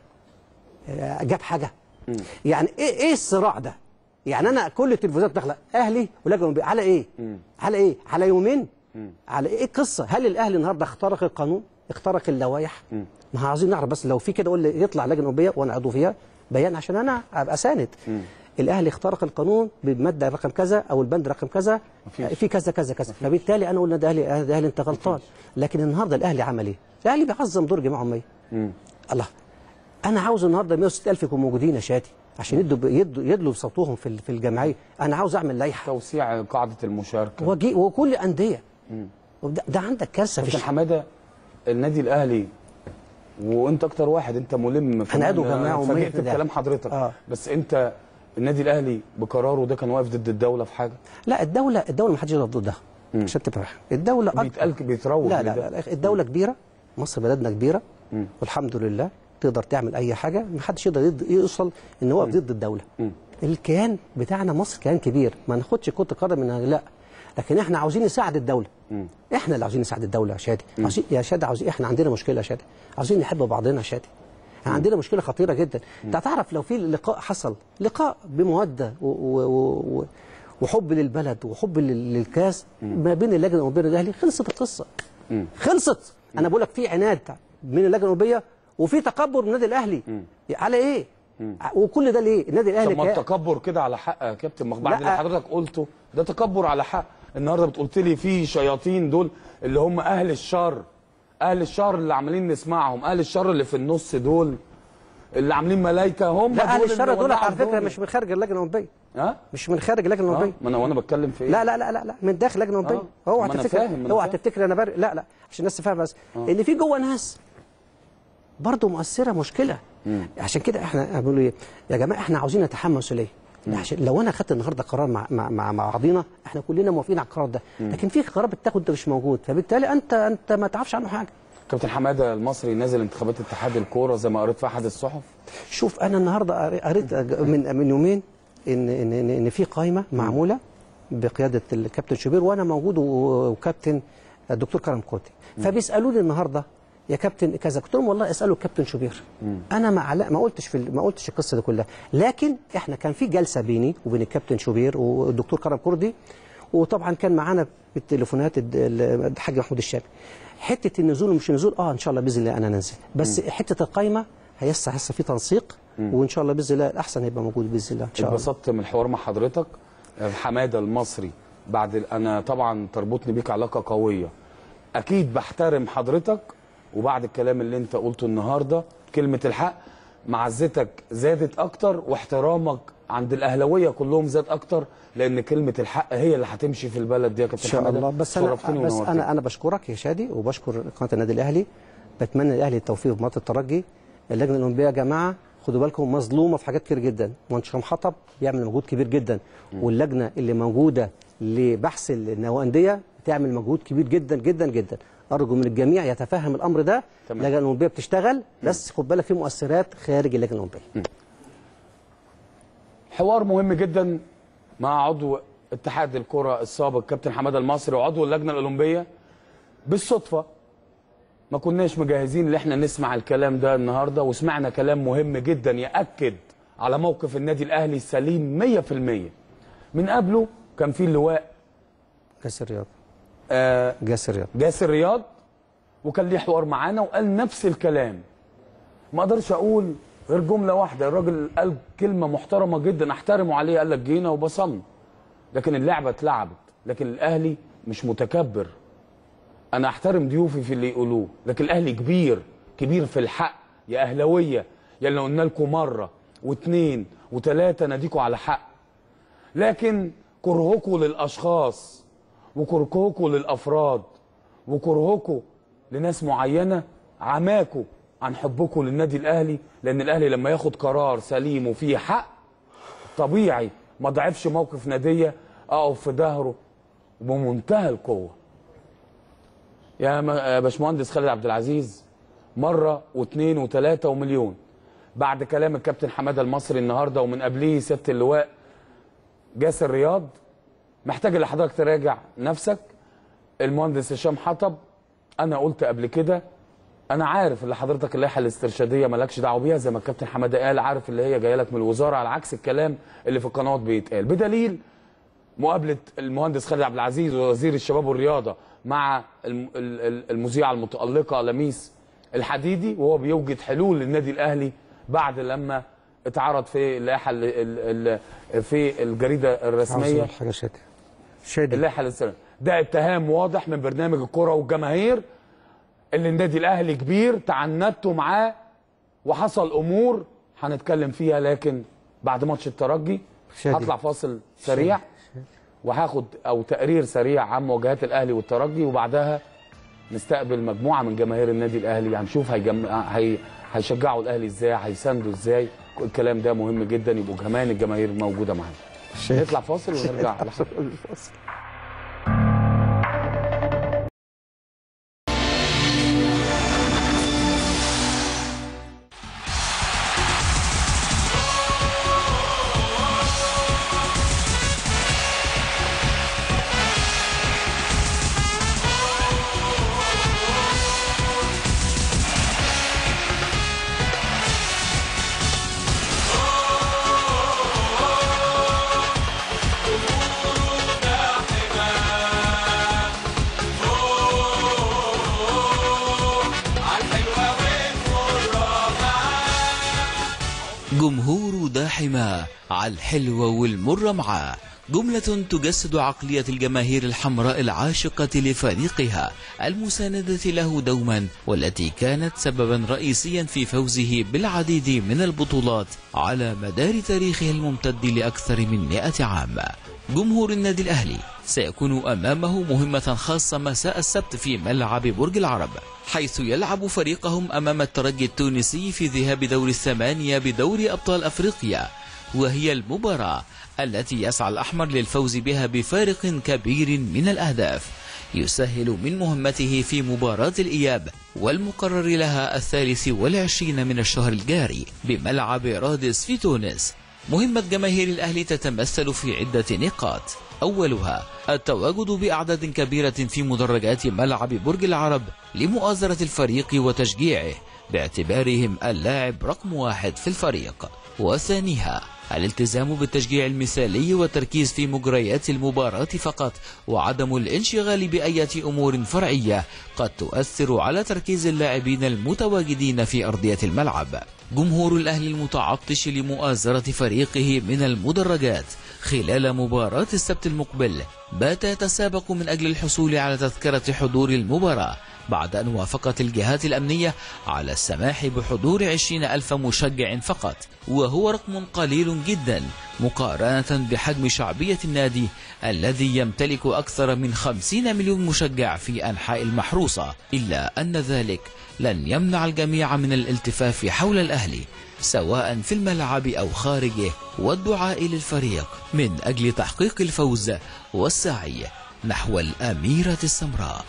آه، جاب حاجه يعني ايه ايه الصراع ده يعني انا كل التلفزيونات داخله اهلي ولجنه اولمبيه على ايه على ايه على يومين على ايه القصه هل الاهلي النهارده اخترق القانون اخترق اللوائح ما احنا عاوزين نعرف بس لو في كده قول لي يطلع لجنه اولمبيه وانا عضو فيها بيان عشان انا ابقى ساند الاهلي اخترق القانون بالماده رقم كذا او البند رقم كذا في كذا كذا كذا فبالتالي انا قلنا ده اهلي ده اهلي انت غلطان لكن النهارده الاهلي عمل ايه؟ الاهلي بيعظم دور جماعه اميه الله انا عاوز النهارده 160000 يكونوا موجودين يا شادي عشان يدوا يدوا يدلوا بصوتهم في في الجمعيه انا عاوز اعمل لائحه توسيع قاعده المشاركه وجي وكل انديه وده ده عندك كارثه في كابتن الش- حماده النادي الاهلي وانت اكتر واحد انت ملم في أنا عضو الموضوع. جماعة ومية اتفاجئت في ده. بكلام حضرتك آه. بس انت النادي الاهلي بقراره ده كان واقف ضد الدوله في حاجه لا الدوله الدوله ما حدش يقدر ضدها عشان تبقى فاهم. الدوله أك- بيتقال بيتروج لا لا, لده. لا الدوله كبيره مصر بلدنا كبيره والحمد لله تقدر تعمل اي حاجه ما حدش يقدر يد- يوصل ان هو ضد الدوله الكيان بتاعنا مصر كيان كبير ما ناخدش كره القدم من لا لكن احنا عاوزين نساعد الدوله احنا اللي عاوزين نساعد الدوله يا شادي عاوزين يا شادي عاوزين احنا عندنا مشكله يا شادي عاوزين نحب بعضنا يا شادي يعني عندنا مشكله خطيره جدا انت هتعرف لو في لقاء حصل لقاء بموده و و و وحب للبلد وحب لل- للكاس ما بين اللجنه وبين الاهلي خلصت القصه خلصت انا بقول لك في عناد من اللجنه الاولمبيه وفي تكبر من النادي الاهلي على ايه وكل ده ليه النادي الاهلي طب ما كا- التكبر كده على حق يا كابتن ما بعد لا. اللي حضرتك قلته ده تكبر على حق النهارده بتقولت لي في شياطين دول اللي هم اهل الشر اهل الشر اللي عمالين نسمعهم اهل الشر اللي في النص دول اللي عاملين ملايكه هم لا اهل دول الشر اللي دول ولعوا على فكره الدنيا. مش من خارج اللجنه الاولمبيه ها مش من خارج اللجنه اه الاولمبيه ما انا وانا بتكلم في ايه لا لا لا لا لا من داخل اللجنه الاولمبيه آه. اوعى ما أنا تفتكر فاهم، ما أنا اوعى فاهم. تفتكر انا بر... لا لا عشان الناس تفهم بس ان في جوه ناس برضه مؤثره مشكله عشان كده احنا بنقول ايه يا جماعه احنا عاوزين نتحمل مسؤوليه عشان لو انا خدت النهارده قرار مع مع مع, مع بعضينا احنا كلنا موافقين على القرار ده لكن في قرار بتاخد انت مش موجود فبالتالي انت انت ما تعرفش عنه حاجه كابتن حماده المصري نازل انتخابات اتحاد الكوره زي ما قريت في احد الصحف شوف انا النهارده قري- قريت من من يومين ان ان ان, إن في قائمه معموله بقياده الكابتن شوبير وانا موجود و- وكابتن الدكتور كرم كوتي فبيسالوني النهارده يا كابتن كذا قلت لهم والله اسالوا الكابتن شوبير انا ما عل- ما قلتش في ال- ما قلتش القصه دي كلها لكن احنا كان في جلسه بيني وبين الكابتن شوبير والدكتور كرم كردي وطبعا كان معانا بالتليفونات الد- ال- الحاج محمود الشامي حته النزول ومش نزول اه ان شاء الله باذن الله انا ننزل بس حته القايمه هيسا هيسا في تنسيق وان شاء الله باذن الله الاحسن هيبقى موجود باذن الله ان شاء الله اتبسطت من الحوار مع حضرتك حماده المصري بعد ال- انا طبعا تربطني بيك علاقه قويه اكيد بحترم حضرتك وبعد الكلام اللي انت قلته النهارده كلمه الحق معزتك زادت اكتر واحترامك عند الاهلاويه كلهم زاد اكتر لان كلمه الحق هي اللي هتمشي في البلد دي يا كابتن ان شاء حماده الله بس انا شرفتني بس ونورتني. انا انا بشكرك يا شادي وبشكر قناه النادي الاهلي بتمنى الاهلي التوفيق في ماتش الترجي اللجنه الاولمبيه يا جماعه خدوا بالكم مظلومه في حاجات كتير جدا وانشام حطب بيعمل مجهود كبير جدا واللجنه اللي موجوده لبحث الانديه بتعمل مجهود كبير جدا جدا جدا ارجو من الجميع يتفهم الامر ده تمام. اللجنه الاولمبيه بتشتغل بس خد بالك في مؤثرات خارج اللجنه الاولمبيه حوار مهم جدا مع عضو اتحاد الكرة السابق كابتن حماده المصري وعضو اللجنه الاولمبيه بالصدفه ما كناش مجهزين ان احنا نسمع الكلام ده النهارده وسمعنا كلام مهم جدا ياكد على موقف النادي الاهلي السليم 100% من قبله كان في اللواء جاسر رياض آه جاسر رياض جاسر رياض وكان ليه حوار معانا وقال نفس الكلام ما اقدرش اقول غير جمله واحده الراجل قال كلمه محترمه جدا احترمه عليها قال لك جينا وبصلنا لكن اللعبه اتلعبت لكن الاهلي مش متكبر انا احترم ضيوفي في اللي يقولوه لكن الاهلي كبير كبير في الحق يا اهلاويه يا اللي قلنا لكم مره واثنين وثلاثه ناديكوا على حق لكن كرهكم للاشخاص وكرهكم للافراد وكرهكم لناس معينه عماكوا عن حبكم للنادي الاهلي لان الاهلي لما ياخد قرار سليم وفيه حق طبيعي ما ضعفش موقف ناديه اقف في ظهره بمنتهى القوه يا م- يا باشمهندس خالد عبد العزيز مره واثنين وثلاثه ومليون بعد كلام الكابتن حماده المصري النهارده ومن قبليه سياده اللواء جاسر رياض محتاج ان حضرتك تراجع نفسك المهندس هشام حطب انا قلت قبل كده انا عارف اللي حضرتك اللائحه الاسترشاديه مالكش دعوه بيها زي ما الكابتن حماده قال عارف اللي هي جايه لك من الوزاره على عكس الكلام اللي في القنوات بيتقال بدليل مقابله المهندس خالد عبد العزيز وزير الشباب والرياضه مع الم- ال- ال- المذيعه المتالقه لميس الحديدي وهو بيوجد حلول للنادي الاهلي بعد لما اتعرض في اللائحه ال- ال- ال- في الجريده الرسميه حاجه شادي شادي اللائحه الاستراتيجيه ده اتهام واضح من برنامج الكره والجماهير اللي النادي الاهلي كبير تعنتوا معاه وحصل امور هنتكلم فيها لكن بعد ماتش الترجي شادي. هطلع فاصل سريع وهاخد او تقرير سريع عن مواجهات الاهلي والترجي وبعدها نستقبل مجموعه من جماهير النادي الاهلي هنشوف هيجمع هي هيشجعوا الاهلي ازاي هيساندوا ازاي الكلام ده مهم جدا يبقوا كمان الجماهير موجوده معانا نطلع فاصل ونرجع جمهور داحمة على الحلوة والمرة معاه جملة تجسد عقلية الجماهير الحمراء العاشقة لفريقها المساندة له دوما والتي كانت سببا رئيسيا في فوزه بالعديد من البطولات على مدار تاريخه الممتد لأكثر من 100 عام جمهور النادي الأهلي سيكون أمامه مهمة خاصة مساء السبت في ملعب برج العرب حيث يلعب فريقهم أمام الترجي التونسي في ذهاب دور الثمانية بدوري أبطال أفريقيا وهي المباراة التي يسعى الأحمر للفوز بها بفارق كبير من الأهداف يسهل من مهمته في مباراة الإياب والمقرر لها الثالث والعشرين من الشهر الجاري بملعب رادس في تونس مهمة جماهير الأهلي تتمثل في عدة نقاط أولها التواجد بأعداد كبيرة في مدرجات ملعب برج العرب لمؤازرة الفريق وتشجيعه باعتبارهم اللاعب رقم واحد في الفريق وثانيها الالتزام بالتشجيع المثالي والتركيز في مجريات المباراة فقط وعدم الانشغال بأية أمور فرعية قد تؤثر على تركيز اللاعبين المتواجدين في أرضية الملعب جمهور الأهلي المتعطش لمؤازرة فريقه من المدرجات خلال مباراة السبت المقبل بات يتسابق من أجل الحصول على تذكرة حضور المباراة بعد أن وافقت الجهات الأمنية على السماح بحضور عشرين ألف مشجع فقط وهو رقم قليل جدا مقارنة بحجم شعبية النادي الذي يمتلك أكثر من خمسين مليون مشجع في أنحاء المحروسة إلا أن ذلك لن يمنع الجميع من الالتفاف حول الأهلي سواء في الملعب أو خارجه والدعاء للفريق من أجل تحقيق الفوز والسعي نحو الأميرة السمراء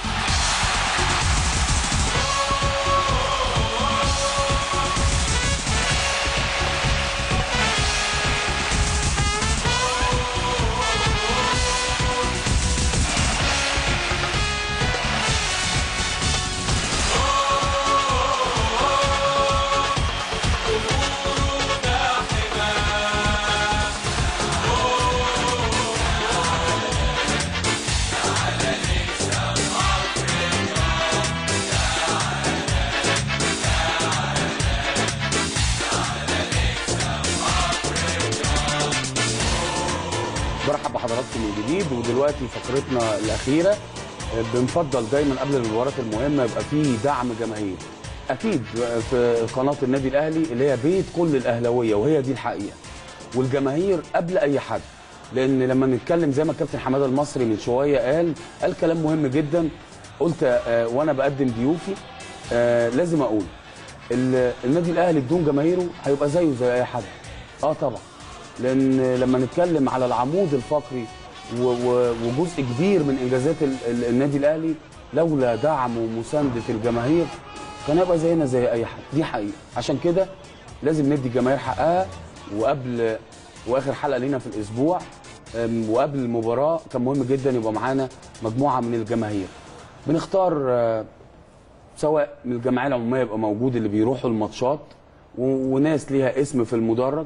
برحب بحضراتكم من جديد ودلوقتي فقرتنا الاخيره بنفضل دايما قبل المباراه المهمه يبقى فيه دعم جماهيري اكيد في قناه النادي الاهلي اللي هي بيت كل الاهلاويه وهي دي الحقيقه والجماهير قبل اي حد لان لما نتكلم زي ما الكابتن حماده المصري من شويه قال قال كلام مهم جدا قلت آه، وانا بقدم ضيوفي آه، لازم اقول ال- النادي الاهلي بدون جماهيره هيبقى زيه زي اي حد اه طبعا لان لما نتكلم على العمود الفقري و- و- وجزء كبير من انجازات ال- ال- النادي الاهلي لولا دعم ومسانده الجماهير كان هيبقى زينا زي اي حد دي حقيقه عشان كده لازم ندي الجماهير حقها وقبل واخر حلقه لينا في الاسبوع أم، وقبل المباراه كان مهم جدا يبقى معانا مجموعه من الجماهير بنختار آه، سواء من الجمعيه العموميه يبقى موجود اللي بيروحوا الماتشات و- وناس ليها اسم في المدرج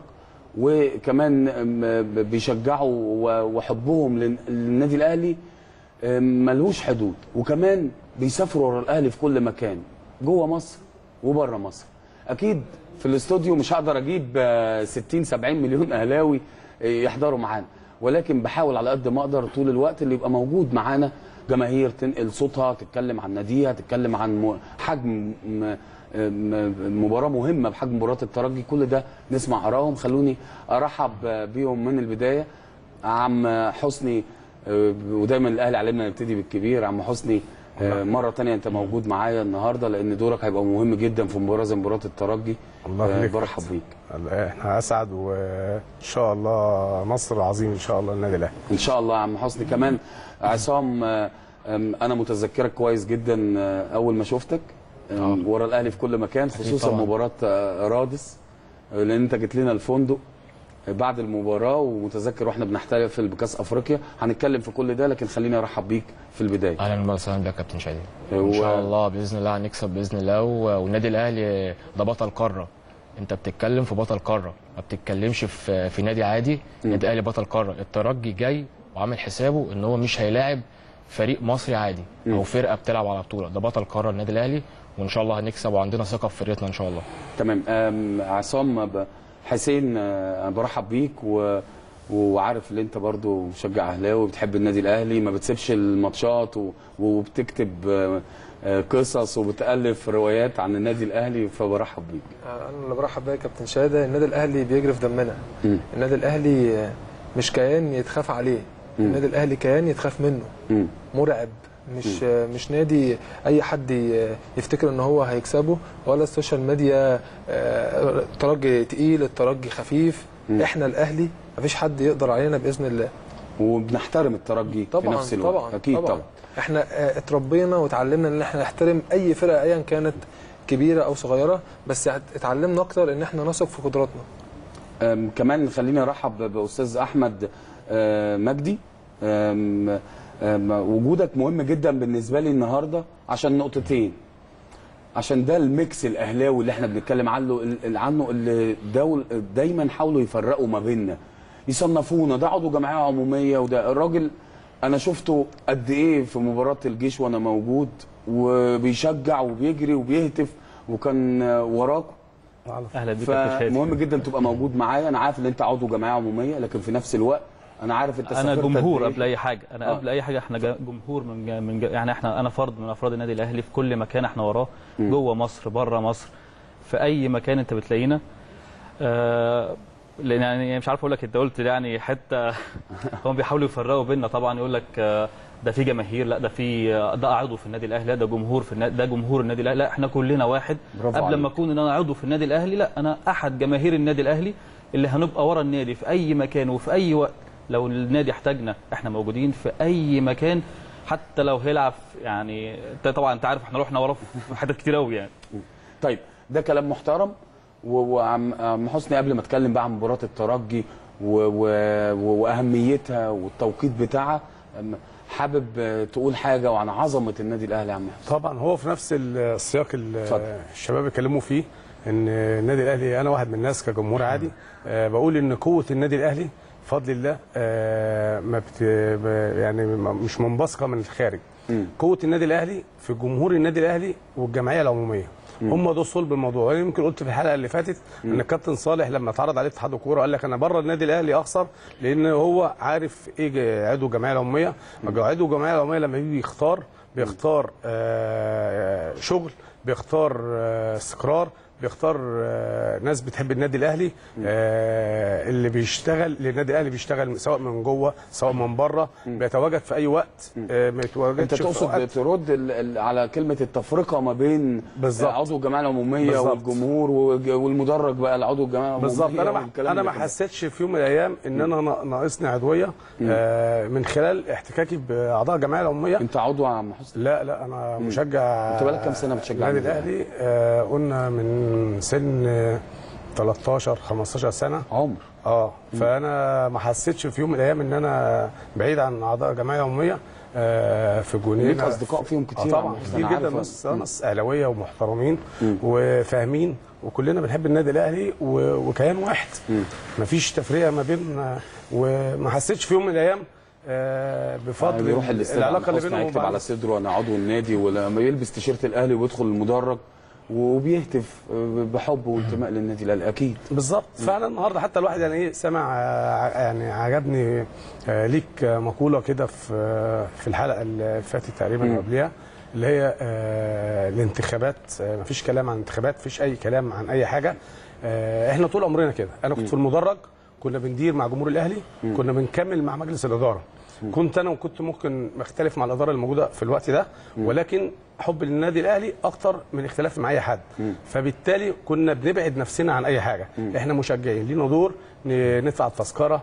وكمان م- بيشجعوا و- وحبهم لل- للنادي الاهلي م- ملهوش حدود وكمان بيسافروا ورا الاهلي في كل مكان جوه مصر وبره مصر اكيد في الاستوديو مش هقدر اجيب آه، 60 70 مليون اهلاوي آه، يحضروا معانا ولكن بحاول على قد ما اقدر طول الوقت اللي يبقى موجود معانا جماهير تنقل صوتها تتكلم عن ناديها تتكلم عن م- حجم م- م- مباراه مهمه بحجم مباراه الترجي كل ده نسمع ارائهم خلوني ارحب بيهم من البدايه عم حسني آه، ودايما الاهلي علمنا نبتدي بالكبير عم حسني آه، مره تانية انت موجود معايا النهارده لان دورك هيبقى مهم جدا في مباراه زي مباراه الترجي الله آه، يخليك. برحب بيك احنا اسعد وان شاء الله نصر عظيم ان شاء الله النادي الاهلي ان شاء الله يا عم حسني كمان عصام آه، آم، انا متذكرك كويس جدا آه، اول ما شفتك آم، ورا الاهلي في كل مكان خصوصا طبعاً. مباراه آه، رادس آه، لان انت جيت لنا الفندق آه، بعد المباراه ومتذكر واحنا بنحتفل بكاس افريقيا هنتكلم في كل ده لكن خليني ارحب بيك في البدايه اهلا وسهلا بك يا كابتن شادي هو- ان شاء الله باذن الله هنكسب باذن الله و- والنادي الاهلي ده بطل قاره انت بتتكلم في بطل قاره ما بتتكلمش في في نادي عادي النادي الاهلي بطل قاره الترجي جاي وعامل حسابه ان هو مش هيلاعب فريق مصري عادي او فرقه بتلعب على بطوله ده بطل قاره النادي الاهلي وان شاء الله هنكسب وعندنا ثقه في فرقتنا ان شاء الله تمام آم، عصام ب- حسين آه، انا برحب بيك و... وعارف ان انت برضو مشجع اهلاوي بتحب النادي الاهلي ما بتسيبش الماتشات و... وبتكتب آه، آه، قصص وبتالف روايات عن النادي الاهلي فبرحب بيك انا اللي برحب بيا يا كابتن شهاده النادي الاهلي بيجري في دمنا مم. النادي الاهلي مش كيان يتخاف عليه النادي الاهلي كيان يتخاف منه مم. مرعب مش مش نادي اي حد ي- يفتكر ان هو هيكسبه ولا السوشيال ميديا آه، الترجي تقيل الترجي خفيف احنا الاهلي مفيش حد يقدر علينا باذن الله وبنحترم الترجي طبعا في نفس الوقت طبعا اكيد طبعا, طبعا, احنا آه، اتربينا وتعلمنا ان احنا نحترم اي فرقه ايا كانت كبيره او صغيره بس اتعلمنا اكتر ان احنا نثق في قدراتنا أم، كمان خليني ارحب باستاذ احمد آه، مجدي أم، أم، وجودك مهم جدا بالنسبه لي النهارده عشان نقطتين عشان ده الميكس الاهلاوي اللي احنا بنتكلم عنه ال- عنه اللي دول دايما حاولوا يفرقوا ما بيننا يصنفونا ده عضو جمعيه عموميه وده الراجل انا شفته قد ايه في مباراه الجيش وانا موجود وبيشجع وبيجري وبيهتف وكان آه، وراكم اهلا بيك يا كابتن شادي. فمهم جدا تبقى موجود معايا انا عارف ان انت عضو جمعيه عموميه لكن في نفس الوقت انا عارف انت انا سافرت جمهور قد إيه. قبل اي حاجه انا آه. قبل اي حاجه احنا جا- جمهور من جا من جا يعني احنا انا فرد من افراد النادي الاهلي في كل مكان احنا وراه جوه مصر بره مصر في اي مكان انت بتلاقينا آه لان يعني مش عارف اقول لك انت قلت يعني حته هم بيحاولوا يفرقوا بيننا طبعا يقول لك آه، ده في جماهير لا ده في آه، ده عضو في النادي الاهلي لا ده جمهور في النادي ده جمهور النادي الاهلي لا احنا كلنا واحد برافو قبل ما عليك. اكون ان انا عضو في النادي الاهلي لا انا احد جماهير النادي الاهلي اللي هنبقى ورا النادي في اي مكان وفي اي وقت لو النادي احتاجنا احنا موجودين في اي مكان حتى لو هيلعب يعني انت طبعا انت عارف احنا رحنا وراه في حتت كتير قوي يعني طيب ده كلام محترم و- وعم عم حسني قبل ما اتكلم بقى عن مباراه الترجي و و واهميتها والتوقيت بتاعها أم، حابب آه، تقول حاجه وعن عظمه النادي الاهلي يا عم حسني طبعا هو في نفس السياق اللي اتفضل. الشباب اتكلموا فيه ان النادي الاهلي انا واحد من الناس كجمهور عادي آه، بقول ان قوه النادي الاهلي بفضل الله آه، ما بت ب- يعني م- مش منبثقه من الخارج مم. قوه النادي الاهلي في جمهور النادي الاهلي والجمعيه العموميه هم دول صلب الموضوع انا يمكن قلت في الحلقه اللي فاتت ان الكابتن صالح لما اتعرض عليه اتحاد الكوره قال لك انا بره النادي الاهلي اخسر لان هو عارف ايه ج- عضو الجمعيه العموميه عضو الجمعيه العموميه لما بيجي يختار بيختار آه، شغل بيختار آه، استقرار بيختار آه، ناس بتحب النادي الاهلي آه، اللي بيشتغل للنادي الاهلي بيشتغل سواء من جوه سواء من بره بيتواجد في اي وقت آه، ما يتواجدش انت في تقصد أوقات ترد ال- ال- على كلمه التفرقه ما بين بالظبط. عضو الجمعيه العموميه بالظبط. والجمهور والج- والمدرج بقى العضو الجمعيه العموميه بالظبط انا ما والكلام انا اللي ما كده. حسيتش في يوم من الايام ان انا نا- ناقصني عضويه آه، من خلال احتكاكي باعضاء الجمعيه العموميه انت عضو يا عم حسني لا لا انا مشجع انت بقالك كام سنة بتشجع النادي النادي الاهلي آه قلنا من سن آه، 13 15 سنه عمر اه فانا ما حسيتش في يوم من الايام ان انا بعيد عن اعضاء الجمعيه العموميه آه في جنينه ليك أصدقاء فيهم كتير آه يا طبعا عم حسن، كتير أنا جدا عارف. ناس ناس اهلاويه ومحترمين وفاهمين وكلنا بنحب النادي الاهلي و- وكيان واحد مفيش تفرقه ما بين آه، وما حسيتش في يوم من الايام آه بفضل بيروح الاستاد العلاقه اللي حسني بينهم يكتب وبعض. على صدره انا عضو النادي ولما يلبس تيشيرت الاهلي ويدخل المدرج وبيهتف بحب وانتماء للنادي الاهلي اكيد بالظبط فانا النهارده حتى الواحد يعني ايه سمع آه، يعني عجبني آه، ليك آه، مقوله كده في آه، في الحلقه اللي فاتت تقريبا أو قبلها اللي هي آه، الانتخابات آه، مفيش كلام عن انتخابات مفيش اي كلام عن اي حاجه آه، احنا طول عمرنا كده انا كنت في المدرج كنا بندير مع جمهور الاهلي كنا بنكمل مع مجلس الاداره كنت انا وكنت ممكن مختلف مع الاداره الموجوده في الوقت ده ولكن حب للنادي الاهلي اكتر من اختلاف مع اي حد فبالتالي كنا بنبعد نفسنا عن اي حاجه احنا مشجعين لينا دور ن- ندفع التذكره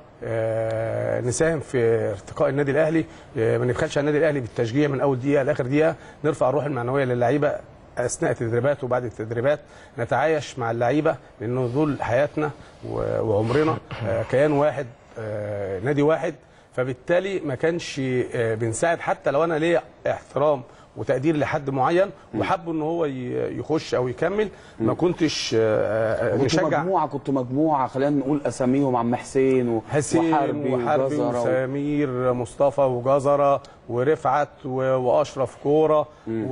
آه، نساهم في ارتقاء النادي الاهلي آه، ما نبخلش على النادي الاهلي بالتشجيع من اول دقيقه لاخر دقيقه نرفع الروح المعنويه للعيبه اثناء التدريبات وبعد التدريبات نتعايش مع اللعيبه لانه دول حياتنا و- وعمرنا آه، كيان واحد آه، نادي واحد فبالتالي ما كانش آه، بنساعد حتى لو انا ليا احترام وتقدير لحد معين وحابه ان هو ي- يخش او يكمل ما كنتش آه، آه، كنتوا نشجع مجموعه كنتوا مجموعه خلينا نقول اساميهم عم حسين و- حسين وحربي وحربي وجزره و... وسمير مصطفى وجزره ورفعت و- واشرف كوره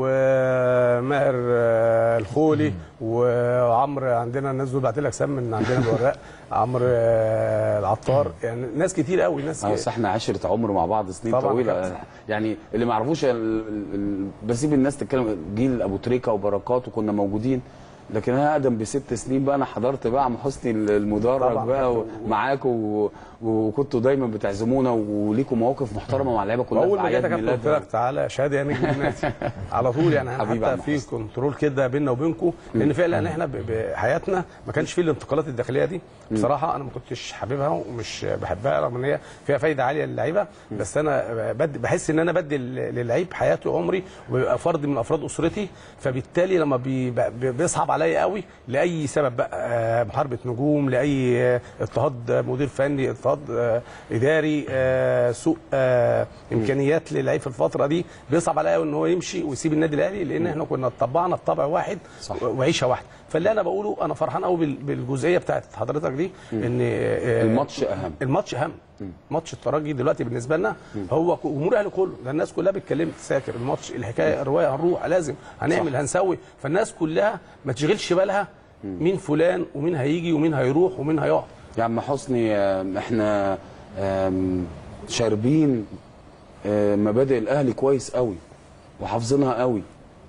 وماهر آه، الخولي وعمرو عندنا الناس دول بعت لك سام من عندنا الوراق عمرو آه، العطار يعني ناس كتير قوي ناس اه بس احنا عشره عمر مع بعض سنين طبعاً طويله كابتن. يعني اللي ما يعرفوش ال- ال- ال- بسيب الناس تتكلم جيل ابو تريكه وبركات وكنا موجودين لكن انا اقدم بست سنين بقى انا حضرت بقى عم حسني المدرج طبعاً بقى كابتن. معاكم و- وكنتوا دايما بتعزمونا وليكم مواقف محترمه مع اللعيبه كلها اول في ما جيت اعياد يا كابتن قلت ميلاد لك تعالى يا شادي يا نجم النادي على طول يعني احنا حبيبي يا حتى عم في حسن. كنترول كده بيننا وبينكم لان فعلا احنا ب- بحياتنا ما كانش فيه الانتقالات الداخليه دي بصراحه انا ما كنتش حاببها ومش بحبها رغم ان هي فيها فايده عاليه للعيبه بس انا بد بحس ان انا بدي لل- للعيب حياته وعمري وبيبقى فرد من افراد اسرتي فبالتالي لما بي ب- بيصعب عليا قوي لاي سبب بقى آه، محاربه نجوم لاي آه، اضطهاد مدير فني اضطهاد آه، اداري آه، سوء آه، امكانيات للعيب في الفتره دي بيصعب عليا قوي ان هو يمشي ويسيب النادي الاهلي لان احنا كنا طبعنا الطبع واحد صح. وعيشه واحده فاللي انا بقوله انا فرحان قوي بال- بالجزئيه بتاعت حضرتك دي ان آه، الماتش اهم الماتش اهم ماتش الترجي دلوقتي بالنسبه لنا هو ك- جمهور الاهلي كله ده الناس كلها بتكلم تساكر الماتش الحكايه الروايه هنروح لازم هنعمل هنسوي فالناس كلها ما تشغلش بالها مين فلان ومين هيجي ومين هيروح ومين هيقعد يا عم حسني آم، احنا آم، شاربين آم، مبادئ الاهلي كويس قوي وحافظينها قوي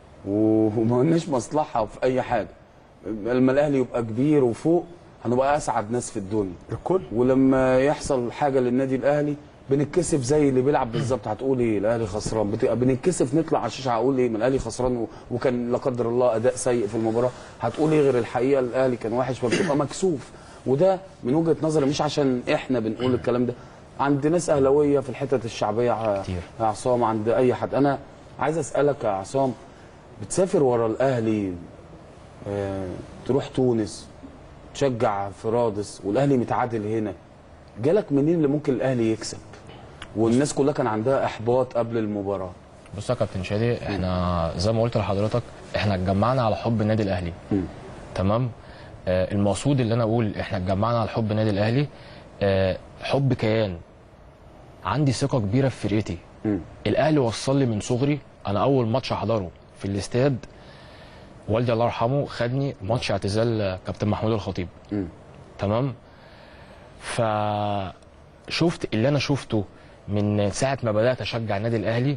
وما قلناش مصلحه في اي حاجه لما الاهلي يبقى كبير وفوق هنبقى اسعد ناس في الدنيا الكل ولما يحصل حاجه للنادي الاهلي بنتكسف زي اللي بيلعب بالظبط هتقول ايه الاهلي خسران بت- بنتكسف نطلع على الشاشه هقول ايه ما الاهلي خسران و- وكان لا قدر الله اداء سيء في المباراه هتقول ايه غير الحقيقه الاهلي كان وحش فبتبقى مكسوف وده من وجهه نظري مش عشان احنا بنقول الكلام ده عند ناس اهلاويه في الحتت الشعبيه ع- كتير. يا عصام عند اي حد انا عايز اسالك يا عصام بتسافر ورا الاهلي آه، تروح تونس تشجع في رادس والاهلي متعادل هنا جالك منين اللي ممكن الاهلي يكسب والناس كلها كان عندها احباط قبل المباراه بص يا كابتن شادي احنا زي ما قلت لحضرتك احنا اتجمعنا على حب النادي الاهلي تمام آه المقصود اللي انا اقول احنا اتجمعنا على حب النادي الاهلي آه حب كيان عندي ثقه كبيره في فرقتي الاهلي وصل لي من صغري انا اول ماتش احضره في الاستاد والدي الله يرحمه خدني ماتش اعتزال آه، كابتن محمود الخطيب تمام فشفت اللي انا شفته من ساعه ما بدات اشجع النادي الاهلي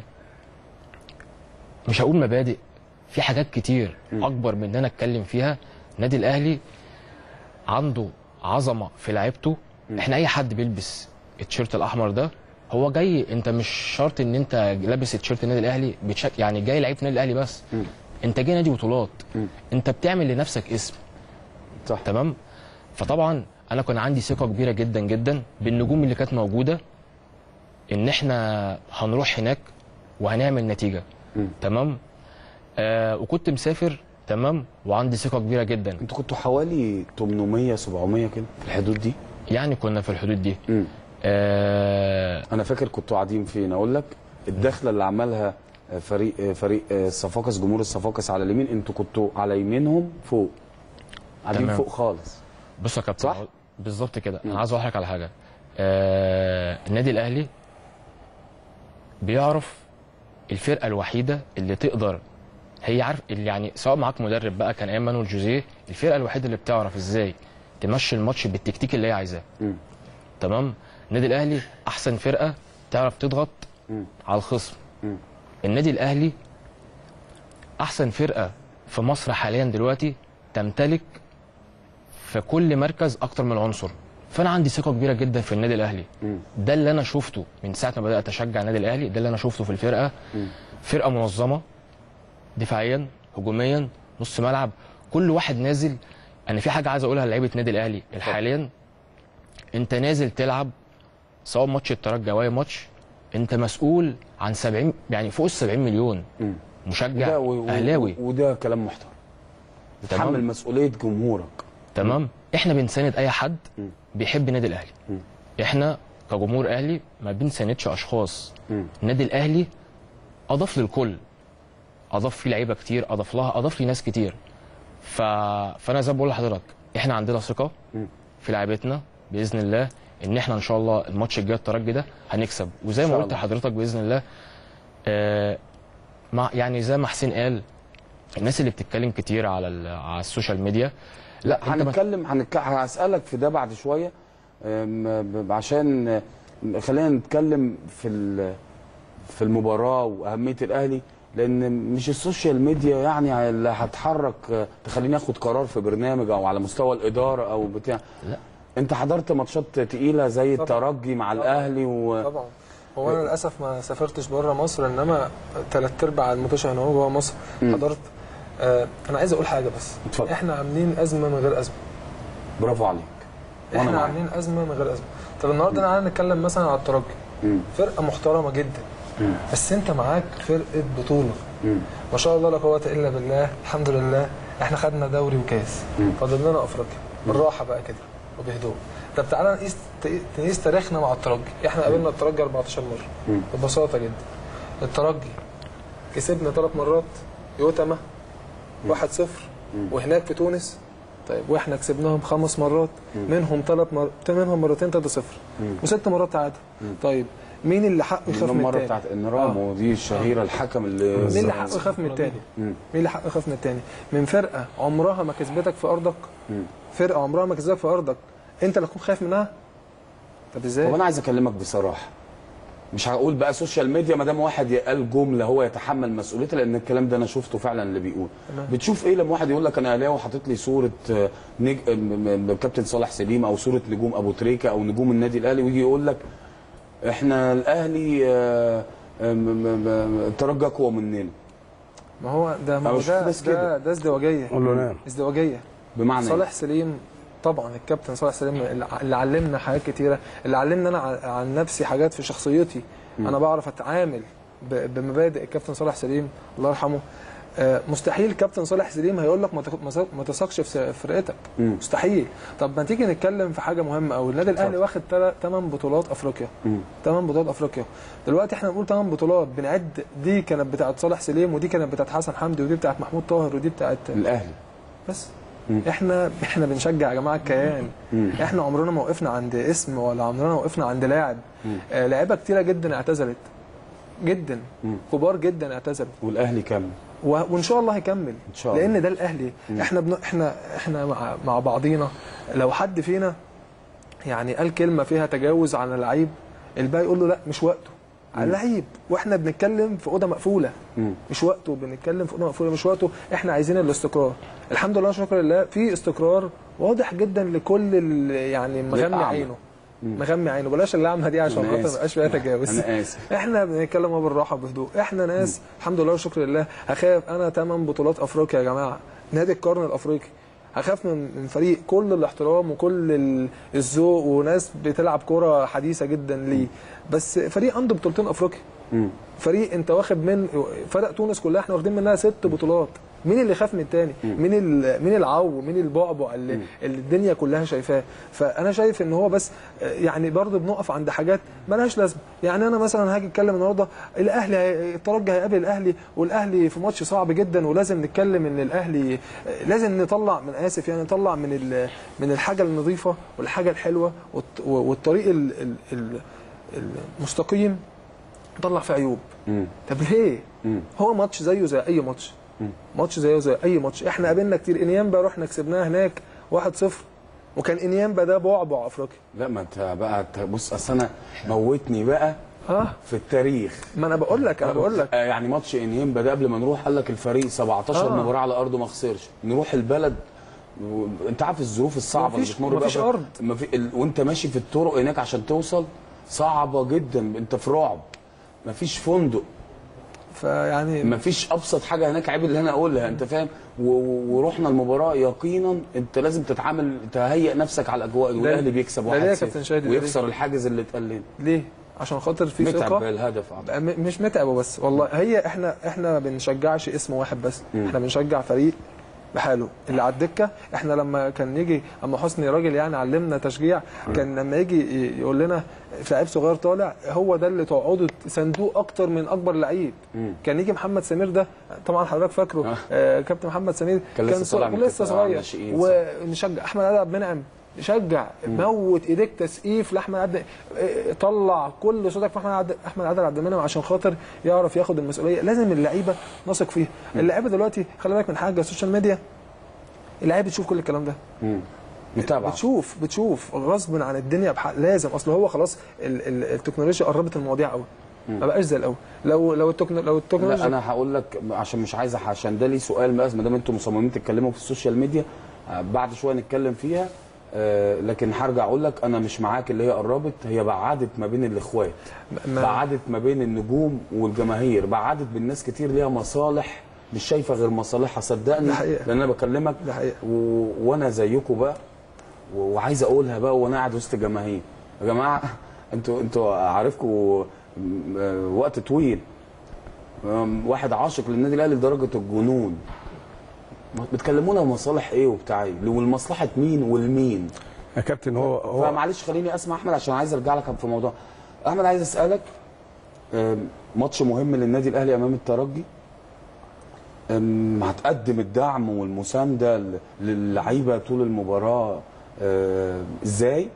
مش هقول مبادئ في حاجات كتير اكبر من ان انا اتكلم فيها النادي الاهلي عنده عظمه في لعيبته احنا اي حد بيلبس التيشيرت الاحمر ده هو جاي انت مش شرط ان انت لابس التيشيرت النادي الاهلي بتشك يعني جاي لعيب النادي الاهلي بس انت جاي نادي بطولات انت بتعمل لنفسك اسم صح تمام فطبعا انا كان عندي ثقه كبيره جدا جدا بالنجوم اللي كانت موجوده ان احنا هنروح هناك وهنعمل نتيجه تمام آه وكنت مسافر تمام وعندي ثقه كبيره جدا انتوا كنتوا حوالي 800 700 كده في الحدود دي يعني كنا في الحدود دي مم. آه انا فاكر كنتوا قاعدين فين اقول لك الدخله اللي عملها فريق فريق الصفاقس جمهور الصفاقس على اليمين انتوا كنتوا على يمينهم فوق قاعدين تمام. فوق خالص بص يا كابتن صح؟ بالظبط كده انا عايز اقول لك على حاجه آه النادي الاهلي بيعرف الفرقه الوحيده اللي تقدر هي عارف اللي يعني سواء معاك مدرب بقى كان ايام مانويل جوزيه الفرقه الوحيده اللي بتعرف ازاي تمشي الماتش بالتكتيك اللي هي عايزاه مم. تمام النادي الاهلي احسن فرقه تعرف تضغط مم. على الخصم مم. النادي الاهلي احسن فرقه في مصر حاليا دلوقتي تمتلك في كل مركز اكتر من عنصر فانا عندي ثقه كبيره جدا في النادي الاهلي مم. ده اللي انا شفته من ساعه ما بدات اشجع النادي الاهلي ده اللي انا شفته في الفرقه فرقه منظمه دفاعيا هجوميا نص ملعب كل واحد نازل انا في حاجه عايز اقولها لعيبه النادي الاهلي حاليا انت نازل تلعب سواء ماتش الترجي او اي ماتش انت مسؤول عن 70 يعني فوق ال 70 مليون مم. مشجع وده و- و- اهلاوي وده كلام محترم تمام. تتحمل مسؤوليه جمهورك تمام احنا بنساند اي حد بيحب النادي الاهلي احنا كجمهور اهلي ما بنساندش اشخاص مم. النادي الاهلي اضاف للكل اضاف فيه لعيبه كتير اضاف لها اضاف لي ناس كتير ف... فانا زي ما بقول لحضرتك احنا عندنا ثقه في لعيبتنا باذن الله ان احنا ان شاء الله الماتش الجاي الترجي ده هنكسب وزي إن ما شاء قلت الله. لحضرتك باذن الله آه، مع يعني زي ما حسين قال الناس اللي بتتكلم كتير على ال- على السوشيال ميديا لا أنت ما- هنتكلم هنك... هسألك في ده بعد شوية أم، ب- عشان أم، خلينا نتكلم في ال- في المباراة وأهمية الأهلي لأن مش السوشيال ميديا يعني اللي هتحرك أه، تخليني آخد قرار في برنامج أو على مستوى الإدارة أو بتاع لا. أنت حضرت ماتشات تقيلة زي طبعا. الترجي مع الأهلي و... طبعا هو انا للاسف ما سافرتش بره مصر انما ثلاث ارباع الماتشات هنا هو جوه مصر حضرت آه انا عايز اقول حاجه بس اتفضل. احنا عاملين ازمه من غير ازمه برافو عليك وأنا احنا معاك. عاملين ازمه من غير ازمه طب النهارده انا نتكلم مثلا على الترجي مم. فرقه محترمه جدا مم. بس انت معاك فرقه بطوله مم. ما شاء الله لا قوه الا بالله الحمد لله احنا خدنا دوري وكاس فاضل لنا افريقيا بالراحه بقى كده وبهدوء طب تعالى نقيس نقيس تاريخنا مع الترجي احنا قابلنا الترجي 14 مره ببساطه جدا الترجي كسبنا ثلاث مرات يوتما 1-0 وهناك في تونس طيب واحنا كسبناهم خمس مرات منهم ثلاث مر... منهم مرتين 3-0 وست مرات تعادل طيب مين اللي حقه يخاف من المره التاني؟ بتاعت انرام ودي الشهيره الحكم اللي مين اللي حقه يخاف من التاني؟ مين اللي حقه يخاف من التاني؟ من فرقه عمرها ما كسبتك في ارضك فرقه عمرها ما كسبتك في ارضك انت اللي تكون خايف منها؟ طب ازاي؟ طب انا عايز اكلمك بصراحه مش هقول بقى سوشيال ميديا ما دام واحد قال جمله هو يتحمل مسؤوليتها لان الكلام ده انا شفته فعلا اللي بيقول تمام. بتشوف ايه لما واحد يقول لك انا اهلاوي وحاطط لي صوره آه، نج... م- م- م- كابتن صالح سليم او صوره نجوم ابو تريكه او نجوم النادي الاهلي ويجي يقول لك احنا الاهلي آه، آه، م- م- م- الترجي اقوى مننا ما هو ده ما أنا هو بشوف ده ناس ده, كده. ده ازدواجيه قول له نعم ازدواجيه بمعنى صالح إيه؟ سليم طبعا الكابتن صالح سليم اللي اللي علمنا حاجات كتيره اللي علمنا انا عن- عن نفسي حاجات في شخصيتي انا بعرف اتعامل ب- بمبادئ الكابتن صالح سليم الله يرحمه آه، مستحيل كابتن صالح سليم هيقول لك ما تك- ما ت- ما تثقش في س- في فرقتك مم. مستحيل طب ما تيجي نتكلم في حاجه مهمه قوي النادي الاهلي واخد 8 بطولات افريقيا مم. 8 بطولات افريقيا دلوقتي احنا بنقول 8 بطولات بنعد دي كانت بتاعت صالح سليم ودي كانت بتاعت حسن حمدي ودي بتاعت محمود طاهر ودي بتاعت الاهلي بس احنا احنا بنشجع يا جماعه الكيان احنا عمرنا ما وقفنا عند اسم ولا عمرنا ما وقفنا عند لاعب آه لعيبه كتيره جدا اعتزلت جدا كبار جدا اعتزلوا والاهلي كمل و- وان شاء الله هيكمل إن شاء الله. لان ده الاهلي احنا بن... احنا احنا مع... مع بعضينا لو حد فينا يعني قال كلمه فيها تجاوز عن اللعيب الباقي يقول له لا مش وقته على اللعيب واحنا بنتكلم في اوضه مقفوله مش وقته بنتكلم في اوضه مقفوله مش وقته احنا عايزين الاستقرار الحمد لله شكرا لله في استقرار واضح جدا لكل ال- يعني مغمي للأعمى. عينه مغمي عينه بلاش اللعمه دي عشان أنا خاطر ما آسف. يبقاش فيها تجاوز انا اسف احنا بنتكلم اهو بالراحه بهدوء احنا ناس الحمد لله والشكر لله هخاف انا ثمان بطولات افريقيا يا جماعه نادي القرن الافريقي هخاف من من فريق كل الاحترام وكل ال- الذوق وناس بتلعب كره حديثه جدا ليه بس فريق عنده بطولتين افريقيا فريق انت واخد من فرق تونس كلها احنا واخدين منها ست بطولات مين اللي خاف من التاني مين ال- مين العو مين البعبع اللي, اللي الدنيا كلها شايفاه فانا شايف ان هو بس آه، يعني برضه بنقف عند حاجات ملهاش لازمه يعني انا مثلا هاجي اتكلم النهارده الاهلي هي- الترجي هيقابل الاهلي والاهلي في ماتش صعب جدا ولازم نتكلم ان الاهلي آه، لازم نطلع من اسف يعني نطلع من ال- من الحاجه النظيفه والحاجه الحلوه والط- والطريق ال- ال- ال- المستقيم نطلع فيه عيوب طب ليه؟ هو ماتش زيه زي اي ماتش ماتش زيه زي اي ماتش احنا قابلنا كتير انيامبا رحنا كسبناه هناك 1-0 وكان انيامبا ده بعبع افريقيا لا ما انت بقى انت بص اصل انا موتني بقى اه في التاريخ ما انا بقول لك انا بقول لك آه، يعني ماتش انيمبا ده قبل ما نروح قال لك الفريق 17 آه. مباراه على ارضه ما خسرش نروح البلد و... انت عارف الظروف الصعبه مفيش- اللي بتمر مفيش بقى أرض. ما في... ال... وانت ماشي في الطرق هناك عشان توصل صعبه جدا انت في رعب مفيش فندق فيعني مفيش ابسط حاجه هناك عيب اللي انا اقولها انت فاهم و... و- ورحنا المباراه يقينا انت لازم تتعامل تهيئ نفسك على الاجواء والاهلي بيكسب ده ليه يا واحد كابتن شادي؟ ده ويكسر ليه؟ الحاجز اللي اتقال لنا ليه؟ عشان خاطر في متعب ثقه بالهدف أعتقد. م- مش متعب بس والله هي احنا احنا ما بنشجعش اسم واحد بس احنا بنشجع فريق بحاله اللي على الدكه احنا لما كان يجي اما حسني راجل يعني علمنا تشجيع كان لما يجي ي- يقول لنا في لعيب صغير طالع هو ده اللي تقعدوا صندوق اكتر من اكبر لعيب كان يجي محمد سمير ده طبعا حضرتك فاكره آه. آه كابتن محمد سمير كان لسه صغ- طالع من لسه قطاع صغير الناشئين، ونشجع احمد ادم منعم شجع موت ايديك تسقيف لاحمد عبد اه، طلع كل صوتك في احمد عبد احمد عادل عبد المنعم عشان خاطر يعرف ياخد المسؤوليه لازم اللعيبه نثق فيها اللعيبه دلوقتي خلي بالك من حاجه السوشيال ميديا اللعيبه بتشوف كل الكلام ده متابعه بتشوف بتشوف غصب عن الدنيا بح... لازم اصل هو خلاص ال... ال... التكنولوجيا قربت المواضيع قوي ما بقاش زي الاول لو لو التكنو... لو لا التكنولوجيا انا هقول لك عشان مش عايز أح- عشان ده لي سؤال بس ما دام انتم مصممين تتكلموا في السوشيال ميديا آه، بعد شويه نتكلم فيها آه، لكن هرجع اقول لك انا مش معاك اللي هي قربت هي بعدت ما بين الاخوات ما- بعدت ما بين النجوم والجماهير بعدت بالناس كتير ليها مصالح مش شايفه غير مصالحها صدقني ده حقيقة. لان انا بكلمك ده حقيقة. و... وانا زيكم بقى و... وعايز اقولها بقى وانا قاعد وسط جماهير يا جماعه انتوا انتوا عارفكم وقت طويل أم، واحد عاشق للنادي الاهلي لدرجه الجنون بتكلمونا بمصالح ايه وبتاع ايه والمصلحه مين والمين يا كابتن هو هو فمعلش خليني اسمع احمد عشان عايز ارجع لك في موضوع احمد عايز اسالك أم، ماتش مهم للنادي الاهلي امام الترجي أم، هتقدم الدعم والمسانده ل- للعيبه طول المباراه أم، ازاي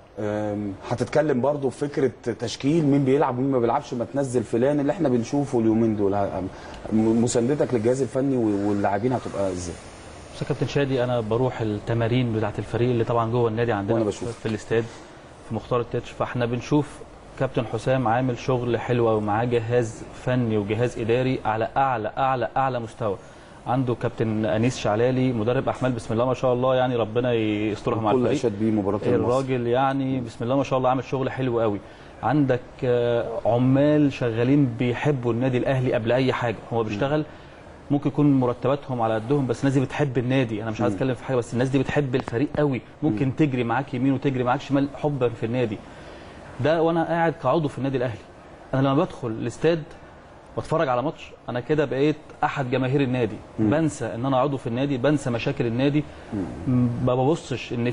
أم، هتتكلم برضو في فكره تشكيل مين بيلعب ومين ما بيلعبش ما تنزل فلان اللي احنا بنشوفه اليومين دول ه- م- مساندتك للجهاز الفني واللاعبين هتبقى ازاي بص يا كابتن شادي انا بروح التمارين بتاعه الفريق اللي طبعا جوه النادي عندنا وأنا في- بشوف. في الاستاد في مختار التتش فاحنا بنشوف كابتن حسام عامل شغل حلو قوي معاه جهاز فني وجهاز اداري على اعلى اعلى اعلى مستوى عنده كابتن انيس شعلالي مدرب احمال بسم الله ما شاء الله يعني ربنا يسترها مع كل الفريق اشاد بيه مباراه المصري الراجل يعني بسم الله ما شاء الله عامل شغل حلو قوي عندك آه، عمال شغالين بيحبوا النادي الاهلي قبل اي حاجه هو بيشتغل ممكن يكون مرتباتهم على قدهم بس الناس دي بتحب النادي انا مش عايز اتكلم في حاجه بس الناس دي بتحب الفريق قوي ممكن تجري معاك يمين وتجري معاك شمال حبا في النادي ده وانا قاعد كعضو في النادي الاهلي انا لما بدخل الاستاد بتفرج على ماتش انا كده بقيت احد جماهير النادي بنسى ان انا عضو في النادي بنسى مشاكل النادي ما ببصش ان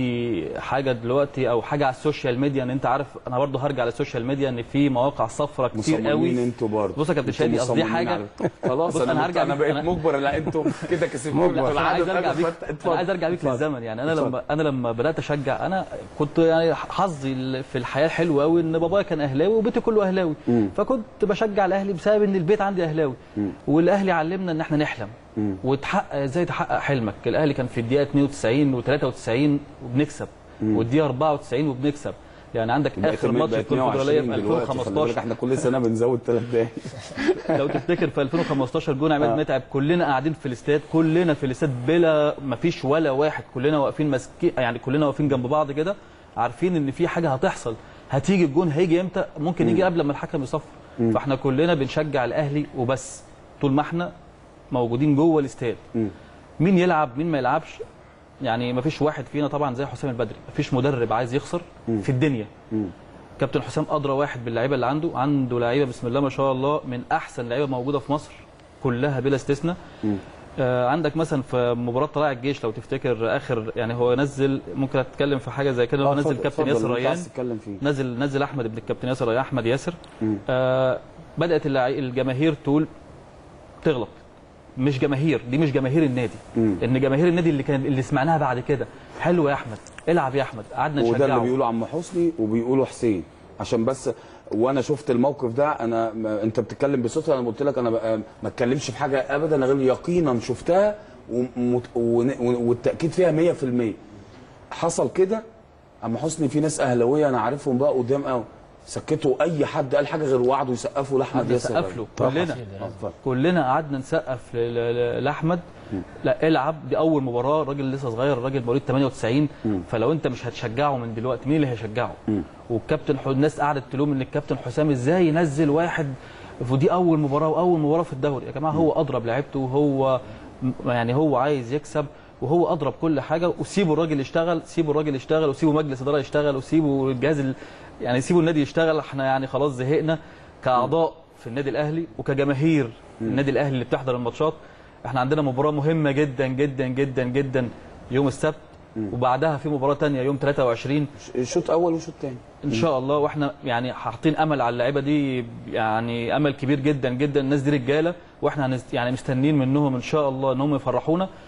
في حاجه دلوقتي او حاجه على السوشيال ميديا ان انت عارف انا برضه هرجع للسوشيال ميديا ان في مواقع صفرة كتير مصممين قوي انتوا برضه بص يا كابتن انتوا شادي قصدي مصممين حاجه على- خلاص بص انا, أنا هرجع انا بيك- بقيت أنا- مجبر لا انتم كده كسبتوني في انا عايز العدد ارجع بيك انا عايز ارجع بيك للزمن يعني انا لما انا لما بدات اشجع انا كنت يعني حظي في الحياه حلو قوي ان بابايا كان اهلاوي وبيتي كله اهلاوي فكنت بشجع الاهلي بسبب ان البيت عندي اهلاوي والاهلي علمنا ان احنا نحلم وتحقق ازاي تحقق حلمك الاهلي كان في الدقيقه 92 و93 وبنكسب والدقيقه 94 وبنكسب يعني عندك اخر ماتش في الكونفدراليه في 2015 احنا كل سنه بنزود ثلاث دقايق لو تفتكر في 2015 جون عماد متعب كلنا قاعدين في الاستاد كلنا في الاستاد بلا ما فيش ولا واحد كلنا واقفين ماسكين يعني كلنا واقفين جنب بعض كده عارفين ان في حاجه هتحصل هتيجي الجون هيجي امتى ممكن يجي قبل ما الحكم يصفر فاحنا كلنا بنشجع الاهلي وبس طول ما احنا موجودين جوه الاستاد مين يلعب مين ما يلعبش يعني ما فيش واحد فينا طبعا زي حسام البدري ما فيش مدرب عايز يخسر في الدنيا كابتن حسام ادرى واحد باللعيبه اللي عنده عنده لعيبه بسم الله ما شاء الله من احسن لعيبه موجوده في مصر كلها بلا استثناء آه عندك مثلا في مباراه طلائع الجيش لو تفتكر اخر يعني هو نزل ممكن اتكلم في حاجه زي كده هو نزل كابتن ياسر ريان تتكلم فيه نزل نزل احمد ابن الكابتن ياسر ريان احمد ياسر آه بدات اللعي- الجماهير تقول تغلط مش جماهير دي مش جماهير النادي ان جماهير النادي اللي كان اللي سمعناها بعد كده حلو يا احمد العب يا احمد قعدنا وده اللي نشجعه بيقوله عم حسني وبيقوله حسين عشان بس وانا شفت الموقف ده انا ما انت بتتكلم بصوت انا قلت لك انا بقى ما اتكلمش في حاجه ابدا غير يقينا شفتها ومت- ون- والتاكيد فيها 100% حصل كده عم حسني في ناس اهلاويه انا عارفهم بقى قدام قوي سكتوا اي حد قال حاجه غير وعدوا يسقفوا لاحمد ياسر نسقف له كلنا كلنا قعدنا نسقف ل- ل- لاحمد لا العب دي اول مباراه الراجل لسه صغير الراجل مواليد 98 فلو انت مش هتشجعه من دلوقتي مين اللي هيشجعه والكابتن ح- الناس قعدت تلوم ان الكابتن حسام ازاي ينزل واحد ودي اول مباراه واول مباراه في الدوري يا جماعه هو اضرب لعيبته وهو م- يعني هو عايز يكسب وهو اضرب كل حاجه وسيبوا الراجل يشتغل سيبوا الراجل يشتغل وسيبوا مجلس اداره يشتغل وسيبوا الجهاز ال... يعني سيبوا النادي يشتغل احنا يعني خلاص زهقنا كاعضاء في النادي الاهلي وكجماهير النادي الاهلي اللي بتحضر الماتشات احنا عندنا مباراه مهمه جدا جدا جدا جدا يوم السبت وبعدها في مباراه تانية يوم 23 شوط اول وشوط تاني ان شاء الله واحنا يعني حاطين امل على اللعيبه دي يعني امل كبير جدا جدا الناس دي رجاله واحنا هنست يعني مستنيين منهم ان شاء الله ان هم يفرحونا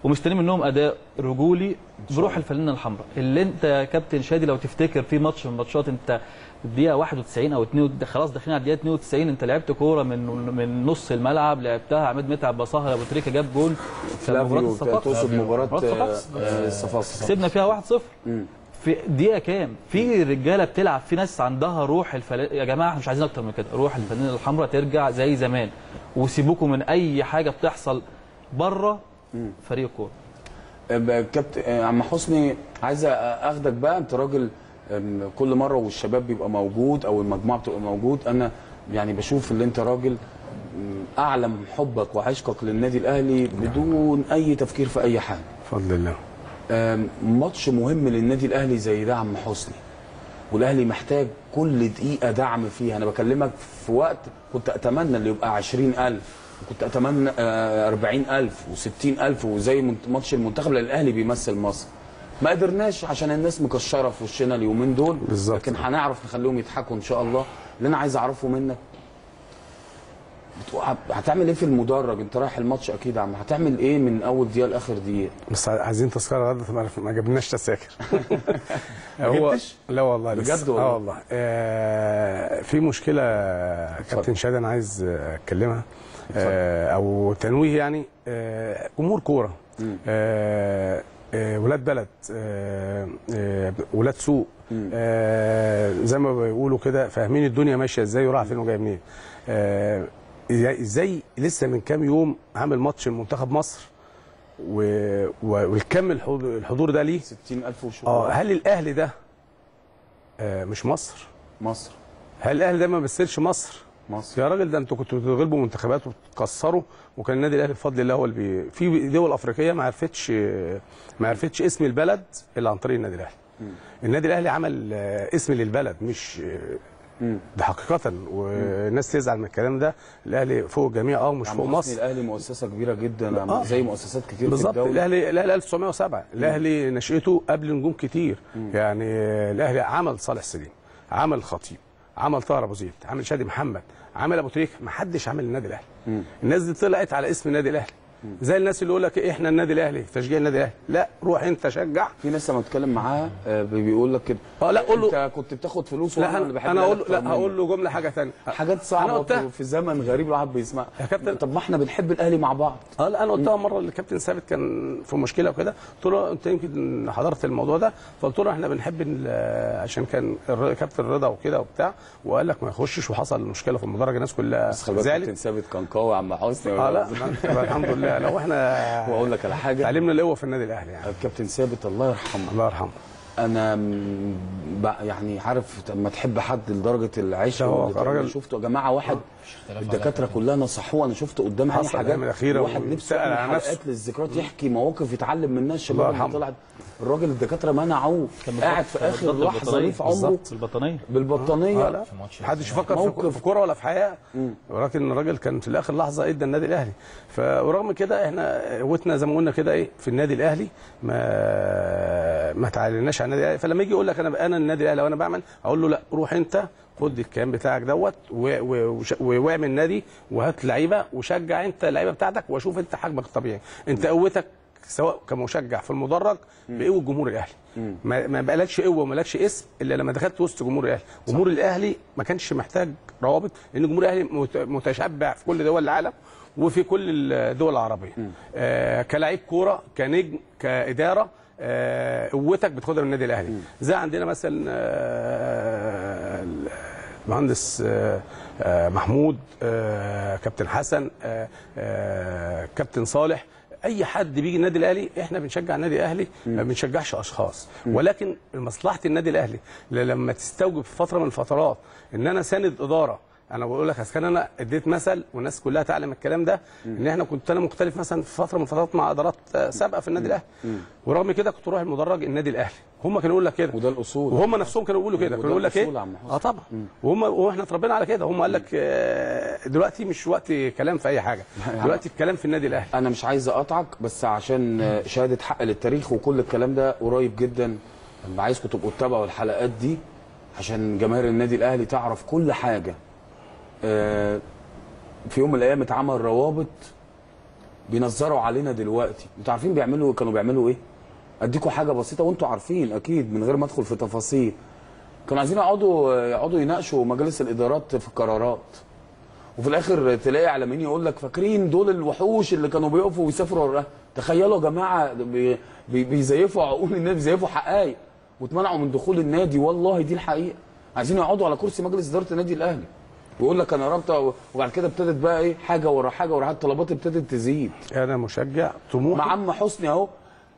ومستنيين منهم اداء رجولي بروح الفانلة الحمراء اللي انت يا كابتن شادي لو تفتكر في ماتش من الماتشات انت الدقيقه 91 او 2 خلاص داخلين على الدقيقه 92 انت لعبت كوره من من نص الملعب لعبتها عماد متعب بصاها ابو تريكه جاب جول كان مباراه فلافيو الصفاقس تقصد مباراه مباراه الصفاقس آه، الصفاقس كسبنا فيها 1-0 في دقيقه كام في رجاله بتلعب في ناس عندها روح الفل... يا جماعه احنا مش عايزين اكتر من كده روح الفانلة الحمراء ترجع زي زمان وسيبوكم من اي حاجه بتحصل بره فريق الكوره آه، كابتن آه، عم حسني عايز اخدك بقى انت راجل آم، كل مره والشباب بيبقى موجود او المجموعه بتبقى موجود انا يعني بشوف ان انت راجل مم، اعلم حبك وعشقك للنادي الاهلي بدون اي تفكير في اي حاجه بفضل الله آم، ماتش مهم للنادي الاهلي زي ده عم حسني والاهلي محتاج كل دقيقه دعم فيها انا بكلمك في وقت كنت اتمنى اللي يبقى 20000 وكنت اتمنى آه، 40000 و60000 وزي منت- ماتش المنتخب لان الاهلي بيمثل مصر ما قدرناش عشان الناس مكشره في وشنا اليومين دول بالظبط. لكن هنعرف نخليهم يضحكوا ان شاء الله اللي انا عايز اعرفه منك بتقول- هتعمل ايه في المدرج انت رايح الماتش اكيد يا عم هتعمل ايه من اول دقيقه لاخر دقيقه بس عايزين تذكره غدا ما- ما جبناش تذاكر ما هو جبتش؟ لا والله لسه. بجد والله؟ اه والله آه في مشكله كابتن شادي انا عايز اتكلمها آه او تنويه يعني آه امور كوره آه آه ولاد بلد آه آه ولاد سوق آه زي ما بيقولوا كده فاهمين الدنيا ماشيه ازاي ورايحه فين وجايه منين آه ازاي لسه من كام يوم عامل ماتش المنتخب مصر و... و... والكم الحضور, الحضور ده ليه 60000 وشويه اه هل الاهلي ده آه مش مصر مصر هل الاهلي ده ما بيمثلش مصر مصر يا راجل ده انتوا كنتوا بتغلبوا منتخبات وتكسروا وكان النادي الاهلي بفضل الله هو اللي بي... في دول افريقيه ما عرفتش ما عرفتش اسم البلد الا عن طريق النادي الاهلي النادي الاهلي عمل آه، اسم للبلد مش آه، ده حقيقه والناس تزعل من الكلام ده الاهلي فوق الجميع اه مش عم فوق حسني مصر الاهلي مؤسسه كبيره جدا آه. زي مؤسسات كتير في بالظبط الدوله الاهلي الاهلي 1907 الاهلي نشأته قبل نجوم كتير يعني الاهلي عمل صالح سليم عمل خطيب عمل طاهر ابو زيد عمل شادي محمد عمل ابو تريكه ما حدش عمل النادي الاهلي الناس دي طلعت على اسم النادي الاهلي زي الناس اللي يقول لك إيه احنا النادي الاهلي تشجيع النادي الاهلي لا روح انت شجع في ناس لما اتكلم معاه آه، بيقول لك كده اه لا قول له انت كنت بتاخد فلوس لا وانا اللي انا, بحب أنا اقول الأهلي لا أكتر هقول منك. له جمله حاجه ثانيه حاجات أنا صعبه قلتها. في زمن غريب الواحد بيسمعها يا كابتن طب ما احنا بنحب الاهلي مع بعض اه لا انا قلتها مره الكابتن ثابت كان في مشكله وكده قلت له انت يمكن حضرت الموضوع ده فقلت له احنا بنحب ال- عشان كان الر- كابتن رضا وكده وبتاع وقال لك ما يخشش وحصل مشكله في المدرج الناس كلها بس خلي بالك كابتن زعلت ثابت كان قوي يا عم حسني اه لا الحمد لله لو احنا واقول لك على حاجه تعلمنا القوه في النادي الاهلي يعني الكابتن ثابت الله يرحمه الله يرحمه انا م- ب- يعني عارف لما تحب حد لدرجه العشق لا، هو واللي كان- راجل- شفته يا جماعه واحد الدكاتره كلها نصحوه انا شفته قدام عيني حصل حاجات الأيام الأخيرة واحد نفسه وسأل يعمل على نفسه. حلقات للذكريات يحكي مواقف يتعلم منها الله الشباب اللي يرحمه. طلعت الراجل الدكاتره منعوه قاعد في اخر لحظه ليه في عمره بالظبط البطانيه بالبطانيه اه لا محدش يفكر في, موقف. في كوره ولا في حياه ولكن الراجل كان في الاخر لحظه ادى النادي الاهلي فرغم كده احنا قوتنا زي ما قلنا كده ايه في النادي الاهلي ما ما تعلناش على النادي الاهلي فلما يجي يقول لك انا انا النادي الاهلي وانا بعمل اقول له لا روح انت خد الكيان بتاعك دوت و- و- وش- و- واعمل نادي وهات لعيبه وشجع انت اللعيبه بتاعتك وشوف انت حجمك الطبيعي انت قوتك سواء كمشجع في المدرج بقوه جمهور الاهلي ما ما بقالكش قوه وما لكش اسم الا لما دخلت وسط جمهور الاهلي جمهور الاهلي ما كانش محتاج روابط لان جمهور الاهلي مت- متشبع في كل دول العالم وفي كل الدول العربيه آه كلاعب كوره كنجم كاداره آه، قوتك بتاخدها من النادي الاهلي زي عندنا مثلا آه، المهندس آه، آه، محمود آه، كابتن حسن آه، آه، كابتن صالح اي حد بيجي النادي الاهلي احنا بنشجع النادي الاهلي ما بنشجعش اشخاص ولكن مصلحه النادي الاهلي ل- لما تستوجب في فتره من الفترات ان انا ساند اداره انا بقول لك كان انا اديت مثل والناس كلها تعلم الكلام ده ان احنا كنت انا مختلف مثلا في فتره من الفترات مع ادارات آه، سابقه في النادي الاهلي ورغم كده كنت اروح المدرج النادي الاهلي هم كانوا يقول لك كده وده الاصول وهم نفسهم كانوا يقولوا كده وده كانوا يقول لك الأصول يا ايه عم حسن. اه طبعا وهم واحنا اتربينا على كده هم قال لك آه، دلوقتي مش وقت كلام في اي حاجه دلوقتي الكلام في النادي الاهلي انا مش عايز اقطعك بس عشان آه، شهاده حق للتاريخ وكل الكلام ده قريب جدا أنا عايزكم تبقوا تتابعوا الحلقات دي عشان جماهير النادي الاهلي تعرف كل حاجه آه، في يوم من الايام اتعمل روابط بينظروا علينا دلوقتي انتوا عارفين بيعملوا كانوا بيعملوا ايه اديكم حاجه بسيطه وانتوا عارفين اكيد من غير ما ادخل في تفاصيل كانوا عايزين يقعدوا يقعدوا يناقشوا مجالس الادارات في القرارات وفي الاخر تلاقي اعلاميين يقول لك فاكرين دول الوحوش اللي كانوا بيقفوا ويسافروا ورا تخيلوا يا جماعه بي بي بيزيفوا عقول الناس بيزيفوا حقائق واتمنعوا من دخول النادي والله دي الحقيقه عايزين يقعدوا على كرسي مجلس اداره النادي الاهلي ويقول لك انا رابطه وبعد كده ابتدت بقى ايه حاجه ورا حاجه ورا حاجه الطلبات ابتدت تزيد انا مشجع طموح مع عم حسني اهو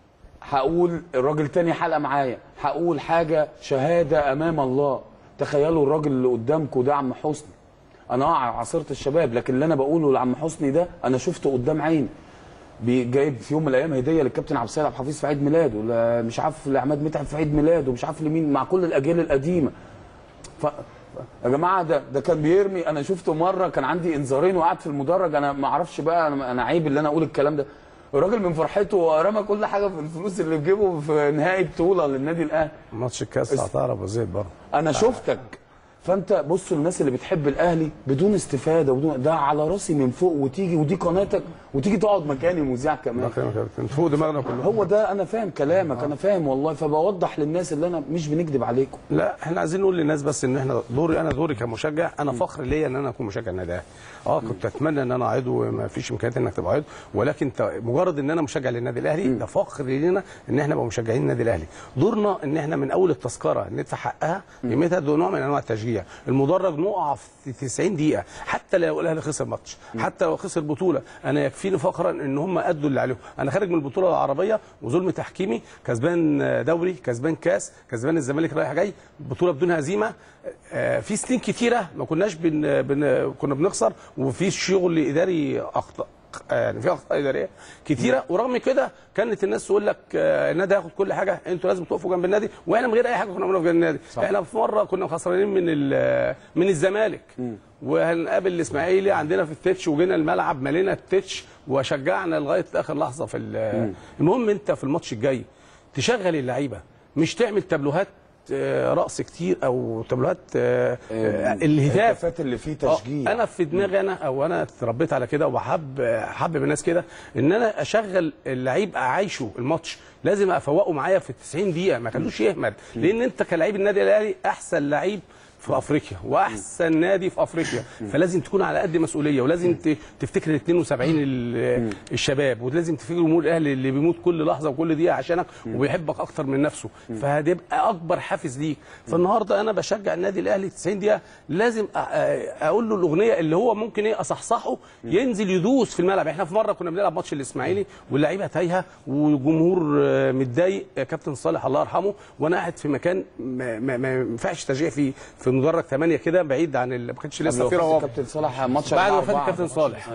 هقول الراجل تاني حلقه معايا هقول حاجه شهاده امام الله تخيلوا الراجل اللي قدامكم ده عم حسني انا اه عاصرت الشباب لكن اللي انا بقوله لعم حسني ده انا شفته قدام عيني بي- جايب في يوم من الايام هديه للكابتن عبد السلام عبد الحفيظ في عيد ميلاده لا مش عارف لعماد متعب في عيد ميلاده مش عارف لمين مع كل الاجيال القديمه ف... يا جماعه ده ده كان بيرمي انا شفته مره كان عندي انذارين وقعد في المدرج انا ما اعرفش بقى انا أنا عيب اللي انا اقول الكلام ده الراجل من فرحته رمى كل حاجه في الفلوس اللي في جيبه في نهائي بطوله للنادي الاهلي ماتش الكاس هتعرف ابو زيد برضه انا شفتك فانت بصوا الناس اللي بتحب الاهلي بدون استفاده وبدون ده على راسي من فوق وتيجي ودي قناتك وتيجي تقعد مكاني مذيع كمان ده كلام كابتن فوق دماغنا كلهم هو ده انا فاهم كلامك انا فاهم والله فبوضح للناس اللي انا مش بنكذب عليكم لا احنا عايزين نقول للناس بس ان احنا دوري انا دوري كمشجع انا فخر ليا ان انا اكون مشجع النادي الاهلي اه كنت اتمنى ان انا عضو ما فيش امكانيات انك تبقى عضو ولكن انت مجرد ان انا مشجع للنادي الاهلي ده فخر لينا ان احنا نبقى مشجعين النادي الاهلي دورنا ان احنا من اول التذكره ندفع حقها قيمتها ده نوع من انواع التشجيع المدرج نقع في 90 دقيقه حتى لو الاهلي خسر ماتش حتى لو خسر بطوله انا يكفيني فخرا ان هم ادوا اللي عليهم انا خارج من البطوله العربيه وظلم تحكيمي كسبان دوري كسبان كاس كسبان الزمالك رايح جاي بطوله بدون هزيمه آه، في سنين كتيره ما كناش بن بن كنا بنخسر وفي شغل اداري اخطاء يعني في اخطاء اداريه كتيره ورغم كده كانت الناس تقول لك آه، النادي هياخد كل حاجه انتوا لازم تقفوا جنب النادي واحنا من غير اي حاجه كنا بنقف جنب النادي صح. احنا في مره كنا خسرانين من ال- من الزمالك وهنقابل الاسماعيلي عندنا في التتش وجينا الملعب ملينا التتش وشجعنا لغايه اخر لحظه في ال- المهم انت في الماتش الجاي تشغل اللعيبه مش تعمل تابلوهات آه، رقص كتير او تابلوهات آه، آه، الهتاف الهتافات اللي فيه تشجيع آه، انا في دماغي انا او انا اتربيت على كده وبحب حبب الناس كده ان انا اشغل اللعيب اعايشه الماتش لازم افوقه معايا في 90 دقيقه ما خلوش يهمل لان انت كلاعب النادي الاهلي احسن لعيب في افريقيا واحسن نادي في افريقيا فلازم تكون على قد مسؤوليه ولازم ت- تفتكر ال 72 ال- الشباب ولازم تفتكر جمهور الاهلي اللي بيموت كل لحظه وكل دقيقه عشانك وبيحبك اكتر من نفسه فهتبقى اكبر حافز ليك فالنهارده انا بشجع النادي الاهلي 90 دقيقه لازم أ- أ- اقول له الاغنيه اللي هو ممكن ايه اصحصحه ينزل يدوس في الملعب احنا في مره كنا بنلعب ماتش الاسماعيلي واللعيبه تايهه والجمهور آه، متضايق آه، كابتن صالح الله يرحمه وانا قاعد في مكان ما ما- ما ينفعش تشجيع فيه في مدرج 8 كده بعيد عن ال- ما كانش لسه في قبل وفاة روابط الكابتن صالح ماتش بعد 4-4. وفاه الكابتن صالح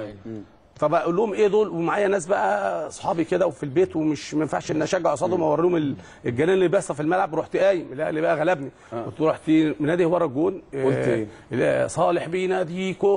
طب اقول لهم ايه دول ومعايا ناس بقى اصحابي كده وفي البيت ومش ما ينفعش ان اشجع قصادهم واوريهم ال- الجنان اللي بيحصل في الملعب رحت قايم الاهلي بقى غلبني قلت له رحت منادي ورا الجون قلت ايه؟ آه، صالح بيناديكو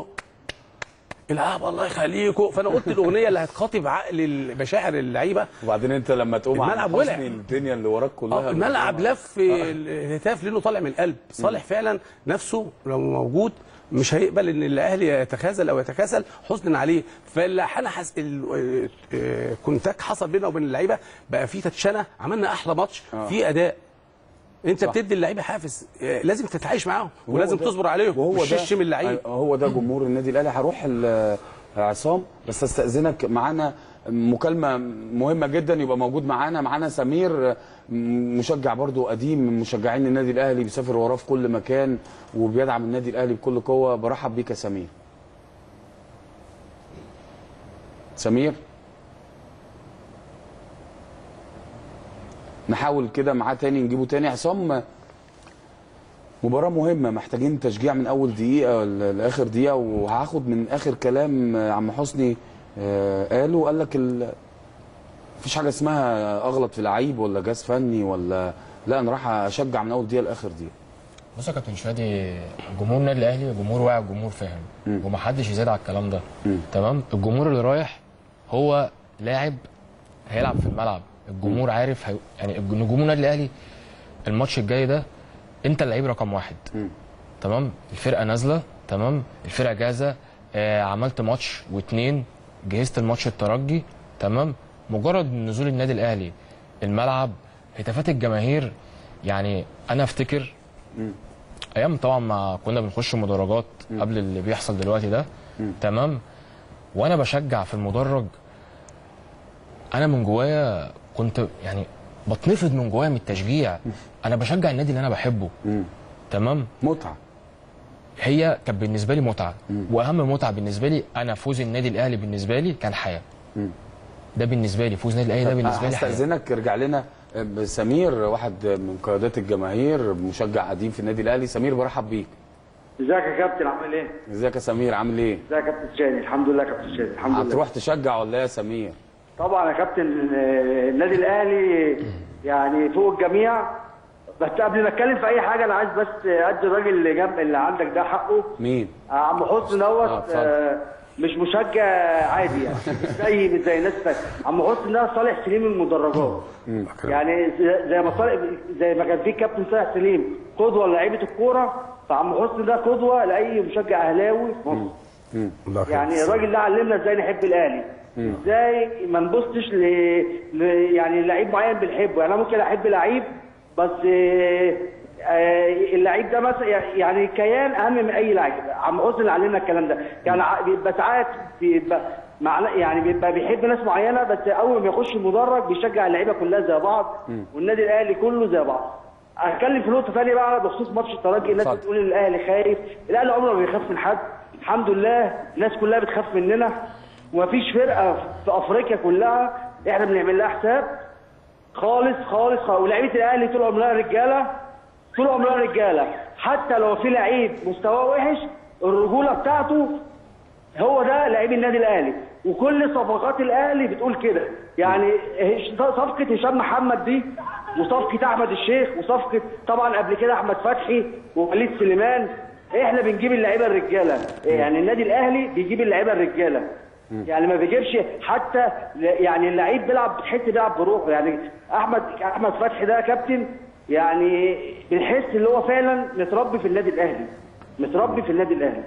العب الله يخليكو فانا قلت الاغنيه اللي هتخاطب عقل المشاعر اللعيبه وبعدين انت لما تقوم على الملعب ولع. حسني الدنيا اللي وراك كلها اه الملعب لف الهتاف لانه طالع من القلب صالح فعلا نفسه لو موجود مش هيقبل ان الاهلي يتخاذل او يتكاسل حزنا عليه فاللي انا حس... ال- آه، كونتاك حصل بيننا وبين اللعيبه بقى في تتشنه عملنا احلى ماتش في اداء انت صح. بتدي اللعيبه حافز آه، لازم تتعايش معاهم وهو ولازم ده- تصبر عليهم وهو مش ده تشتم اللعيب هو ده جمهور النادي الاهلي هروح ال- عصام بس استاذنك معانا مكالمه مهمه جدا يبقى موجود معانا معانا سمير مشجع برضو قديم من مشجعين النادي الاهلي بيسافر وراه في كل مكان وبيدعم النادي الاهلي بكل قوه برحب بيك يا سمير سمير نحاول كده معاه تاني نجيبه تاني عصام مباراة مهمة محتاجين تشجيع من أول دقيقة ل- لآخر دقيقة وهاخد من آخر كلام آه، عم حسني آه، قاله قال لك ال... مفيش حاجة اسمها أغلط في لعيب ولا جهاز فني ولا لا أنا راح أشجع من أول دقيقة لآخر دقيقة بص يا كابتن شادي جمهور النادي الاهلي جمهور واعي جمهور فاهم ومحدش يزيد على الكلام ده تمام الجمهور اللي رايح هو لاعب هيلعب في الملعب الجمهور عارف هي... يعني الج- نجوم النادي الاهلي الماتش الجاي ده انت اللعيب رقم واحد تمام الفرقه نازله تمام الفرقه جاهزه آه عملت ماتش واتنين جهزت الماتش الترجي تمام مجرد نزول النادي الاهلي الملعب هتافات الجماهير يعني انا افتكر ايام طبعا ما كنا بنخش مدرجات قبل اللي بيحصل دلوقتي ده تمام وانا بشجع في المدرج انا من جوايا كنت يعني بتنفض من جوايا من التشجيع انا بشجع النادي اللي انا بحبه تمام متعه هي كانت بالنسبه لي متعه واهم متعه بالنسبه لي انا فوز النادي الاهلي بالنسبه لي كان حياه ده بالنسبه لي فوز النادي الاهلي ده بالنسبه لي حياه هستأذنك ارجع لنا بسمير واحد من قيادات الجماهير مشجع قديم في النادي الاهلي سمير برحب بيك ازيك يا كابتن عامل ايه؟ ازيك يا سمير عامل ايه ازيك يا كابتن شادي الحمد لله يا كابتن شادي الحمد لله هتروح تشجع ولا ايه يا سمير طبعا يا كابتن آه، النادي الاهلي يعني فوق الجميع بس قبل ما اتكلم في اي حاجه انا عايز بس ادي الراجل اللي جنب اللي عندك ده حقه مين آه، عم حسن آه، دوت اتفضل. آه، مش مشجع عادي يعني مش زي مش زي الناس التانية عم حسن ده صالح سليم من المدرجات يعني زي- زي ما صالح زي ما كان في كابتن صالح سليم قدوه لعيبه الكوره فعم حسن ده قدوه لاي مشجع اهلاوي في مصر الله خير. يعني الراجل ده علمنا ازاي نحب الاهلي ازاي ما نبصش ل... ل... يعني لعيب معين بنحبه يعني انا ممكن احب لعيب بس آه، آه، اللعيب ده مثلا يعني كيان اهم من اي لعيب عم حسن اللي علمنا الكلام ده يعني ع- بيبقى ساعات بيبقى مع يعني بيبقى بيحب ناس معينه بس اول ما يخش المدرج بيشجع اللعيبه كلها زي بعض والنادي الاهلي كله زي بعض هتكلم في نقطه ثانيه بقى بخصوص ماتش الترجي الناس اتفضل. بتقول الاهلي خايف الاهلي عمره ما بيخاف من حد الحمد لله الناس كلها بتخاف مننا ومفيش فرقه في افريقيا كلها احنا بنعمل لها حساب خالص خالص خالص ولاعيبه الاهلي طول عمرها رجاله طول عمرها رجاله حتى لو في لعيب مستواه وحش الرجوله بتاعته هو ده لعيب النادي الاهلي وكل صفقات الاهلي بتقول كده يعني هش- صفقه هشام محمد دي وصفقه احمد الشيخ وصفقه طبعا قبل كده احمد فتحي ووليد سليمان احنا بنجيب اللعيبه الرجاله يعني النادي الاهلي بيجيب اللعيبه الرجاله يعني ما بيجيبش حتى ل- يعني اللعيب بيلعب بتحس بيلعب بروحه يعني احمد احمد فتحي ده كابتن يعني بنحس اللي هو فعلا متربي في النادي الاهلي متربي في النادي الاهلي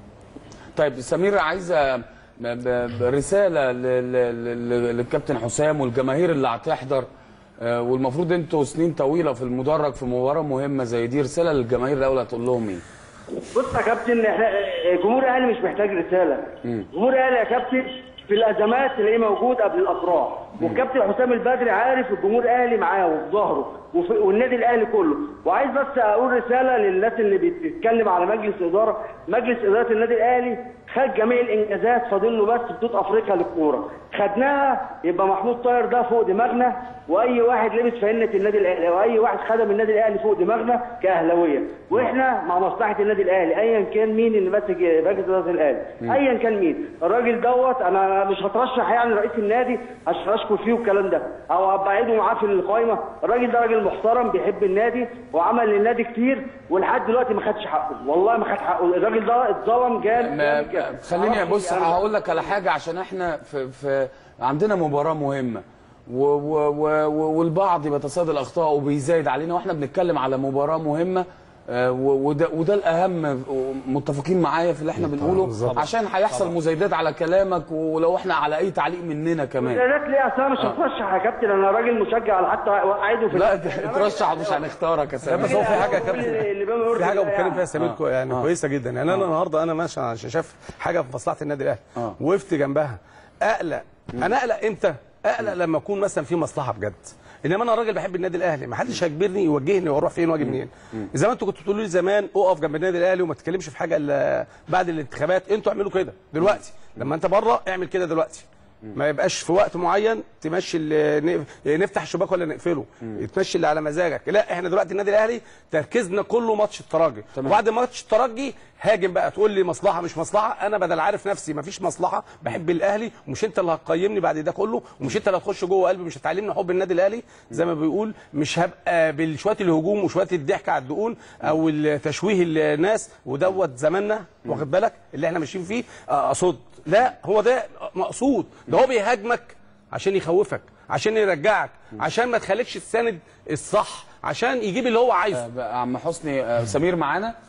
طيب سمير عايزه ب- ب- رساله ل- ل- ل- للكابتن حسام والجماهير اللي هتحضر آه، والمفروض انتوا سنين طويله في المدرج في مباراه مهمه زي دي رساله للجماهير الاول هتقول لهم ايه؟ بص يا كابتن احنا جمهور الاهلي مش محتاج رساله جمهور الاهلي يا كابتن في الازمات تلاقيه موجود قبل الافراح والكابتن حسام البدري عارف الجمهور الاهلي معاه وفي ظهره وفي والنادي الاهلي كله وعايز بس اقول رساله للناس اللي بتتكلم على مجلس اداره مجلس اداره النادي الاهلي خد جميع الانجازات فاضل له بس بطوله افريقيا للكوره خدناها يبقى محمود طاهر ده فوق دماغنا واي واحد لبس فانه النادي الاهلي واي واحد خدم النادي الاهلي فوق دماغنا كاهلاويه واحنا مع مصلحه النادي الاهلي ايا كان مين اللي ماسك مجلس اداره الاهلي ايا كان مين الراجل دوت انا مش هترشح يعني رئيس النادي عشان اشكر فيه والكلام ده او ابعده معاه في القائمه الراجل ده راجل محترم بيحب النادي وعمل للنادي كتير ولحد دلوقتي ما خدش حقه والله ما خد حقه الراجل ده اتظلم جامد ما- جامد جامد. خليني معرفش بص يعني- هقول لك على حاجه عشان احنا في, في عندنا مباراه مهمه و و و و- والبعض بيتصيد الاخطاء وبيزايد علينا واحنا بنتكلم على مباراه مهمه آه، و- وده وده الاهم متفقين معايا في اللي احنا بنقوله بالظبط. عشان هيحصل مزايدات على كلامك ولو احنا على اي تعليق مننا كمان مزايدات ليه اصل انا مش هترشح يا كابتن انا راجل مشجع على حتى عايده في لا الأهلي. اترشح مش هنختارك يا لا سامي بس هو في حاجه يا كل كابتن اللي بيعمل في حاجه يرضي بتكلم الله فيها سمير آه. كو- يعني آه. كويسه جدا يعني انا النهارده انا ماشي عشان شايف حاجه في مصلحه النادي الاهلي آه. وقفت جنبها اقلق انا اقلق امتى اقلق لما اكون مثلا في مصلحه بجد انما انا راجل بحب النادي الاهلي ما حدش هيجبرني يوجهني واروح فين واجي منين زي ما انتوا كنتوا بتقولوا لي زمان اقف جنب النادي الاهلي وما تتكلمش في حاجه الا بعد الانتخابات انتوا اعملوا كده دلوقتي لما انت بره اعمل كده دلوقتي ما يبقاش في وقت معين تمشي اللي نفتح الشباك ولا نقفله تمشي اللي على مزاجك لا احنا دلوقتي النادي الاهلي تركيزنا كله ماتش الترجي وبعد ماتش الترجي هاجم بقى تقول لي مصلحه مش مصلحه انا بدل عارف نفسي مفيش مصلحه بحب الاهلي ومش انت اللي هتقيمني بعد ده كله ومش انت اللي هتخش جوه قلبي مش هتعلمني حب النادي الاهلي زي ما بيقول مش هبقى بالشويه الهجوم وشويه الضحك على الدقون او تشويه الناس ودوت زماننا واخد بالك اللي احنا ماشيين فيه آه، اصد لا هو ده مقصود ده هو بيهاجمك عشان يخوفك عشان يرجعك عشان ما تخليكش تساند الصح عشان يجيب اللي هو عايزه آه، بقى عم حسني آه، سمير معانا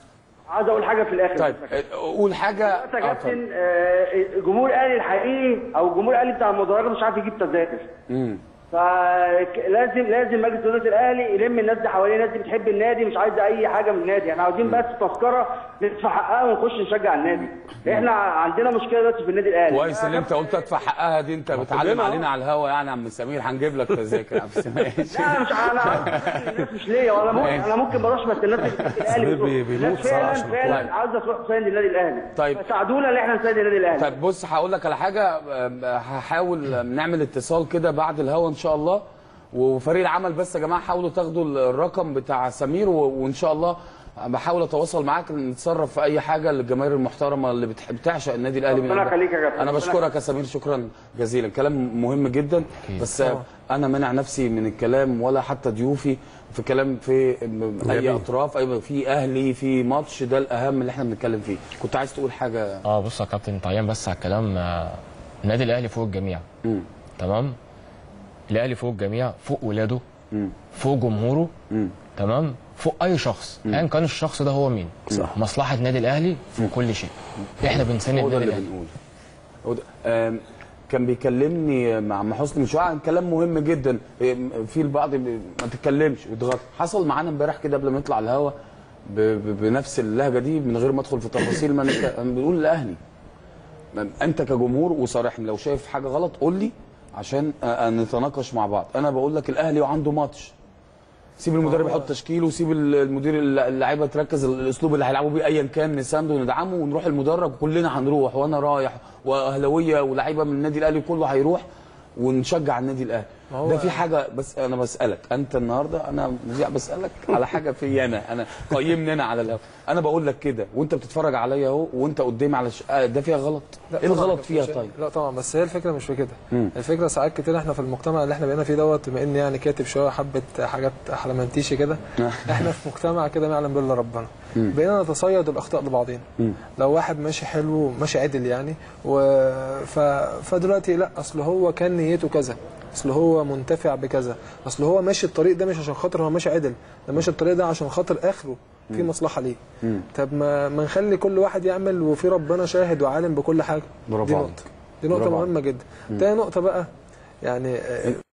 عايز اقول حاجه في الاخر طيب آه، قول حاجه دلوقتي يا آه، كابتن آه، جمهور الاهلي الحقيقي او الجمهور الاهلي بتاع المدرجات مش عارف يجيب تذاكر مم. فلازم لازم مجلس اداره الاهلي يلم الناس دي حواليه الناس دي بتحب النادي مش عايزه اي حاجه من النادي احنا عاوزين بس تذكره ندفع حقها ونخش نشجع النادي احنا عندنا مشكله دلوقتي في النادي الاهلي كويس اللي انت قلت ادفع حقها دي انت بتعلم علينا على الهوا يعني يا عم سمير هنجيب لك تذاكر يا عم سمير لا انا مش انا الناس مش ليا ولا ممكن انا ممكن بروح بس الناس اللي في الاهلي بي- بتروح. بيموت الناس صراحة فعلا عشان فعلا طيب. عاوزه تروح تساند النادي الاهلي طيب. فساعدونا ان احنا نساند النادي الاهلي طيب بص هقول لك على حاجه آم، هحاول نعمل اتصال كده بعد الهوا ان شاء الله وفريق العمل بس يا جماعه حاولوا تاخدوا الرقم بتاع سمير و- وان شاء الله بحاول اتواصل معاك نتصرف في اي حاجه للجماهير المحترمه اللي بتح- بتعشق النادي الاهلي من ربنا قلبها. يخليك يا كابتن. انا ربنا بشكرك يا سمير شكرا جزيلا كلام مهم جدا بس طبعا. انا منع نفسي من الكلام ولا حتى ضيوفي في كلام في اي جميل. اطراف اي في اهلي في ماتش ده الاهم اللي احنا بنتكلم فيه كنت عايز تقول حاجه اه بص يا كابتن تعيان بس على الكلام آه، النادي الاهلي فوق الجميع مم. تمام الاهلي فوق الجميع فوق ولاده مم. فوق جمهوره مم. تمام فوق اي شخص ايا كان الشخص ده هو مين صح. مصلحه النادي الاهلي فوق كل شيء احنا بنساند هو ده النادي اللي الاهلي بنقوله هو ده. آم، كان بيكلمني مع عم حسني من شويه عن كلام مهم جدا آم، في البعض بي- ما تتكلمش وتغطي حصل معانا امبارح كده قبل ما يطلع الهوا ب- ب- بنفس اللهجه دي من غير ما ادخل في تفاصيل ما نتك- بنقول الاهلي انت كجمهور وصارحني لو شايف حاجه غلط قول لي عشان آه، آه، نتناقش مع بعض انا بقول لك الاهلي وعنده ماتش سيب المدرب يحط تشكيله وسيب المدير اللعيبه تركز الاسلوب اللي هيلعبوا بيه ايا كان نسانده وندعمه ونروح المدرج وكلنا هنروح وانا رايح واهلاويه ولاعيبه من النادي الاهلي كله هيروح ونشجع النادي الاهلي ما هو- ده في حاجه بس انا بسالك انت النهارده انا مذيع بسالك على حاجه في انا انا قيمني انا على الهوا انا بقول لك كده وانت بتتفرج عليا اهو وانت قدامي على ش... آه، ده فيها غلط لا ايه طبعاً الغلط مش- فيها طيب لا طبعا بس هي الفكره مش في كده مم. الفكره ساعات كتير احنا في المجتمع اللي احنا بقينا فيه دوت بما اني يعني كاتب شويه حبه حاجات حلمنتيشي كده احنا في مجتمع كده ما يعلم بالله ربنا بقينا نتصيد الاخطاء لبعضنا لو واحد ماشي حلو ماشي عدل يعني و... ف... فدلوقتي لا اصل هو كان نيته كذا اصل هو منتفع بكذا اصل هو ماشي الطريق ده مش عشان خاطر هو ماشي عدل ده ماشي الطريق ده عشان خاطر اخره في مصلحه ليه طب ما ما نخلي كل واحد يعمل وفي ربنا شاهد وعالم بكل حاجه برافو دي عليك. نقطه دي نقطه برافو مهمه جدا تاني نقطه بقى يعني آه،